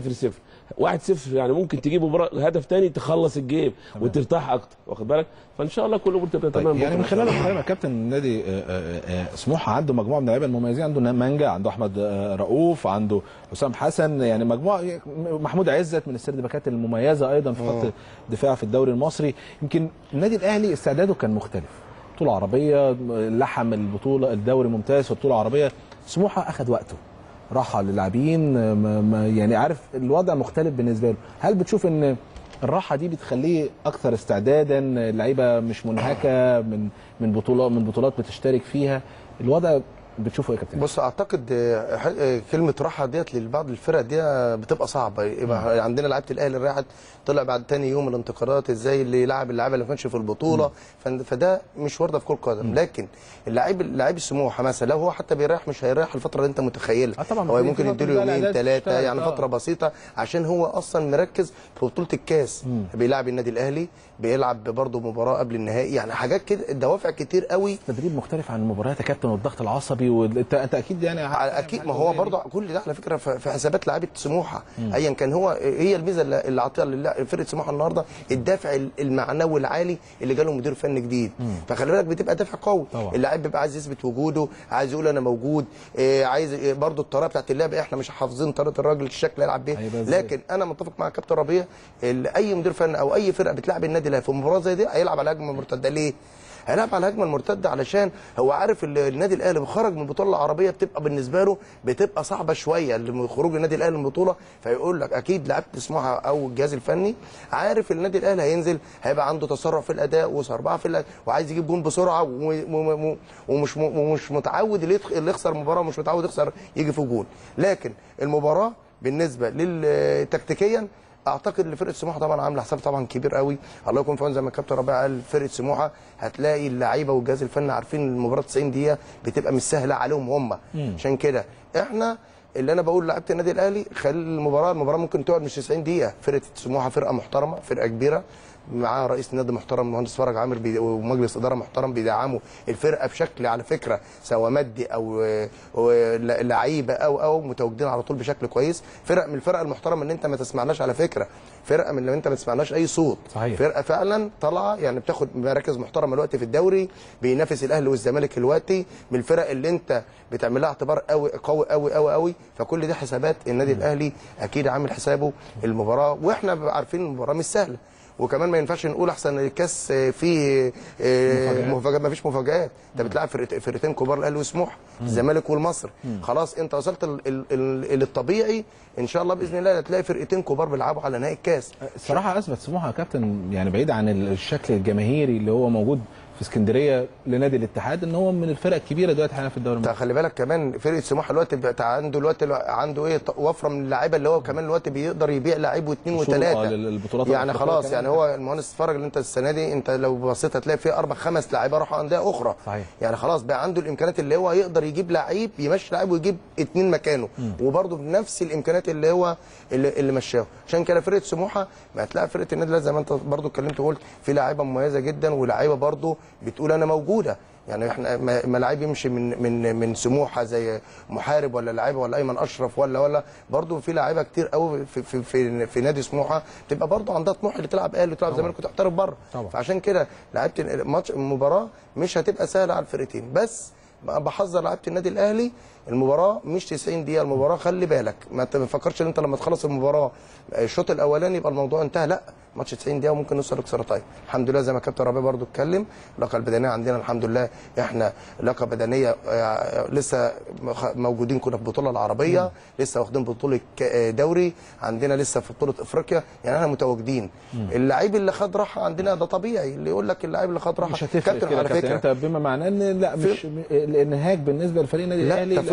1-0 يعني ممكن تجيب مباراه هدف تاني تخلص الجيم وترتاح اكتر واخد بالك فان شاء الله كل الامور تبقى تمام طيب يعني بكرة من إن شاء خلال الله. حضرتك يا كابتن النادي آه، آه، آه، سموحه عنده مجموعه من اللعيبه المميزين عنده مانجا عنده احمد آه، رؤوف عنده حسام حسن يعني مجموعه محمود عزت من السردباكات المميزه ايضا في خط الدفاع في الدوري المصري يمكن النادي الاهلي استعداده كان مختلف بطوله عربيه لحم البطوله الدوري ممتاز في بطوله عربيه سموحه اخذ وقته راحه للاعبين آه، ما- ما- يعني عارف الوضع مختلف بالنسبه له هل بتشوف ان الراحه دي بتخليه اكثر استعدادا اللعيبه مش منهكه من من بطولات من بطولات بتشترك فيها الوضع بتشوفه ايه يا كابتن بص اعتقد آه، ح- آه، كلمه راحه ديت لبعض الفرق دي آه، بتبقى صعبه يبقى عندنا لعيبه الاهلي راحت طلع بعد تاني يوم الانتقادات ازاي اللي يلعب اللعيبه اللي ما كانش في البطوله فن- فده مش وارده في كره قدم لكن اللعيب لعيب السموحه مثلا لو هو حتى بيريح مش هيريح الفتره اللي انت متخيلها آه طبعا، هو في ممكن فترة يديله بقى يومين الإعداد ثلاثه تشتغل، يعني آه. فتره بسيطه عشان هو اصلا مركز في بطوله الكاس بيلعب النادي الاهلي بيلعب برضه مباراه قبل النهائي يعني حاجات كده دوافع كتير قوي تدريب مختلف عن المباريات يا كابتن والضغط العصبي وانت انت اكيد يعني على اكيد ما هو برضه كل ده على فكره في في حسابات لعيبه سموحه ايا كان هو هي الميزه اللي اللي عطيها لله- فرقه سموحه النهارده الدافع المعنوي العالي اللي جاله مدير فني جديد فخلي بالك بتبقى دافع قوي طبعا. اللاعب بيبقى عايز يثبت وجوده عايز يقول انا موجود إيه، عايز إيه، برضه الطريقه بتاعت اللعب احنا مش حافظين طريقه الراجل الشكل اللي يلعب بيه هيبقى إزاي؟ لكن انا متفق مع كابتن ربيع ال- اي مدير فني او اي فرقه بتلعب النادي الاهلي في مباراه زي دي هيلعب على هجمه مرتده ليه؟ هيلعب على الهجمه المرتده علشان هو عارف ال- النادي الاهلي خرج من البطوله العربيه بتبقى بالنسبه له بتبقى صعبه شويه اللي- خروج النادي الاهلي من البطوله فيقول لك اكيد لعيبه سموحه او الجهاز الفني عارف النادي الاهلي هينزل هيبقى عنده تسرع في الاداء وسرعه في الأداء وعايز يجيب جون بسرعه و- و- و- ومش م- ومش متعود اللي يدخ- اللي يخسر مباراه ومش متعود يخسر يجي في جون لكن المباراه بالنسبه لل تكتيكيا اعتقد ان فرقه سموحه طبعا عامله حساب طبعا كبير قوي الله يكون في عون زي ما الكابتن ربيع قال فرقه سموحه هتلاقي اللعيبه والجهاز الفني عارفين ان المباراه 90 دقيقه بتبقى مش سهله عليهم هم عشان كده احنا اللي انا بقول لعيبه النادي الاهلي خلال المباراه المباراه ممكن تقعد مش 90 دقيقه فرقه سموحه فرقه محترمه فرقه كبيره معاه رئيس نادي محترم المهندس فرج عامر بي- ومجلس اداره محترم بيدعموا الفرقه بشكل على فكره سواء مادي او أو لعيبه او او متواجدين على طول بشكل كويس فرق من الفرق المحترمه اللي انت ما تسمعناش على فكره فرقه من اللي انت ما تسمعناش اي صوت صحيح. فرقه فعلا طالعه يعني بتاخد مراكز محترمه دلوقتي في الدوري بينافس الاهلي والزمالك دلوقتي من الفرق اللي انت بتعمل لها اعتبار قوي قوي قوي قوي قوي فكل دي حسابات النادي الاهلي اكيد عامل حسابه المباراه واحنا عارفين المباراه مش سهله وكمان ما ينفعش نقول احسن الكاس فيه آه، مفاجات ما فيش مفاجات انت بتلعب فرقت- فرقتين كبار الاهلي وسموحه الزمالك والمصري خلاص انت وصلت ال- ال- ال- للطبيعي ان شاء الله باذن الله هتلاقي فرقتين كبار بيلعبوا على نهائي الكاس الصراحه اثبت سموحه يا كابتن يعني بعيد عن الشكل الجماهيري اللي هو موجود في اسكندريه لنادي الاتحاد ان هو من الفرق الكبيره دلوقتي حاليا في الدوري انت المصري خلي بالك كمان فرقه سموحه دلوقتي بقى عنده دلوقتي عنده ايه ط- وفره من اللعيبه اللي هو كمان دلوقتي بيقدر يبيع لعيب واثنين وصول، آه، وثلاثه للبطولات يعني الأفريقية خلاص كمان. يعني هو المهندس اتفرج اللي انت السنه دي انت لو بصيت هتلاقي فيه اربع خمس لعيبه راحوا انديه اخرى صحيح. يعني خلاص بقى عنده الامكانيات اللي هو يقدر يجيب لعيب يمشي لعيب ويجيب اثنين مكانه وبرده بنفس الامكانيات اللي هو اللي, اللي مشاه عشان كده فرقه سموحه ما هتلاقي فرقه النادي الأهلي زي ما انت برده اتكلمت وقلت في لعيبه مميزه جدا ولاعيبه برده بتقول انا موجوده يعني احنا ما ما لعيب يمشي من من من سموحه زي محارب ولا لعيبه ولا ايمن اشرف ولا ولا برضه في لعيبه كتير قوي في في في, في نادي سموحه تبقى برضه عندها طموح اللي تلعب اهلي وتلعب زمالك وتحترف بره طبعا. فعشان كده لعيبه الماتش المباراه مش هتبقى سهله على الفرقتين بس بحذر لعيبه النادي الاهلي المباراه مش 90 دقيقه المباراه خلي بالك ما تفكرش ان انت لما تخلص المباراه الشوط الاولاني يبقى الموضوع انتهى لا ماتش 90 دقيقه وممكن نوصل اكسترا تايم الحمد لله زي ما كابتن ربيع برضو اتكلم اللياقه البدنيه عندنا الحمد لله احنا لياقه بدنيه آه، لسه مخ- موجودين كنا في البطوله العربيه لسه واخدين بطوله ك- آه، دوري عندنا لسه في بطوله افريقيا يعني احنا متواجدين اللعيب اللي خد راحه عندنا ده طبيعي اللي يقول لك اللعيب اللي خد راحه مش هتفرق كده على كابتن فكره انت بما معناه ان لا مش الانهاك بالنسبه لفريق النادي لا الاهلي تفرق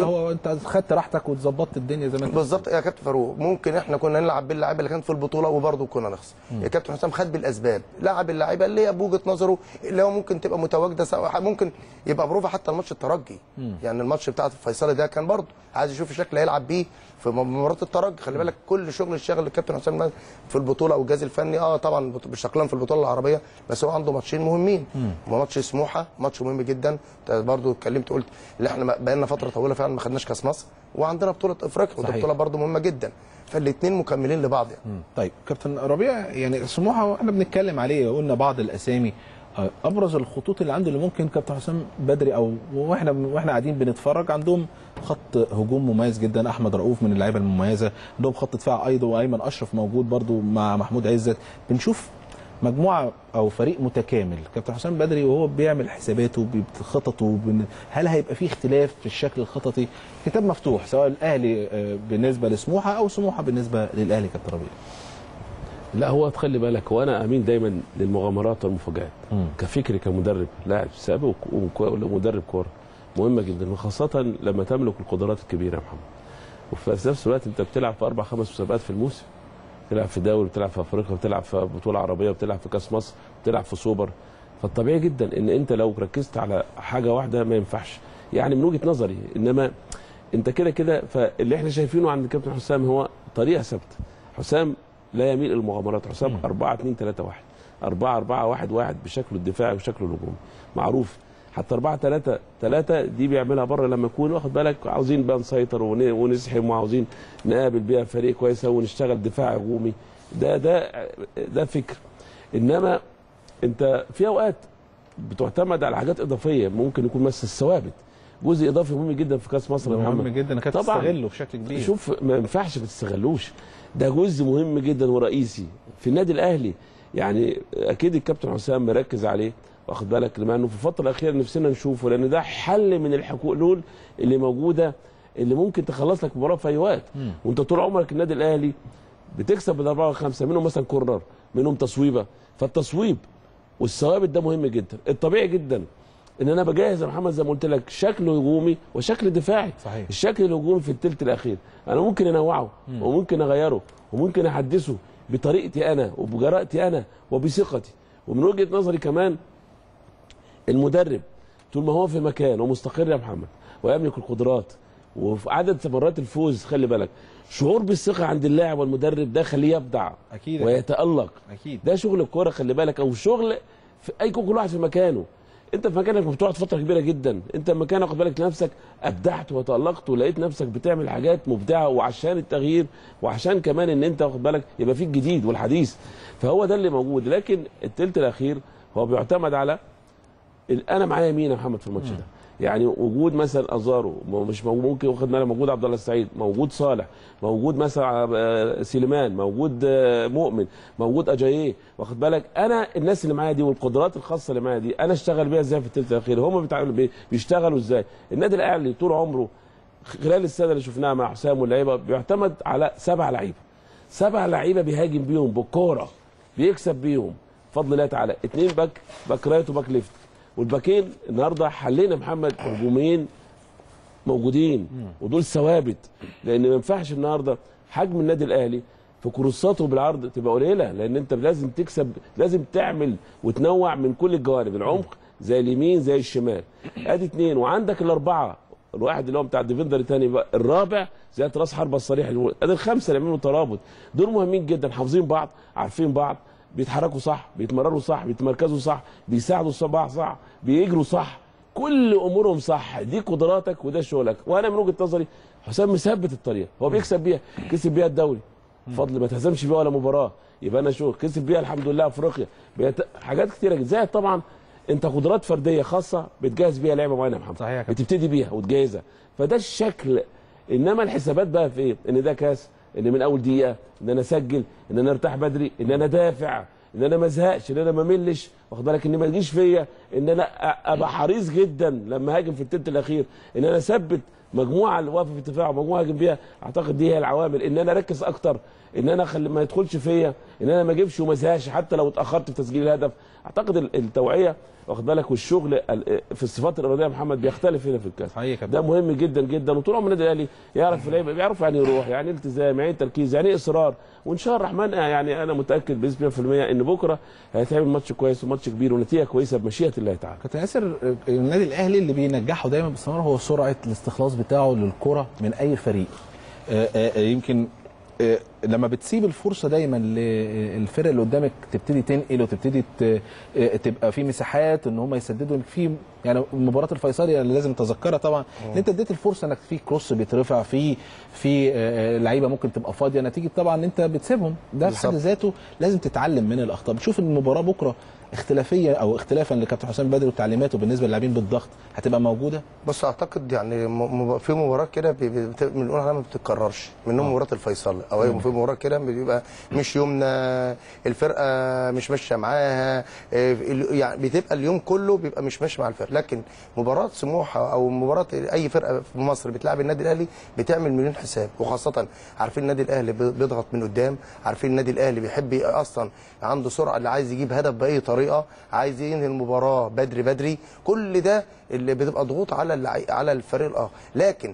هو انت خدت راحتك وظبطت الدنيا زي ما انت بالظبط يا كابتن فاروق ممكن احنا كنا نلعب باللعيبه اللي كانت في البطوله وبرضه كنا نخسر يا كابتن حسام خد بالاسباب لعب اللعيبه اللي هي بوجهه نظره اللي هو ممكن تبقى متواجده سواء ممكن يبقى بروفه حتى الماتش الترجي يعني الماتش بتاع الفيصلي ده كان برضه عايز يشوف الشكل هيلعب بيه في مباراه الترجي خلي بالك كل شغل الشغل الكابتن حسام في البطوله او الجهاز الفني اه طبعا بيشتغلان في البطوله العربيه بس هو عنده ماتشين مهمين ماتش سموحه ماتش مهم جدا انت برضه اتكلمت قلت اللي احنا بقى لنا فتره طويله فعلا ما خدناش كاس مصر وعندنا بطوله افريقيا ودي صحيح. بطوله برضه مهمه جدا فالاثنين مكملين لبعض يعني طيب كابتن ربيع يعني سموحه واحنا بنتكلم عليه قلنا بعض الاسامي آه، ابرز الخطوط اللي عنده اللي ممكن كابتن حسام بدري او واحنا واحنا قاعدين بنتفرج عندهم خط هجوم مميز جدا احمد رؤوف من اللعيبه المميزه عندهم خط دفاع ايضا وايمن اشرف موجود برضو مع محمود عزت بنشوف مجموعه او فريق متكامل كابتن حسام بدري وهو بيعمل حساباته بخططه بن- هل هيبقى في اختلاف في الشكل الخططي كتاب مفتوح سواء الاهلي آه، بالنسبه لسموحه او سموحه بالنسبه للاهلي كابتن ربيع لا هو تخلي بالك وانا امين دايما للمغامرات والمفاجآت كفكري كمدرب لاعب سابق وك- وك- ومدرب كوره مهمه جدا وخاصه لما تملك القدرات الكبيره يا محمد وفي نفس الوقت انت بتلعب في اربع خمس مسابقات في الموسم بتلعب في دوري بتلعب في افريقيا بتلعب في بطوله عربيه بتلعب في كاس مصر بتلعب في سوبر فالطبيعي جدا ان انت لو ركزت على حاجه واحده ما ينفعش يعني من وجهه نظري انما انت كده كده فاللي احنا شايفينه عند الكابتن حسام هو طريقه ثابته حسام لا يميل الى المغامرات حسام 4 2 3 1 4 4 1 1 بشكله الدفاعي وشكله الهجومي معروف حتى 4 3 3 دي بيعملها بره لما يكون واخد بالك عاوزين بقى نسيطر ون- ونزحم وعاوزين نقابل بيها فريق كويسه ونشتغل دفاع هجومي ده ده ده فكر انما انت في اوقات بتعتمد على حاجات اضافيه ممكن يكون مثلا الثوابت جزء اضافي مهم جدا في كاس مصر يا مهم محمد جدا انك طبعاً. تستغله بشكل كبير شوف ما ينفعش ما تستغلوش ده جزء مهم جدا ورئيسي في النادي الاهلي يعني اكيد الكابتن حسام مركز عليه واخد بالك لما انه في الفتره الاخيره نفسنا نشوفه لان ده حل من الحلول اللي موجوده اللي ممكن تخلص لك مباراه في اي وقت وانت طول عمرك النادي الاهلي بتكسب بالاربعه وخمسه منهم مثلا كورنر منهم تصويبه فالتصويب والثوابت ده مهم جدا الطبيعي جدا ان انا بجهز يا محمد زي ما قلت لك شكل هجومي وشكل دفاعي صحيح. الشكل الهجومي في الثلث الاخير انا ممكن انوعه وممكن اغيره وممكن احدثه بطريقتي انا وبجرأتي انا وبثقتي ومن وجهه نظري كمان المدرب طول ما هو في مكان ومستقر يا محمد ويملك القدرات وفي عدد مرات الفوز خلي بالك شعور بالثقه عند اللاعب والمدرب ده خليه يبدع أكيد. ويتالق اكيد ده شغل الكوره خلي بالك او شغل في اي كل واحد في مكانه انت في مكانك بتقعد فتره كبيره جدا انت في مكانك خد بالك نفسك ابدعت وتالقت ولقيت نفسك بتعمل حاجات مبدعه وعشان التغيير وعشان كمان ان انت واخد بالك يبقى فيك جديد والحديث فهو ده اللي موجود لكن التلت الاخير هو بيعتمد على ال- انا معايا مين يا محمد في الماتش ده يعني وجود مثلا ازارو م- مش موجود ممكن واخد بالك موجود عبد الله السعيد موجود صالح موجود مثلا آه، سليمان موجود آه، مؤمن موجود اجاييه واخد بالك انا الناس اللي معايا دي والقدرات الخاصه اللي معايا دي انا اشتغل بيها ازاي في الثلث الاخير هم بيتعاملوا بي- بيشتغلوا ازاي النادي الاهلي طول عمره خلال السنه اللي شفناها مع حسام واللعيبه بيعتمد على سبع لعيبه سبع لعيبه بيهاجم بيهم بالكوره بيكسب بيهم بفضل الله تعالى اثنين باك باك رايت وباك ليفت والباكين النهارده حلينا محمد هجومين موجودين ودول ثوابت لان ما ينفعش النهارده حجم النادي الاهلي في كروساته بالعرض تبقى قليله لان انت لازم تكسب لازم تعمل وتنوع من كل الجوانب العمق زي اليمين زي الشمال ادي اثنين وعندك الاربعه الواحد اللي هو بتاع الديفندر الثاني بقى الرابع زي راس حربه الصريح الأول. ادي الخمسه اللي بيعملوا ترابط دول مهمين جدا حافظين بعض عارفين بعض بيتحركوا صح بيتمرروا صح بيتمركزوا صح بيساعدوا صباح صح بيجروا صح كل امورهم صح دي قدراتك وده شغلك وانا من وجهه نظري حسام مثبت الطريقه هو بيكسب بيها كسب بيها الدوري فضل ما تهزمش بيها ولا مباراه يبقى انا شو كسب بيها الحمد لله افريقيا بيت... حاجات كتيره جدا زائد طبعا انت قدرات فرديه خاصه بتجهز بيها لعبه معينه يا محمد صحيح يا كابتن. بتبتدي بيها وتجهزها فده الشكل انما الحسابات بقى في ايه ان ده كاس ان من اول دقيقه ان انا اسجل ان انا ارتاح بدري ان انا دافع ان انا ما ازهقش ان انا ما ملش واخد بالك ان ما تجيش فيا ان انا أ- ابقى حريص جدا لما هاجم في التلت الاخير ان انا اثبت مجموعه اللي واقفه في الدفاع ومجموعه هاجم بيها اعتقد دي هي العوامل ان انا اركز اكتر ان انا خلي ما يدخلش فيا ان انا ما اجيبش وما ازهقش حتى لو اتاخرت في تسجيل الهدف اعتقد ال- التوعيه واخد بالك والشغل ال- في الصفات الاراديه يا محمد بيختلف هنا في الكاس صحيح يا كابتن. ده مهم جدا جدا وطول عمر النادي الاهلي يعرف اللعيبه بيعرف يعني يروح يعني التزام يعني تركيز يعني اصرار وان شاء الله الرحمن يعني انا متاكد بنسبه 100% ان بكره هيتعمل ماتش كويس وماتش كبير ونتيجه كويسه بمشيئه الله تعالى كابتن ياسر النادي الاهلي اللي بينجحه دايما باستمرار هو سرعه الاستخلاص بتاعه للكره من اي فريق آه، آه، يمكن آه، لما بتسيب الفرصه دايما للفرق اللي قدامك تبتدي تنقل وتبتدي ت- آه، تبقى في مساحات ان هم يسددوا في يعني مباراه الفيصلي اللي لازم نتذكرها طبعا ان انت اديت الفرصه انك في كروس بيترفع في في آه، لعيبه ممكن تبقى فاضيه نتيجه طبعا ان انت بتسيبهم ده في حد بالظبط. ذاته لازم تتعلم من الاخطاء بتشوف المباراه بكره اختلافيه او اختلافا لكابتن حسام بدري وتعليماته بالنسبه للاعبين بالضغط هتبقى موجوده بص اعتقد يعني م- م- في مباراه كده بي- بي- بت- بنقول عليها ما بتتكررش منهم مباراه الفيصل او أي في مباراه كده بيبقى مش يومنا الفرقه مش ماشيه معاها إيه، ال- يعني بتبقى اليوم كله بيبقى مش ماشي مع الفرقه لكن مباراه سموحه او مباراه اي فرقه في مصر بتلعب النادي الاهلي بتعمل مليون حساب وخاصه عارفين النادي الاهلي بي- بيضغط من قدام عارفين النادي الاهلي بيحب ي- اصلا عنده سرعه اللي عايز يجيب هدف باي طريقه عايز ينهي المباراه بدري بدري كل ده اللي بتبقى ضغوط على اللعي... على الفريق الاخر لكن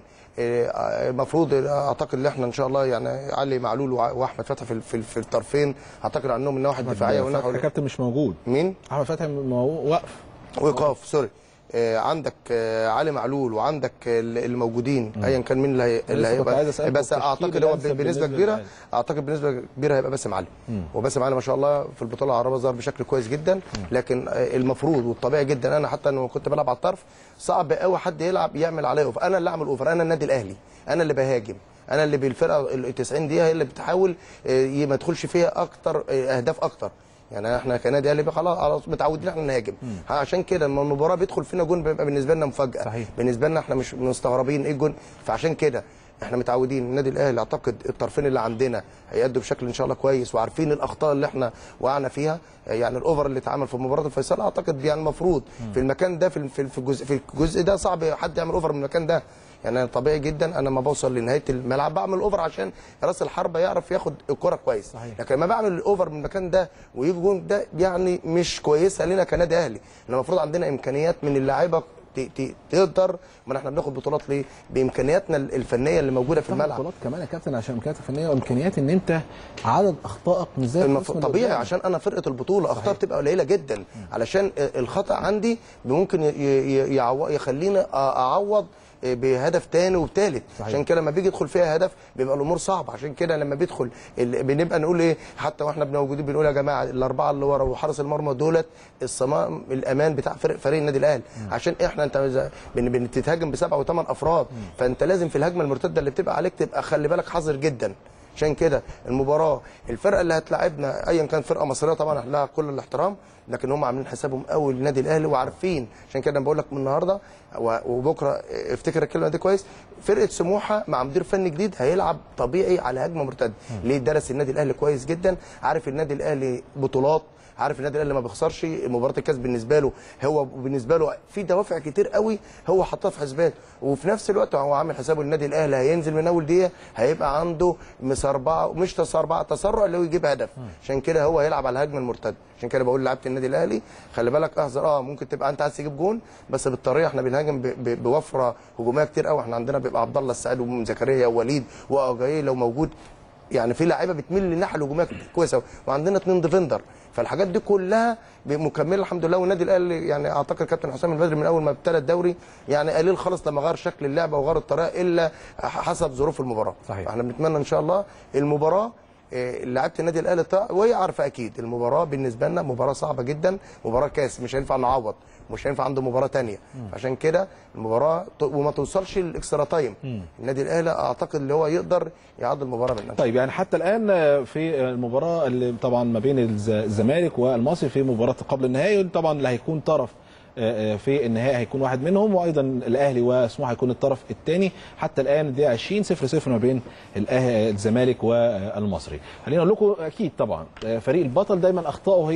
آه، المفروض اعتقد ان احنا ان شاء الله يعني علي معلول وع- واحمد فتحي في, في, في الطرفين اعتقد عنهم من الناحيه الدفاعيه فتحي والناحيه كابتن مش موجود مين؟ احمد فتحي ما هو واقف وايقاف سوري آه، عندك آه، علي معلول وعندك ال- الموجودين ايا كان مين اللي هي- اللي لسه كنت عايز هيبقى أسألك بس التشكيل اعتقد هو الأنسب بنسبه بالنسبة كبيره للأهلي. اعتقد بنسبه كبيره هيبقى باسم علي وباسم علي ما شاء الله في البطوله العربيه ظهر بشكل كويس جدا لكن آه، المفروض والطبيعي جدا انا حتى لما كنت بلعب على الطرف صعب قوي حد يلعب يعمل عليا اوفر انا اللي اعمل اوفر انا النادي الاهلي انا اللي بهاجم انا اللي بالفرقه ال 90 دقيقه هي اللي بتحاول آه، ما تدخلش فيها اكتر آه، اهداف اكتر يعني احنا كنادي اهلي خلاص خلاص متعودين احنا نهاجم عشان كده لما المباراه بيدخل فينا جون بيبقى بالنسبه لنا مفاجاه صحيح. بالنسبه لنا احنا مش مستغربين ايه الجون فعشان كده احنا متعودين النادي الاهلي اعتقد الطرفين اللي عندنا هيأدوا بشكل ان شاء الله كويس وعارفين الاخطاء اللي احنا وقعنا فيها يعني الاوفر اللي اتعمل في مباراه الفيصل اعتقد يعني المفروض في المكان ده في في في الجزء في الجزء ده صعب حد يعمل اوفر من المكان ده يعني أنا طبيعي جدا انا لما بوصل لنهايه الملعب بعمل اوفر عشان راس الحربه يعرف ياخد الكره كويس صحيح. لكن لما بعمل الاوفر من المكان ده ويجي جون ده يعني مش كويسه لنا كنادي اهلي احنا المفروض عندنا امكانيات من اللاعيبه ت- ت- تقدر ما احنا بناخد بطولات ليه بامكانياتنا الفنيه اللي موجوده في تاخد الملعب بطولات كمان يا كابتن عشان امكانيات فنيه وامكانيات ان انت عدد اخطائك مش زي المف... الخصم اللي طبيعي قدامك. عشان انا فرقه البطوله اخطاء بتبقى قليله جدا علشان الخطا عندي ممكن ي... ي... يعو... يخليني أ- اعوض بهدف تاني وثالث صحيح. عشان كده لما بيجي يدخل فيها هدف بيبقى الامور صعبه عشان كده لما بيدخل ال... بنبقى نقول ايه حتى واحنا موجودين بنقول يا جماعه الاربعه اللي ورا وحارس المرمى دولت الصمام الامان بتاع فريق فريق النادي الاهلي عشان احنا انت إذا بن... بتتهاجم بسبعه وثمان افراد فانت لازم في الهجمه المرتده اللي بتبقى عليك تبقى خلي بالك حذر جدا عشان كده المباراه الفرقه اللي هتلاعبنا ايا كان فرقه مصريه طبعا لها كل الاحترام لكن هم عاملين حسابهم قوي للنادي الاهلي وعارفين عشان كده انا بقول لك من النهارده و- وبكره افتكر الكلمه دي كويس فرقه سموحه مع مدير فني جديد هيلعب طبيعي على هجمه مرتده ليه درس النادي الاهلي كويس جدا عارف النادي الاهلي بطولات عارف النادي الاهلي ما بيخسرش مباراه الكاس بالنسبه له هو بالنسبه له في دوافع كتير قوي هو حطها في حسبات وفي نفس الوقت هو عامل حسابه النادي الاهلي هينزل من اول دقيقه هيبقى عنده مسربعه مش تسربعه تسرع اللي هو يجيب هدف عشان كده هو هيلعب على الهجمه المرتده عشان كده بقول لعيبه النادي الاهلي خلي بالك احذر اه ممكن تبقى انت عايز تجيب جون بس بالطريقه احنا بنهاجم ب- ب- بوفره هجوميه كتير قوي احنا عندنا بيبقى عبد الله السعيد ومؤمن زكريا ووليد واجاي لو موجود يعني في لعيبه بتميل للناحيه الهجوميه كويسه أوي. وعندنا اثنين ديفندر فالحاجات دي كلها مكمله الحمد لله والنادي الاهلي يعني اعتقد كابتن حسام البدري من اول ما ابتدى الدوري يعني قليل خالص لما غير شكل اللعبه وغير الطريقه الا حسب ظروف المباراه صحيح. احنا بنتمنى ان شاء الله المباراه إيه، لعيبه النادي الاهلي طا- وهي عارفه اكيد المباراه بالنسبه لنا مباراه صعبه جدا مباراه كاس مش هينفع نعوض مش هينفع عنده مباراه تانية عشان كده المباراه ت- وما توصلش الاكسترا تايم النادي الاهلي اعتقد اللي هو يقدر يعدي المباراه من طيب يعني حتى الان في المباراه اللي طبعا ما بين الز- الزمالك والمصري في مباراه قبل النهائي طبعا اللي هيكون طرف آه، آه، في النهائي هيكون واحد منهم وايضا الاهلي وسموحه هيكون الطرف الثاني حتى الان دي 20 0 0 ما بين الأه- الزمالك والمصري خلينا اقول لكم اكيد طبعا آه، فريق البطل دايما اخطائه هي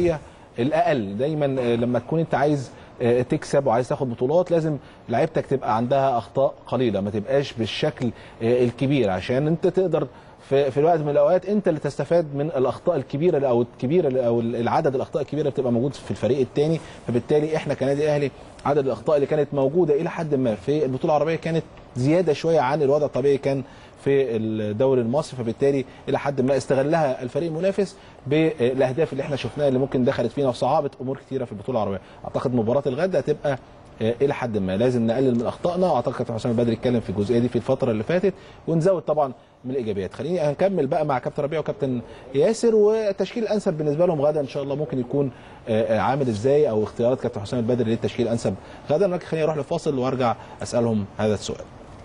الاقل دايما آه، لما تكون انت عايز آه، تكسب وعايز تاخد بطولات لازم لعيبتك تبقى عندها اخطاء قليله ما تبقاش بالشكل آه، الكبير عشان انت تقدر في, في الوقت من الاوقات انت اللي تستفاد من الاخطاء الكبيره اللي- او الكبيره اللي- او العدد الاخطاء الكبيره اللي بتبقى موجود في الفريق الثاني فبالتالي احنا كنادي اهلي عدد الاخطاء اللي كانت موجوده الى حد ما في البطوله العربيه كانت زياده شويه عن الوضع الطبيعي كان في الدوري المصري فبالتالي الى حد ما استغلها الفريق المنافس بالاهداف اللي احنا شفناها اللي ممكن دخلت فينا وصعبت امور كثيره في البطوله العربيه اعتقد مباراه الغد هتبقى آه، الى حد ما لازم نقلل من اخطائنا واعتقد كابتن حسام البدري اتكلم في الجزئيه دي في الفتره اللي فاتت ونزود طبعا من الايجابيات خليني هنكمل بقى مع كابتن ربيع وكابتن ياسر والتشكيل الانسب بالنسبه لهم غدا ان شاء الله ممكن يكون آه، آه، عامل ازاي او اختيارات كابتن حسام البدري للتشكيل الانسب غدا لكن خليني اروح لفاصل وارجع اسالهم هذا السؤال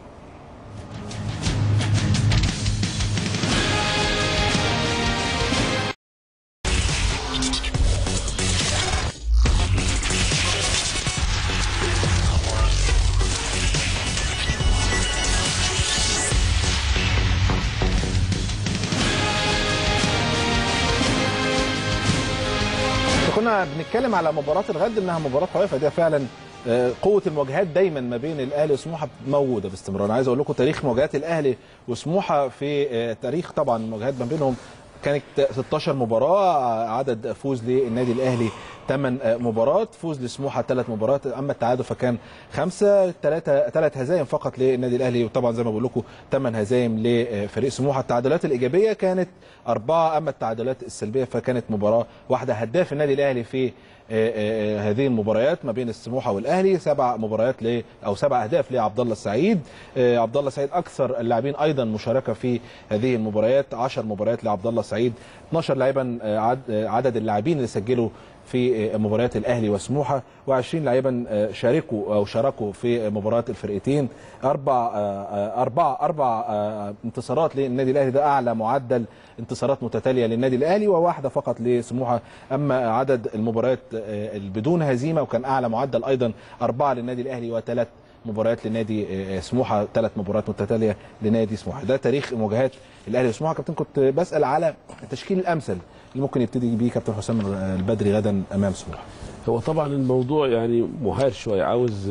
كنا بنتكلم على مباراة الغد انها مباراة قوية فده فعلا آه، قوة المواجهات دايما ما بين الاهلي وسموحة موجودة باستمرار، انا عايز اقول لكم تاريخ مواجهات الاهلي وسموحة في آه، تاريخ طبعا المواجهات ما بينهم كانت 16 مباراة عدد فوز للنادي الاهلي 8 مباريات فوز لسموحة 3 مباريات اما التعادل فكان خمسة ثلاثة ثلاث هزايم فقط للنادي الاهلي وطبعا زي ما بقول لكم 8 هزايم لفريق سموحة التعادلات الايجابية كانت أربعة أما التعادلات السلبية فكانت مباراة واحدة هداف النادي الأهلي في آه، آه، هذه المباريات ما بين السموحة والأهلي سبع مباريات ل أو سبع أهداف لعبد الله السعيد آه، عبد الله السعيد أكثر اللاعبين أيضا مشاركة في هذه المباريات 10 مباريات لعبد الله السعيد 12 لاعبا آه، عد- آه، عدد اللاعبين اللي سجلوا في آه، مباريات الاهلي وسموحه و20 لاعبا آه، شاركوا او شاركوا في مباريات الفرقتين اربع آه، آه، اربع اربع آه، انتصارات للنادي الاهلي ده اعلى معدل انتصارات متتاليه للنادي الاهلي وواحده فقط لسموحه اما عدد المباريات آه، بدون هزيمه وكان اعلى معدل ايضا اربعه للنادي الاهلي وثلاث مباريات لنادي آه، سموحه ثلاث مباريات متتاليه لنادي سموحه ده تاريخ مواجهات الاهلي وسموحه كابتن كنت بسال على التشكيل الامثل اللي ممكن يبتدي بيه كابتن حسام البدري غدا امام سموحه هو طبعا الموضوع يعني محير شويه عاوز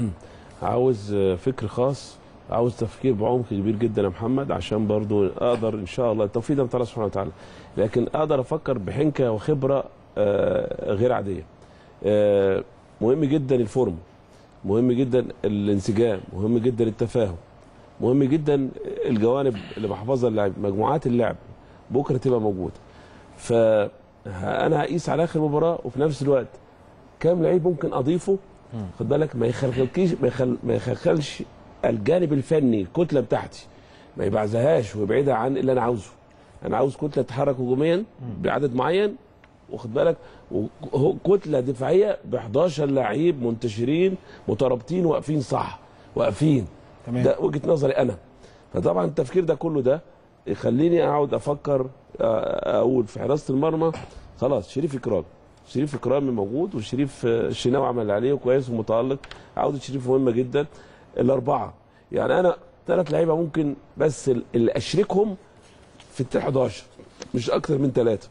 عاوز فكر خاص عاوز تفكير بعمق كبير جدا يا محمد عشان برضو اقدر ان شاء الله التوفيق ده من الله سبحانه وتعالى لكن اقدر افكر بحنكه وخبره آه، غير عاديه آه، مهم جدا الفورم مهم جدا الانسجام مهم جدا التفاهم مهم جدا الجوانب اللي بحفظها اللاعب مجموعات اللعب بكره تبقى موجوده فانا هقيس على اخر مباراه وفي نفس الوقت كام لعيب ممكن اضيفه خد بالك ما يخلخلكيش ما, يخل ما يخلخلش الجانب الفني الكتله بتاعتي ما يبعزهاش ويبعدها عن اللي انا عاوزه انا عاوز كتله تتحرك هجوميا بعدد معين واخد بالك وهو كتله دفاعيه ب 11 لعيب منتشرين مترابطين واقفين صح واقفين تمام. ده وجهه نظري انا فطبعا التفكير ده كله ده يخليني اقعد افكر آه، اقول في حراسه المرمى خلاص شريف اكرام شريف اكرامي موجود وشريف آه، الشناوي عمل اللي عليه كويس ومتالق عوده شريف مهمه جدا الاربعه يعني انا ثلاث لعيبه ممكن بس ال- اللي اشركهم في ال 11 مش اكتر من ثلاثه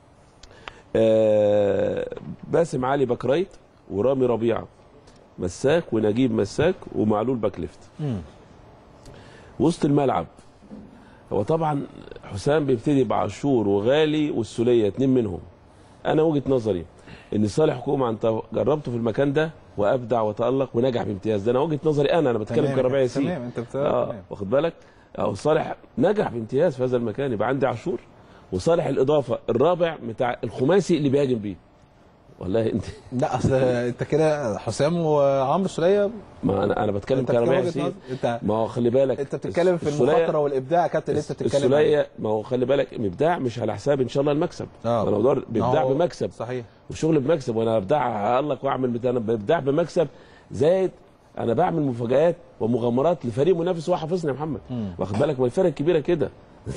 آه باسم علي باك رايت ورامي ربيعه مساك ونجيب مساك ومعلول باك ليفت وسط الملعب هو طبعا حسام بيبتدي بعاشور وغالي والسوليه اتنين منهم انا وجهه نظري ان صالح حكومه انت جربته في المكان ده وابدع وتالق ونجح بامتياز ده انا وجهه نظري انا انا بتكلم تمام، كربيع ياسين تمام انت بت... اه تمام. واخد بالك او صالح نجح بامتياز في هذا المكان يبقى عندي عاشور وصالح الاضافه الرابع بتاع الخماسي اللي بيهاجم بيه والله انت لا اصل انت كده حسام وعمرو سوليه ما انا انا بتكلم انت كربيع بتتكلم وجهة ياسين نظر. انت ما هو خلي بالك انت بتتكلم في السولية- المخاطره والابداع يا كابتن اللي انت بتتكلم عليه. السوليه ما هو خلي بالك ابداع مش على حساب ان شاء الله المكسب اه. انا بدور ما بابداع هو- بمكسب صحيح وشغل بمكسب وانا ابدع هالق واعمل بتاع انا ببدع بمكسب زائد انا بعمل مفاجآت ومغامرات لفريق منافس هو حافظني يا محمد واخد بالك ما الفرق الكبيره كده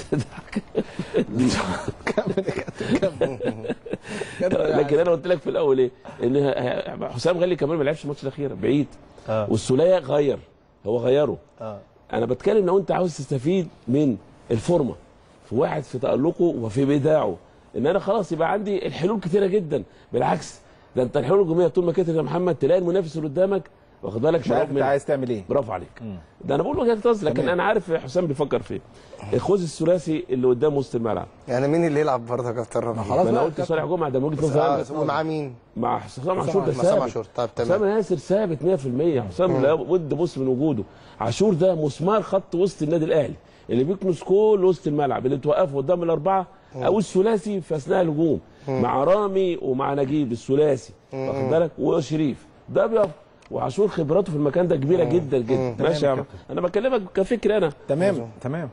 كمل يا كابتن كمل لكن انا قلت لك في الاول ايه ان حسام غالي كمان ما لعبش الماتش الاخير بعيد اه. والسوليه غير هو غيره اه. انا بتكلم لو انت عاوز تستفيد من الفورمه في واحد في تالقه وفي ابداعه ان انا خلاص يبقى عندي الحلول كتيره جدا بالعكس ده انت الحلول الهجوميه طول ما كترت يا محمد تلاقي المنافس اللي قدامك واخد بالك مش عارف شراب انت منه. عايز تعمل ايه برافو عليك ده انا بقول وجهه نظر لكن تمام. انا عارف حسام بيفكر فين خذ الثلاثي اللي قدام وسط الملعب يعني مين اللي يلعب برضه يا كابتن ربيع؟ خلاص ما انا بقى قلت الكابتن. صالح جمعه ده من وجهه آه، نظري ومع مين؟ مع حسام عاشور ده حسام ثابت عاشور طب حسام تمام ياسر ثابت 100% حسام لا بد بص من وجوده عاشور ده مسمار خط وسط النادي الاهلي اللي بيكنس كل وسط الملعب اللي توقفه قدام الاربعه او الثلاثي في اثناء الهجوم مع رامي ومع نجيب الثلاثي واخد بالك وشريف ده بيقف وعاشور خبراته في المكان ده كبيره جدا جدا ماشي يا عم انا بكلمك كفكر انا تمام تمام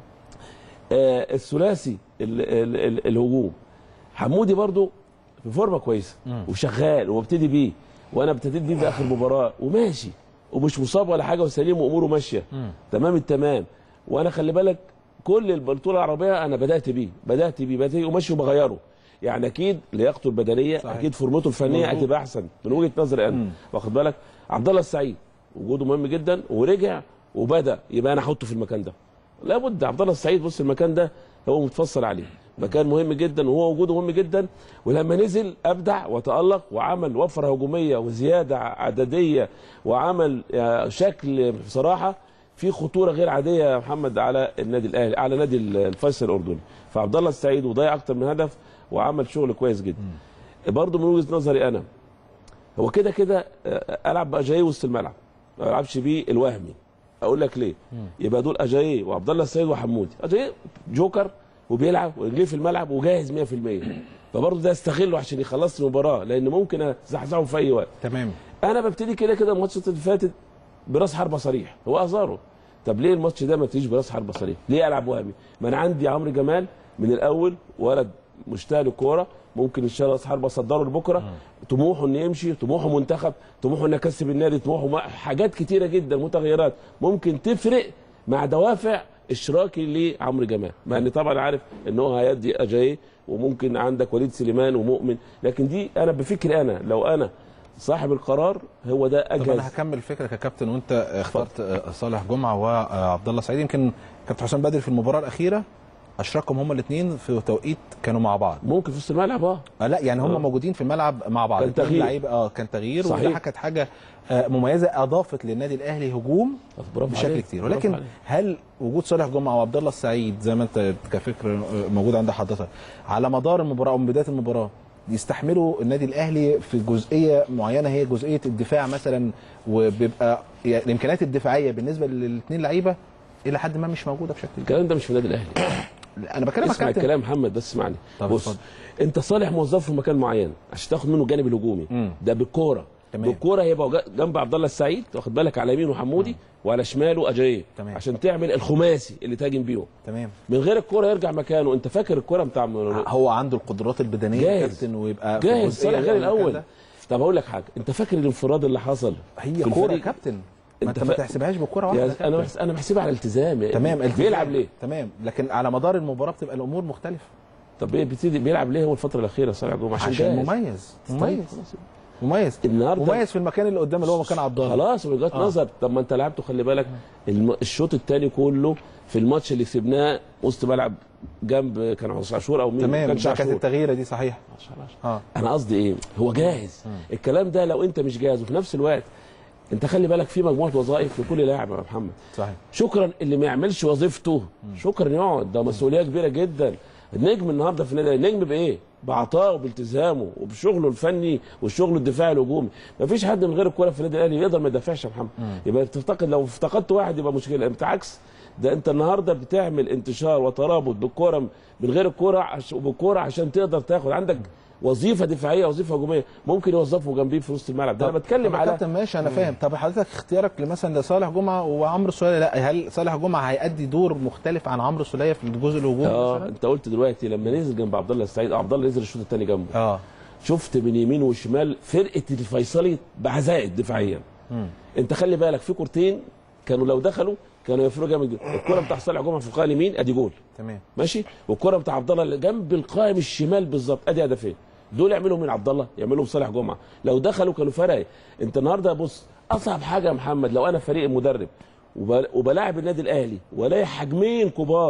آه الثلاثي ال- ال- ال- الهجوم حمودي برضو في فورمه كويسه وشغال وببتدي بيه وانا ابتديت بيه في اخر مباراه وماشي ومش مصاب ولا حاجه وسليم واموره ماشيه تمام التمام وانا خلي بالك كل البطوله العربيه انا بدات بيه بدات بيه بدات بيه وماشي وبغيره يعني اكيد لياقته البدنيه صحيح. اكيد فورمته الفنيه مظبوط. هتبقى احسن من وجهه نظري انا واخد بالك عبد الله السعيد وجوده مهم جدا ورجع وبدا يبقى انا احطه في المكان ده لابد عبد الله السعيد بص المكان ده هو متفصل عليه مكان مهم جدا وهو وجوده مهم جدا ولما نزل ابدع وتالق وعمل وفره هجوميه وزياده عدديه وعمل آه، شكل بصراحه في خطوره غير عاديه يا محمد على النادي الاهلي على نادي الفيصل الاردني فعبد الله السعيد وضيع اكتر من هدف وعمل شغل كويس جدا برضه من وجهه نظري انا هو كده كده آه، العب باجاي وسط الملعب ما العبش بيه الوهمي اقول لك ليه يبقى دول اجاي وعبد الله السيد وحمودي اجاي جوكر وبيلعب ورجليه في الملعب وجاهز 100% فبرضه ده استغله عشان يخلص المباراه لان ممكن ازحزحه في اي وقت تمام انا ببتدي كده كده الماتش اللي فاتت براس حربه صريح هو ازاره طب ليه الماتش ده ما تجيش براس حربه صريح ليه العب وهمي ما انا عندي عمرو جمال من الاول ولد مشتاق للكوره ممكن ان شاء الله راس حربه اصدره لبكره طموحه انه يمشي طموحه منتخب طموحه انه يكسب النادي طموحه ما- حاجات كتيره جدا متغيرات ممكن تفرق مع دوافع اشراكي لعمرو جمال مع اني طبعا عارف ان هو هيدي اجاي وممكن عندك وليد سليمان ومؤمن لكن دي انا بفكري انا لو انا صاحب القرار هو ده طب اجهز انا هكمل فكرك يا كابتن وانت اخترت آه، صالح جمعه وعبد الله السعيد يمكن كابتن حسام بدري في المباراه الاخيره اشركهم هما الاثنين في توقيت كانوا مع بعض ممكن في وسط الملعب اه آه لا يعني هم آه. موجودين في الملعب مع بعض كان اتنين تغيير. لعيبه اه كان تغيير صحيح. وده كانت حاجه آه، مميزه اضافت للنادي الاهلي هجوم برافو بشكل عليك. كتير برافو ولكن عليك. هل وجود صالح جمعه وعبد الله السعيد زي ما انت كفكر آه، موجود عند حضرتك على مدار المباراه او من بدايه المباراه يستحملوا النادي الاهلي في جزئيه معينه هي جزئيه الدفاع مثلا وبيبقى يعني الامكانيات الدفاعيه بالنسبه للاثنين لعيبه الى حد ما مش موجوده بشكل كبير الكلام ده مش في النادي الاهلي انا بكلمك اسمع كابتن الكلام محمد بس اسمعني طب بص اتفضل. انت صالح موظف في مكان معين عشان تاخد منه الجانب الهجومي مم. ده بالكوره تمام. بالكوره هيبقى جا- جنب عبد الله السعيد واخد بالك على يمينه حمودي وعلى شماله اجاييه تمام. عشان تعمل الخماسي اللي تهاجم بيهم تمام من غير الكوره يرجع مكانه انت فاكر الكوره بتاع هو عنده القدرات البدنيه يا جاهز. كابتن ويبقى في جاهز الجزئية صالح دي غير أو المكان الاول ده. طب هقول لك حاجه انت فاكر الانفراد اللي حصل هي في كوره الفريق؟ كابتن ما انت انت ما فا- تحسبهاش بكوره واحده يا كابتن. انا بحس انا بحسبها على التزام يعني تمام التزام. بيلعب ليه تمام لكن على مدار المباراه بتبقى الامور مختلفه طب بيبتدي بيلعب ليه هو الفتره الاخيره صالح جمعه عشان, عشان جاهز. مميز طيب مميز خلاص. مميز النهارده مميز في المكان اللي قدام اللي هو مكان عبد الله خلاص من وجهه آه. نظر طب ما انت لعبته خلي بالك الم- الشوط الثاني كله في الماتش اللي كسبناه وسط ملعب جنب كان عاشور او مين تمام كانش ده كانت عاشور التغييره دي صحيح اه انا قصدي ايه هو جاهز الكلام ده لو انت مش جاهز وفي نفس الوقت انت خلي بالك في مجموعه وظائف لكل لاعب يا محمد صحيح شكرا اللي ما يعملش وظيفته شكرا يقعد ده مسؤوليه كبيره جدا النجم النهارده في النادي النجم بايه؟ بعطائه وبالتزامه وبشغله الفني والشغل الدفاعي الهجومي ما فيش حد من غير الكوره في النادي الاهلي يقدر ما يدافعش يا محمد يبقى تفتقد لو افتقدت واحد يبقى مشكله بالعكس ده انت النهارده بتعمل انتشار وترابط بالكوره من غير الكوره عش... وبالكوره عشان تقدر تاخد عندك وظيفه دفاعيه وظيفه هجوميه ممكن يوظفوا جنبيه في وسط الملعب ده انا بتكلم طب على كابتن ماشي انا فاهم طب حضرتك اختيارك مثلا لصالح جمعه وعمرو السوليه لا هل صالح جمعه هيأدي دور مختلف عن عمرو السوليه في الجزء الهجومي اه مثلا؟ انت قلت دلوقتي لما نزل جنب عبد الله السعيد عبد الله نزل الشوط الثاني جنبه اه شفت من يمين وشمال فرقه الفيصلي بعزائد دفاعيا انت خلي بالك في كورتين كانوا لو دخلوا كانوا يقفلوا جامد جدا الكره بتاع صالح جمعه في القائم اليمين ادي جول تمام ماشي والكره بتاع عبد الله اللي جنب القائم الشمال بالظبط ادي هدفين دول يعملوا من عبد الله يعملوا صالح جمعه لو دخلوا كانوا فرق انت النهارده بص اصعب حاجه يا محمد لو انا فريق المدرب وب- وبلاعب النادي الاهلي والاقي حجمين كبار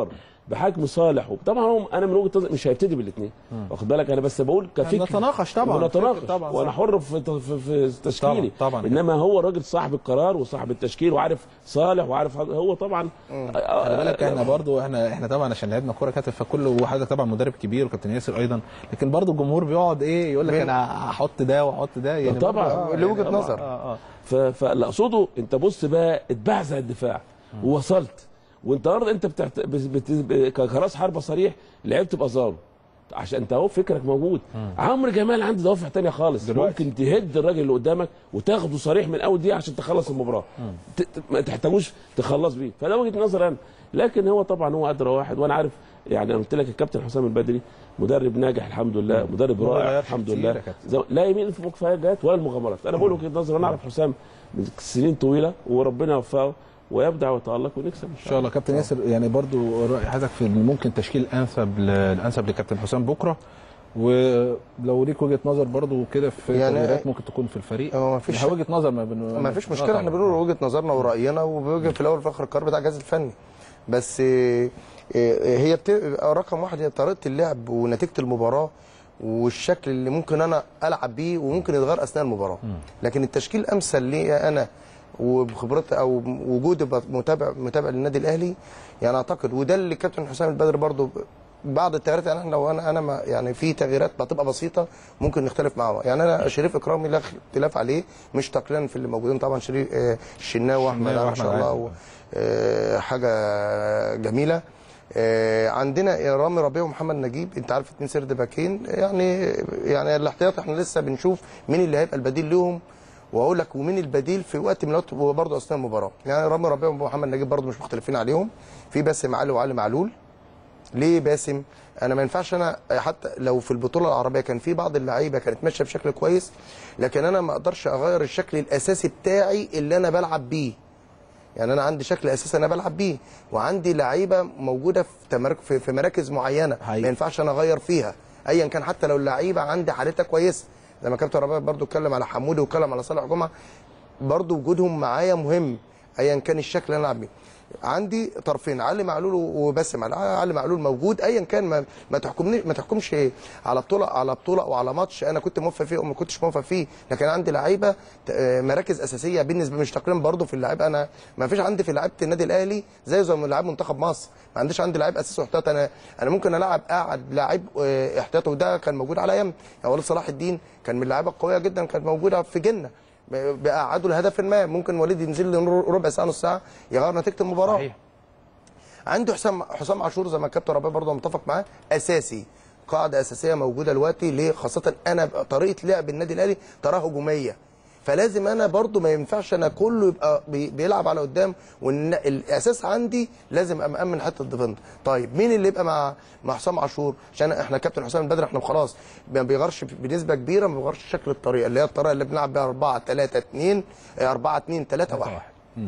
بحجم صالح طبعا هو انا من وجهه نظري مش هيبتدي بالاثنين واخد بالك انا بس بقول كفكر نتناقش طبعا ونتناقش طبعا وانا صح. حر في في, في تشكيلي طبعا، طبعا. انما هو راجل صاحب القرار وصاحب التشكيل وعارف صالح وعارف هو طبعا خلي بالك احنا برضو احنا احنا طبعا عشان لعبنا كوره كاتب فكل واحد طبعا مدرب كبير وكابتن ياسر ايضا لكن برضو الجمهور بيقعد ايه يقول لك بين- انا هحط ده واحط ده يعني طبعا. برضو- آه، لوجهة يعني نظر. اه اه ف- فاللي اقصده انت بص بقى اتبعزق الدفاع ووصلت وانت النهارده انت بتعت... بت... بت... كراس حربه صريح لعبت بازارو عشان انت اهو فكرك موجود عمرو جمال عنده دوافع تانية خالص دلوقتي. ممكن تهد الراجل اللي قدامك وتاخده صريح من اول دقيقه عشان تخلص المباراه ت... ت- ما تحتاجوش تخلص بيه فده وجهه نظر انا لكن هو طبعا هو ادرى واحد وانا عارف يعني انا قلت لك الكابتن حسام البدري مدرب ناجح الحمد لله مدرب ما رائع غيرش الحمد كتير لله يا كابتن. زي- لا يمين في مكفيات ولا المغامرات انا بقول وجهه نظري انا اعرف حسام من سنين طويله وربنا يوفقه ويبدع ويتالق ونكسب ان ان شاء شاء الله كابتن ياسر يعني برضو راي حضرتك في إن ممكن تشكيل انسب ل- الانسب لكابتن حسام بكره ولو ليك وجهه نظر برضو كده في يعني- تغييرات ممكن تكون في الفريق هو مفيش يعني وجهه نظر ما بن... ما فيش آه مشكله طبعاً. احنا بنقول وجهه نظرنا وراينا وبيجي في الاول وفي الاخر القرار بتاع الجهاز الفني بس آه، آه، هي بت... رقم واحد هي طريقه اللعب ونتيجه المباراه والشكل اللي ممكن انا العب بيه وممكن يتغير اثناء المباراه لكن التشكيل امثل لي انا وبخبرتي او وجودي ب- متابع متابع للنادي الاهلي يعني اعتقد وده اللي كابتن حسام البدري برضو بعض التغييرات يعني احنا لو انا انا ما يعني في تغييرات بتبقى بسيطه ممكن نختلف معاها يعني انا شريف اكرامي لا اختلاف عليه مش تقليلا في اللي موجودين طبعا شريف آه، الشناوي واحمد الشناوي علي ما وأحمد شاء الله علي. و- آه، حاجه جميله آه، عندنا رامي ربيع ومحمد نجيب انت عارف اتنين سرد باكين يعني يعني الاحتياط احنا لسه بنشوف مين اللي هيبقى البديل لهم واقول لك ومين البديل في وقت من الوقت وبرضه اثناء المباراه يعني رامي ربيع ومحمد نجيب برضه مش مختلفين عليهم في باسم علي وعلي معلول ليه باسم انا ما ينفعش انا حتى لو في البطوله العربيه كان في بعض اللعيبه كانت ماشيه بشكل كويس لكن انا ما اقدرش اغير الشكل الاساسي بتاعي اللي انا بلعب بيه يعني انا عندي شكل اساسي انا بلعب بيه وعندي لعيبه موجوده في تمرك في, في مراكز معينه حقيقي. ما ينفعش انا اغير فيها ايا كان حتى لو اللعيبه عندي حالتها كويسه زي ما كابتن ربيع برضو اتكلم على حمودي واتكلم على صالح جمعه برضو وجودهم معايا مهم ايا كان الشكل اللي انا العب بيه عندي طرفين علي معلول وباسم علي علي معلول موجود ايا كان ما, ما تحكمني ما تحكمش على بطوله على بطوله او على ماتش انا كنت موفق فيه او ما كنتش موفق فيه لكن عندي لعيبه ت- آه، مراكز اساسيه بالنسبه مش تقريبا برضه في اللعيبه انا ما فيش عندي في لعيبه النادي الاهلي زي زي ما لعيب منتخب مصر ما عنديش عندي لعيب اساسي واحتياط انا انا ممكن العب قاعد لعيب آه، احتياطي وده كان موجود على ايام يا وليد صلاح الدين كان من اللعيبه القويه جدا كانت موجوده في جنه بقعدوا لهدف ما ممكن وليد ينزل لي ربع ساعه نص ساعه يغير نتيجه المباراه صحيح عنده حسام حسام عاشور زي ما الكابتن ربيع برضه متفق معاه اساسي قاعده اساسيه موجوده دلوقتي ليه خاصه انا طريقه لعب النادي الاهلي طريقه هجوميه فلازم انا برضو ما ينفعش انا كله يبقى بي- بيلعب على قدام وان الاساس عندي لازم ابقى مامن حته الديفند طيب مين اللي يبقى مع مع حسام عاشور عشان احنا كابتن حسام البدري احنا خلاص ما بيغيرش بنسبه كبيره ما بيغيرش شكل الطريقه اللي هي الطريقه اللي بنلعب بيها 4 3 2 4 2 3 1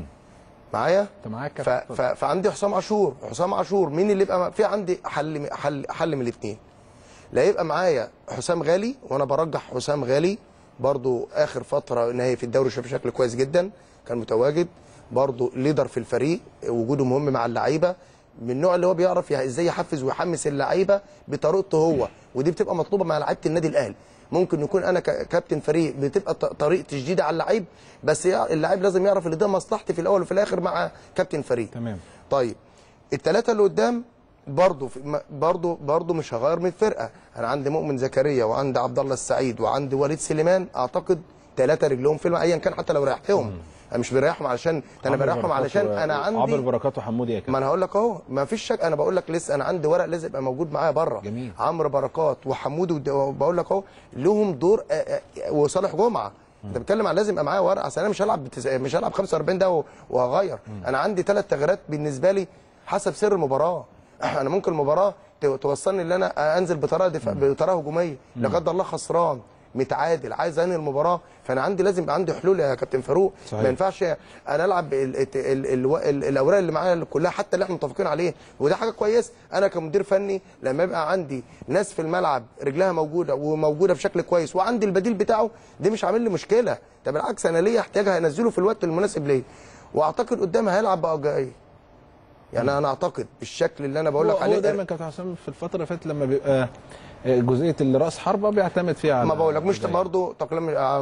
معايا انت معاك ف... ف... فعندي حسام عاشور حسام عاشور مين اللي يبقى في عندي حل حل حل من الاثنين لا يبقى معايا حسام غالي وانا برجح حسام غالي برضو اخر فتره نهائي في الدوري شاف بشكل كويس جدا كان متواجد برضو ليدر في الفريق وجوده مهم مع اللعيبه من النوع اللي هو بيعرف يه- ازاي يحفز ويحمس اللعيبه بطريقته هو ودي بتبقى مطلوبه مع لعيبه النادي الاهلي ممكن يكون انا ك- كابتن فريق بتبقى ط- طريقتي شديده على اللعيب بس يع- اللعيب لازم يعرف ان ده مصلحتي في الاول وفي الاخر مع كابتن فريق تمام طيب الثلاثه اللي قدام برضه برضه برضه مش هغير من الفرقه انا عندي مؤمن زكريا وعندي عبد الله السعيد وعندي وليد سليمان اعتقد ثلاثه رجلهم في الماء ايا كان حتى لو ريحتهم انا مش بريحهم علشان انا عمرو بريحهم بركات علشان و- انا عمرو عندي بركات وحمودي يا كابتن ما انا هقول لك اهو ما فيش شك انا بقول لك لسه انا عندي ورق لازم يبقى موجود معايا بره جميل. عمرو بركات وحمود ود- وبقول لك اهو لهم دور آه، آه، وصالح جمعه انت بتتكلم عن لازم يبقى معايا ورق اصل انا مش هلعب بتس... مش هلعب 45 دقيقه وهغير انا عندي ثلاث تغييرات بالنسبه لي حسب سر المباراه انا ممكن المباراه ت- توصلني ان انا انزل بطريقه دفاع بطريقه هجوميه لا قدر الله خسران متعادل عايز انهي المباراه فانا عندي لازم يبقى عندي حلول يا كابتن فاروق صحيح. ما ينفعش انا العب ال ال ال ال ال الاوراق اللي معايا كلها حتى اللي احنا متفقين عليه وده حاجه كويس انا كمدير فني لما يبقى عندي ناس في الملعب رجلها موجوده وموجوده بشكل كويس وعندي البديل بتاعه دي مش عامل لي مشكله ده بالعكس انا ليا احتياجها هنزله في الوقت المناسب ليا واعتقد قدام هيلعب بقى يعني انا اعتقد بالشكل اللي انا بقول هو, لك هو عليه دايما كابتن حسام في الفتره اللي فاتت لما بيبقى آه، جزئيه الراس حربه بيعتمد فيها على ما بقول لك مش زي- برضه تقليل عماد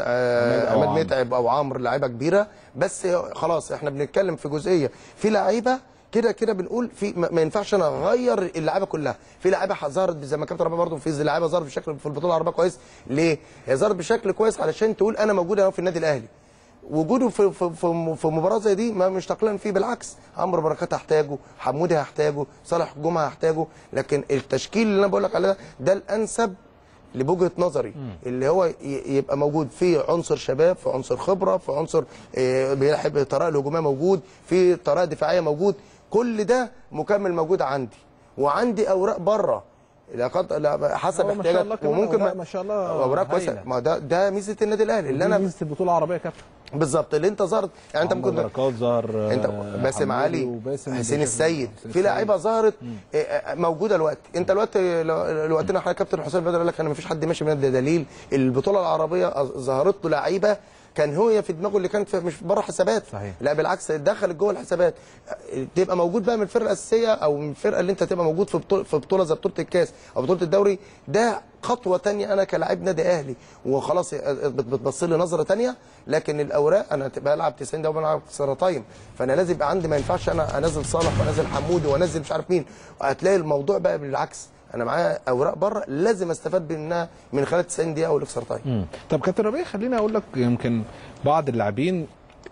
آه، أو عماد عمرو. متعب او عمرو لعيبه كبيره بس خلاص احنا بنتكلم في جزئيه في لعيبه كده كده بنقول في ما ما ينفعش انا اغير اللعيبه كلها في لعيبه ظهرت زي ما كابتن ربيع برضه في لعيبه ظهرت بشكل في البطوله العربيه كويس ليه؟ هي ظهرت بشكل كويس علشان تقول انا موجود اهو في النادي الاهلي وجوده في في في, في مباراه زي دي ما مش تقليلا فيه بالعكس عمرو بركات هحتاجه حمودي هحتاجه صالح جمعه هحتاجه لكن التشكيل اللي انا بقول لك عليه ده ده الانسب لبوجهه نظري اللي هو ي- يبقى موجود في عنصر شباب في عنصر خبره في عنصر آه، بيلعب الطريقه الهجوميه موجود في طريقه دفاعيه موجود كل ده مكمل موجود عندي وعندي اوراق بره لا قد لا حسب هو ما شاء الله احتياجات كمان وممكن أوراق ما شاء الله اوراق كويسه هايلة. ما ده ده ميزه النادي الاهلي اللي دي انا ميزه البطوله العربيه يا كابتن بالظبط اللي انت ظهرت يعني انت عمرو ممكن بركات ظهر آه، انت باسم حمودي علي وباسم حسين بن السيد حسين في لعيبه ظهرت اه، اه، موجوده الوقت انت الوقت لو- الوقت حضرتك كابتن حسام بدر قال لك انا ما فيش حد ماشي من ده دليل البطوله العربيه اه، ظهرت له لعيبه كان هو في دماغه اللي كانت في- مش بره حسابات صحيح. لا بالعكس دخلت جوه الحسابات اه، تبقى موجود بقى من الفرقه الاساسيه او من الفرقه اللي انت تبقى موجود في بطوله في بطوله زي بطوله الكاس او بطوله الدوري ده خطوه تانية انا كلاعب نادي اهلي وخلاص اه، بت- بتبص لي نظره تانية لكن الاوراق انا تبقى العب 90 دقيقه وبلعب كسر تايم فانا لازم يبقى عندي ما ينفعش انا انزل صالح وانزل حمودي وانزل مش عارف مين هتلاقي الموضوع بقى بالعكس انا معايا اوراق بره لازم استفاد منها من خلال 90 دقيقه والاكسر تايم مم. طب كابتن ربيع خليني اقول لك يمكن بعض اللاعبين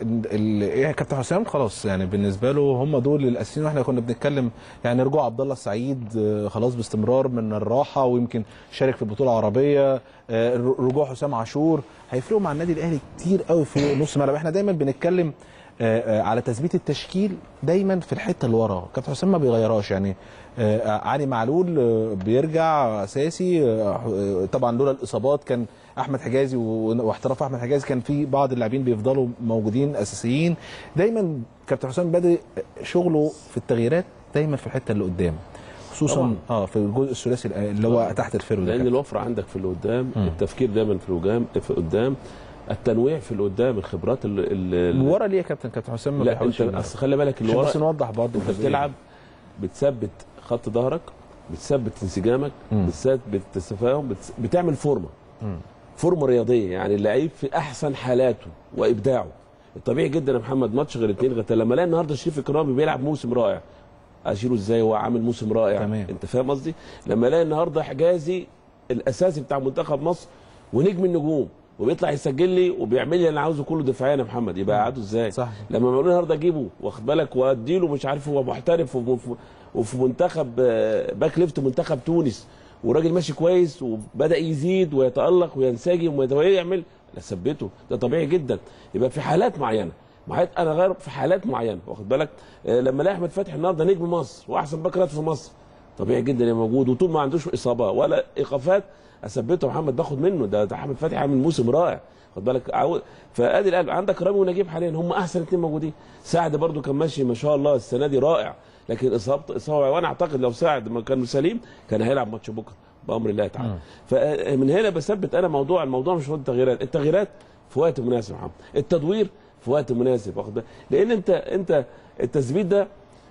ال- ايه كابتن حسام خلاص يعني بالنسبه له هم دول الاساسيين واحنا كنا بنتكلم يعني رجوع عبد الله السعيد آه، خلاص باستمرار من الراحه ويمكن شارك في البطوله العربيه آه، ر- رجوع حسام عاشور هيفرقوا مع النادي الاهلي كتير قوي في نص الملعب احنا دايما بنتكلم آه، آه، على تثبيت التشكيل دايما في الحته اللي ورا كابتن حسام ما بيغيرهاش يعني آه، آه، علي معلول آه، بيرجع اساسي آه، آه، طبعا لولا الاصابات كان احمد حجازي و- واحتراف احمد حجازي كان في بعض اللاعبين بيفضلوا موجودين اساسيين دايما كابتن حسام بادئ شغله في التغييرات دايما في الحته اللي قدام خصوصا طبعاً. اه في الجزء الثلاثي اللي هو تحت الفرو ده لان كابتن. الوفره عندك في اللي قدام التفكير دايما في القدام في قدام التنويع في اللي قدام الخبرات اللي, اللي ورا ليه يا كابتن كابتن حسام ما لا بيحاولش انت يبقى- اصل خلي بالك اللي عشان ورا بس نوضح برضه انت بتلعب بتثبت خط ظهرك بتثبت انسجامك مم. بتثبت التفاهم بتس- بتعمل فورمه فورمه رياضيه يعني اللعيب في احسن حالاته وابداعه الطبيعي جدا يا محمد ماتش غير اتنين غير تلاته. لما الاقي النهارده شريف اكرامي بيلعب موسم رائع اشيله ازاي هو عامل موسم رائع تمام. انت فاهم قصدي لما الاقي النهارده حجازي الاساسي بتاع منتخب مصر ونجم النجوم وبيطلع يسجل لي وبيعمل لي اللي انا عاوزه كله دفاعيا يا محمد يبقى قعده ازاي صح. لما بقول النهارده اجيبه واخد بالك واديله مش عارف هو محترف وف- وفي منتخب آه، باك ليفت منتخب تونس وراجل ماشي كويس وبدا يزيد ويتالق وينسجم ويعمل لا ثبته ده طبيعي جدا يبقى في حالات معينه معايا انا غير في حالات معينه واخد بالك آه، لما الاقي احمد فتحي النهارده نجم مصر واحسن باك رايت في مصر طبيعي جدا يبقى موجود وطول ما عندوش اصابه ولا ايقافات اثبته محمد باخد منه ده, ده احمد فتحي عامل موسم رائع خد بالك عاو... فادي القلب عندك رامي ونجيب حاليا هم احسن اثنين موجودين سعد برضو كان ماشي ما شاء الله السنه دي رائع لكن اصابته اصابه وانا اعتقد لو سعد ما كان سليم كان هيلعب ماتش بكره بامر الله تعالى فمن هنا بثبت انا موضوع الموضوع مش هو التغييرات التغييرات في وقت مناسب يا محمد التدوير في وقت مناسب واخد بالك لان انت انت التثبيت ده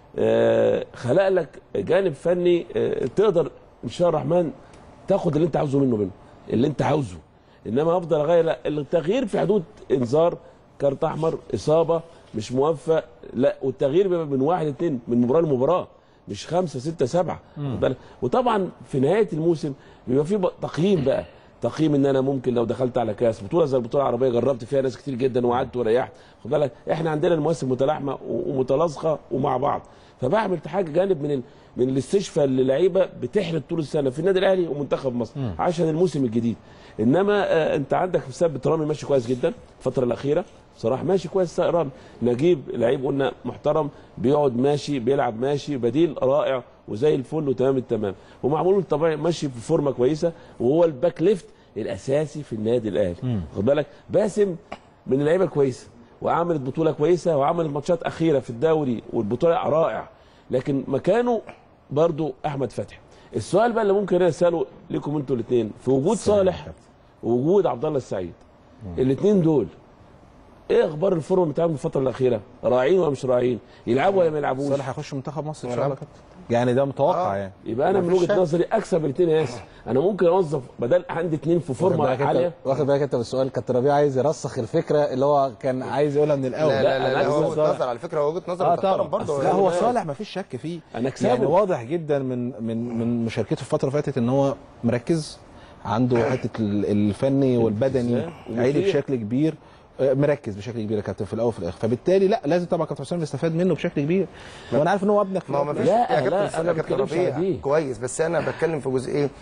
آه، خلق لك جانب فني آه، تقدر ان شاء الله الرحمن تاخد اللي انت عاوزه منه منه اللي انت عاوزه انما افضل اغير لا التغيير في حدود انذار كارت احمر اصابه مش موفق لا والتغيير بيبقى من واحد اتنين من مباراه لمباراه مش خمسه سته سبعه واخد بالك؟ وطبعا في نهايه الموسم بيبقى في بق- تقييم بقى تقييم ان انا ممكن لو دخلت على كاس بطوله زي البطوله العربيه جربت فيها ناس كتير جدا وقعدت وريحت خد بالك احنا عندنا المواسم متلاحمه و- ومتلاصقه ومع بعض فبعمل حاجه جانب من ال... من الاستشفاء اللي لعيبه بتحرد طول السنه في النادي الاهلي ومنتخب مصر عشان الموسم الجديد انما آه انت عندك مثبت رامي ماشي كويس جدا الفتره الاخيره بصراحه ماشي كويس رامي نجيب لعيب قلنا محترم بيقعد ماشي بيلعب ماشي بديل رائع وزي الفل وتمام التمام ومعمول طبيعي ماشي في فورمه كويسه وهو الباك ليفت الاساسي في النادي الاهلي خد بالك باسم من اللعيبه كويسه وعملت بطوله كويسه وعملت ماتشات اخيره في الدوري والبطوله رائع لكن مكانه برضو احمد فتحي السؤال بقى اللي ممكن انا اساله لكم انتوا الاثنين في وجود صالح ووجود عبد الله السعيد الاثنين دول ايه اخبار الفورم بتاعهم الفتره الاخيره راعين ولا مش راعين يلعبوا ولا ما يلعبوش صالح هيخش منتخب مصر ان شاء الله كابتن يعني ده متوقع آه. يعني يبقى انا من مفيش وجهه شك. نظري اكسب الاثنين يا ياسر انا ممكن اوظف بدل عندي اثنين في واخد فورمه بالك عاليه انت واخد بالك انت بالسؤال كابتن ربيع عايز يرسخ الفكره اللي هو كان عايز يقولها من الاول لا لا لا, أنا لا هو أكسب وجهه صالح. نظر على فكره هو وجهه نظر اه تحترم طبعا برضه لا هو يعني صالح ما فيش شك فيه انا اكسبه يعني واضح جدا من من من مشاركته في الفتره اللي فاتت ان هو مركز عنده حته ال- الفني والبدني ومفيد. عالي بشكل كبير آه، مركز بشكل كبير يا كابتن في الاول وفي الاخر فبالتالي لا لازم طبعا كابتن حسام يستفاد منه بشكل كبير وانا عارف ان هو ابنك في ما هو ما الأول. فيش لا، يا لا، كابتن استنى أنا يا كابتن بتكلمش على ربيع دي. كويس بس انا بتكلم في جزء ايه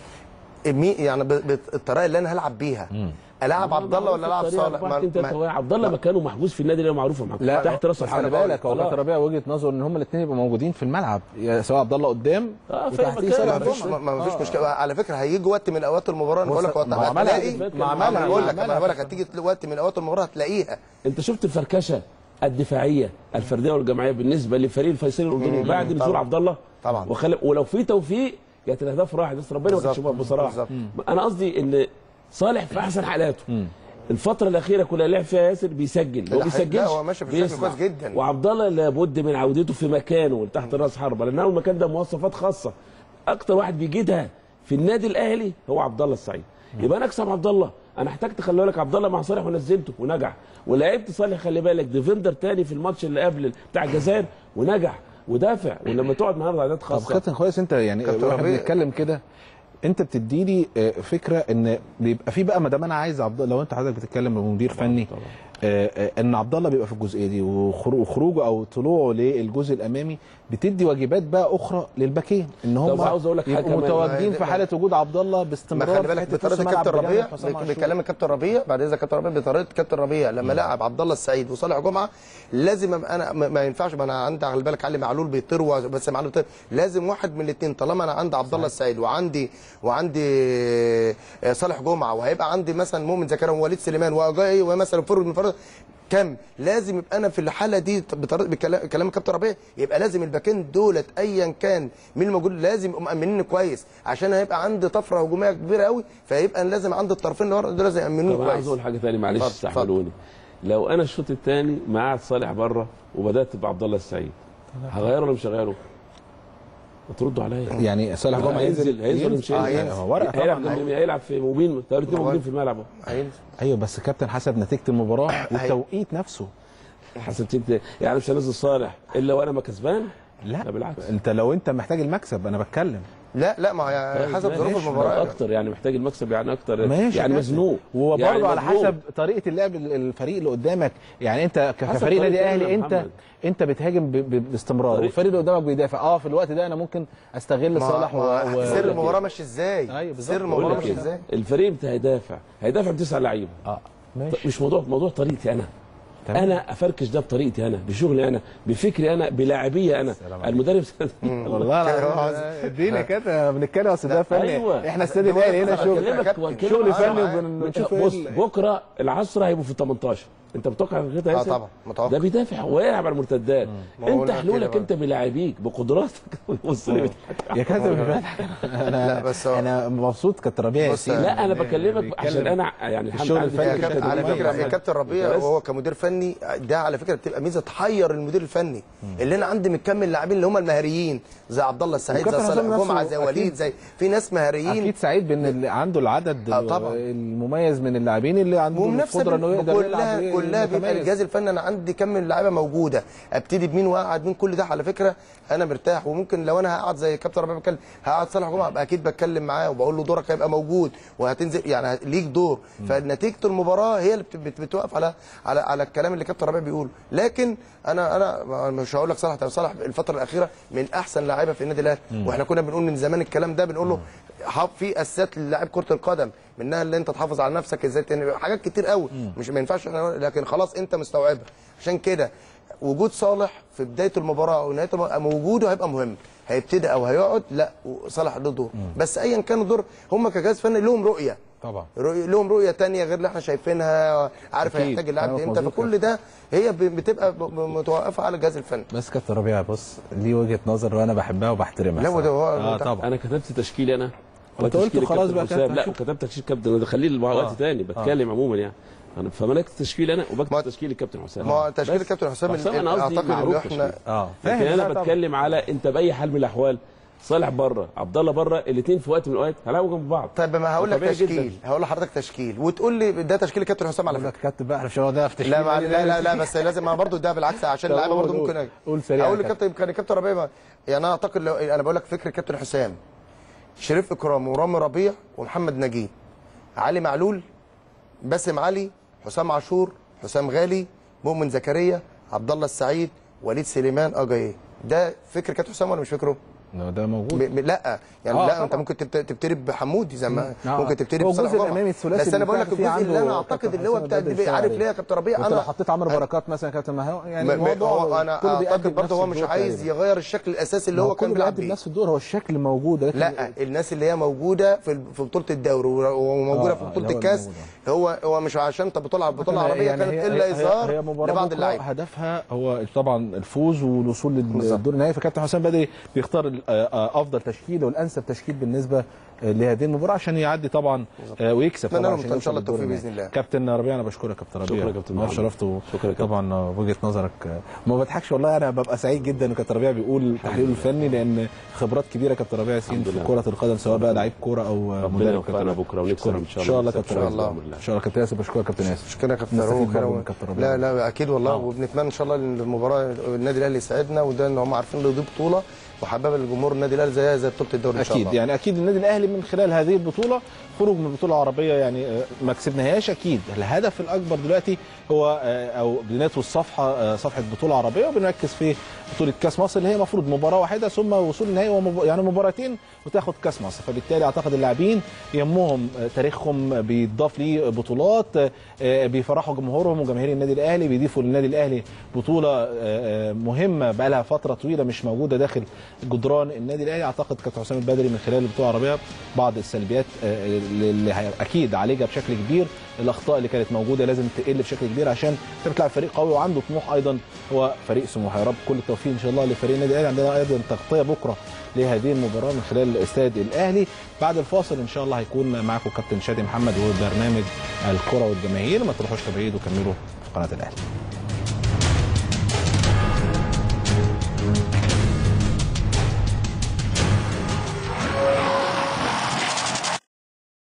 مي يعني ب- ب- الطريقه اللي انا هلعب بيها العب عبد الله ولا العب صالح ما- ما- عبد الله مكانه محجوز في النادي اللي معروفه محجوز لا تحت راس بس الحرب خلي بالك هو كابتن ربيع وجهه نظره ان هم الاثنين يبقوا موجودين في الملعب يا سواء عبد الله قدام آه، في وتحتيه مكان. صالح ما فيش جمعة. ما ما فيش مشكله على فكره هيجي وقت من اوقات المباراه انا بقول لك ما عملها هتلاقي ما ما عملها- انا بقول لك عملها. انا بقول لك هتيجي وقت من اوقات المباراه هتلاقيها انت شفت الفركشه الدفاعيه الفرديه والجماعيه بالنسبه لفريق الفيصلي الاردني بعد نزول طبعا. عبد الله طبعا. وخل... ولو في توفيق كانت الاهداف راحت بس ربنا ما كانش بالظبط. بصراحه بالظبط. انا قصدي ان صالح في احسن حالاته الفترة الأخيرة كلها لعب فيها ياسر بيسجل لا، هو بيسجلش لا، هو ماشي بشكل بيصنع. كويس جدا. وعبد الله لابد من عودته في مكانه تحت راس حربة لأن هو المكان ده مواصفات خاصة أكتر واحد بيجيدها في النادي الأهلي هو عبد الله السعيد يبقى أنا أكسب عبد الله أنا احتجت خلي بالك عبد الله مع صالح ونزلته ونجح ولعبت صالح خلي بالك ديفندر تاني في الماتش اللي قبل بتاع الجزائر ونجح ودافع ولما تقعد معاه اعداد طب خاصة كابتن كويس انت يعني كابتن واحنا ربيع. بنتكلم كده انت بتدي لي آه، فكره ان بيبقى في بقى ما دام انا عايز عبد لو انت حضرتك بتتكلم بمدير فني طبعاً. آه، آه، ان عبد الله بيبقى في الجزئيه دي وخرو- وخروجه او طلوعه للجزء الامامي بتدي واجبات بقى اخرى للباكين ان هم عاوز أقول لك حاجة يبقوا كمان. متواجدين في حاله وجود عبد الله ما باستمرار خلي في بالك حتة بطريقه نص ملعب الكابتن بجانب ربيع حسام عاشور. بكلام الكابتن ربيع بعد اذا كابتن ربيع بطريقه كابتن ربيع لما لعب عبد الله السعيد وصالح جمعه لازم أبقى انا ما ما ينفعش ما انا عندي خلي بالك علي معلول بيطير و- بس معلول بيطير لازم واحد من الاثنين طالما انا عندي عبد الله السعيد وعندي وعندي آه، صالح جمعه وهيبقى عندي مثلا مؤمن زكريا ووليد سليمان وجاي ومثلا فرد من فرد كم لازم يبقى انا في الحاله دي بطريقه بكلام كلام الكابتن ربيع يبقى لازم الباكين دولت ايا كان مين الموجود لازم يبقوا مامنين كويس عشان هيبقى عندي طفره هجوميه كبيره قوي فيبقى لازم عندي الطرفين اللي ورا دول لازم يامنوني طب انا عاوز كويس اقول حاجه ثانيه معلش اتفضل، استحملوني لو انا الشوط الثاني معاد صالح بره وبدات بعبد الله السعيد هغيره ولا مش هغيره؟ وتردوا عليا يعني صالح جمعه هينزل هينزل ولا مش آه، هينزل؟ هينزل. هو ورقه هيلعب طبعا ضد مين؟ هيلعب في مبين طب الاثنين موجودين في الملعب اهو هينزل. ايوه بس كابتن حسب نتيجه المباراه والتوقيت نفسه حسبت انت يعني مش هنزل صالح الا وانا ما كسبان؟ لا لا بالعكس انت لو انت محتاج المكسب انا بتكلم لا لا ما هي حسب ماشي. ظروف ماشي. المباراه اكتر يعني محتاج المكسب يعني اكتر ماشي يعني يا مزنوق وبرضه يعني على مزنوق. حسب طريقه اللعب ال- الفريق اللي قدامك يعني انت ك- حسب كفريق نادي طريقة اهلي اللعب يا انت محمد. انت بتهاجم ب- ب- باستمرار طريقة- والفريق اللي قدامك بيدافع اه في الوقت ده انا ممكن استغل ما- صالح و... ما و... سر المباراه ماشي ازاي أيوة بالظبط. سر بقول المباراه لك ماشي إيه، ازاي الفريق بتاعي هيدافع هيدافع بتسع لعيبه اه ماشي مش موضوع موضوع طريقتي انا تمام. انا افركش ده بطريقتي انا بشغلي انا بفكري انا بلاعبيه انا المدرب والله لا ادينا كده بنتكلم اصل ده فني أيوة. احنا استاد الاهلي هنا شغل بكلمك وأكلمك شغل معاك. فني بنشوف وبنشوف بص ايه ال- بكره العصر هيبقوا في ال 18 انت متوقع كده يا اه ياسر؟ طبعا متوقع ده بيدافع ويلعب على المرتدات ما هو انت أنا حلولك كده انت بلاعبيك بقدراتك بص لي بت- يا كابتن بيضحك. لا انا بس هو- انا مبسوط كابتن ربيع بص، ياسين. لا انا بكلمك بيتكلم عشان انا يعني الحمد الشغل لله الفني يا عندي كابتن فكرة على مميزة. فكره يا كابتن ربيع بس. وهو كمدير فني ده على فكره بتبقى ميزه تحير المدير الفني اللي انا عندي مكمل لاعبين اللي هم المهاريين زي عبد الله السعيد زي وكابتن صالح حسام جمعه نفسه زي وليد أكيد. زي في ناس مهاريين اكيد سعيد بان اللي عنده العدد آه، طبعا. المميز من اللاعبين اللي عندهم ومنافسه القدره انه يقدر يلعب كلها وي- كلها بيبقى ويتميز. الجهاز الفني انا عندي كم من لعيبه موجوده ابتدي بمين واقعد مين كل ده على فكره انا مرتاح وممكن لو انا هقعد زي كابتن ربيع بتكلم هقعد صالح جمعه ابقى اكيد بتكلم معاه وبقول له دورك هيبقى موجود وهتنزل يعني ليك دور فنتيجه المباراه هي اللي بت- بت- بتوقف على على على الكلام اللي كابتن ربيع بيقوله لكن انا انا مش هقول لك صالح طب صالح الفتره الاخيره من احسن لعيبه في النادي الاهلي واحنا كنا بنقول من زمان الكلام ده بنقول له حط في اساسات للاعب كره القدم منها اللي انت تحافظ على نفسك ازاي تاني حاجات كتير قوي مش ما ينفعش احنا لكن خلاص انت مستوعبها عشان كده وجود صالح في بدايه المباراه ونهايه المباراه موجوده هيبقى مهم هيبتدي او هيقعد لا صالح له دور بس ايا كان الدور هم كجهاز فني لهم رؤيه طبعا رؤية لهم رؤيه تانية غير اللي احنا شايفينها عارف أكيد. هيحتاج اللاعب كلامك امتى مظبوط فكل ده هي ب- بتبقى ب- ب- متوقفه على الجهاز الفني بس كابتن ربيع بص ليه وجهه نظر وانا بحبها وبحترمها لا، وده هو- اه ده- طبعا انا كتبت تشكيلي انا انت قلت وتشكيل خلاص الكابتن بقى حسام. كابتن لا شوف. وكتبت تشكيل كابتن ده خليه لوقت آه. تاني بتكلم عموما يعني انا فملكت التشكيل انا ما- وبكتب تشكيل الكابتن حسام ما هو تشكيل بس. الكابتن حسام حسام انا قصدي اعتقد ان معروف احنا تشكيل. اه لكن انا لا طبعاً. بتكلم على انت باي حال من الاحوال صالح بره عبد الله بره الاثنين في وقت من الاوقات هيلعبوا جنب بعض طيب ما هقول لك طبيعي جداً. تشكيل هقول لحضرتك تشكيل وتقول لي ده تشكيل الكابتن حسام على اقول فكره لك كابتن بقى مش هو ده في تشكيل لا مع... النادي لا لا الأهلي. لا بس لازم ما برضه ده بالعكس عشان طب اللعيبه قول- برضه قول. ممكن قول سريع اقول يا لكابتن كان الكابتن ربيع ما- يعني انا اعتقد لو انا بقول لك فكر الكابتن حسام شريف اكرام ورامي ربيع ومحمد نجيب علي معلول باسم علي حسام عاشور حسام غالي مؤمن زكريا عبد الله السعيد وليد سليمان اجاي ده فكر كابتن حسام ولا مش فكره؟ ده- ده موجود ب... ب... لا يعني آه لا طبعاً. انت ممكن تبت... تبتدي بحمودي زي ما آه. ممكن تبتدي هو بصالح الجزء جمعة. الأمامي الثلاثي بس انا اللي بقول لك كان فيه الجزء اللي عنده انا اعتقد كابتن اللي هو حسام بتاع البدري عارف اشتغل ليه يا كابتن ربيع وانت لو انا حطيت عمرو بركات مثلا يا كابتن ما هو يعني م- م- الموضوع هو انا كله بيقدم اعتقد برضه نفس هو مش الدور عايز تقريباً. يغير الشكل الاساسي اللي ما هو كان كله بيلعب بيقدم بيه نفس الدور هو الشكل موجود لكن لا الناس اللي هي موجوده في في بطوله الدوري وموجوده آه، في آه، بطوله اللي هو الكاس الموجود. هو هو مش عشان انت بطوله على البطوله العربيه يعني كانت هي- الا هي- اظهار هي مباراة لبعض بكرة اللعيبه هدفها هو طبعا الفوز والوصول بالظبط. للدور النهائي فكابتن حسام بدري بيختار ال- آه، آه، افضل تشكيل والانسب تشكيل بالنسبه آه، لهذه المباراه عشان يعدي طبعا آه، ويكسب أتمنى طبعا لهم عشان إن شاء الله يوصل للدور التوفيق النهائي. بإذن الله. كابتن ربيع انا بشكرك يا كابتن ربيع شكرا يا كابتن نور محمد. شرفت و- شكرا يا كابتن. طبعا آه، وجهه نظرك آه، ما بضحكش والله انا ببقى سعيد جدا ان كابتن ربيع بيقول تحليله الفني لان خبرات كبيره كابتن ربيع ياسين الحمد في لله. كره القدم سواء بقى لعيب كوره او آه، ربنا مدرب يوفقنا كابتن. بكره ونكسب شكراً. ان شاء ان شاء الله نكسب كابتن إن ربيع شاء الله ان شاء الله كابتن ياسر بشكرك كابتن ياسر مشكلة يا كابتن نستفيد فاروق برضه كده من كابتن ربيع. لا لا اكيد والله آه. وبنتمنى ان شاء الله ان المباراه النادي الاهلي يساعدنا وده ان هم عارفين ان دي بطوله وحبابه الجمهور النادي الاهلي زيها زي بطوله الدوري ان شاء اكيد الله يعني اكيد النادي الاهلي من خلال هذه البطوله خروج من البطوله العربيه يعني آه، ما كسبناهاش اكيد الهدف الاكبر دلوقتي هو آه، او بنتو الصفحه آه، صفحه بطوله عربيه وبنركز في بطوله كاس مصر اللي هي المفروض مباراه واحده ثم وصول النهائي ومب... يعني مباراتين وتاخد كاس مصر فبالتالي اعتقد اللاعبين يهمهم آه، تاريخهم بيضاف ليه بطولات آه، آه، بيفرحوا جمهورهم وجماهير النادي الاهلي بيضيفوا للنادي الاهلي بطوله آه، آه، مهمه بقى لها فتره طويله مش موجوده داخل جدران النادي الاهلي اعتقد كابتن حسام البدري من خلال البطوله العربيه بعض السلبيات آه، اللي هي- اكيد عالجها بشكل كبير الاخطاء اللي كانت موجوده لازم تقل بشكل كبير عشان انت بتلعب فريق قوي وعنده طموح ايضا هو فريق سموحه يا رب كل التوفيق ان شاء الله لفريق النادي الاهلي عندنا ايضا تغطيه بكره لهذه المباراه من خلال استاد الاهلي بعد الفاصل ان شاء الله هيكون معاكم كابتن شادي محمد وبرنامج الكره والجماهير ما تروحوش بعيد وكملوا في قناه الاهلي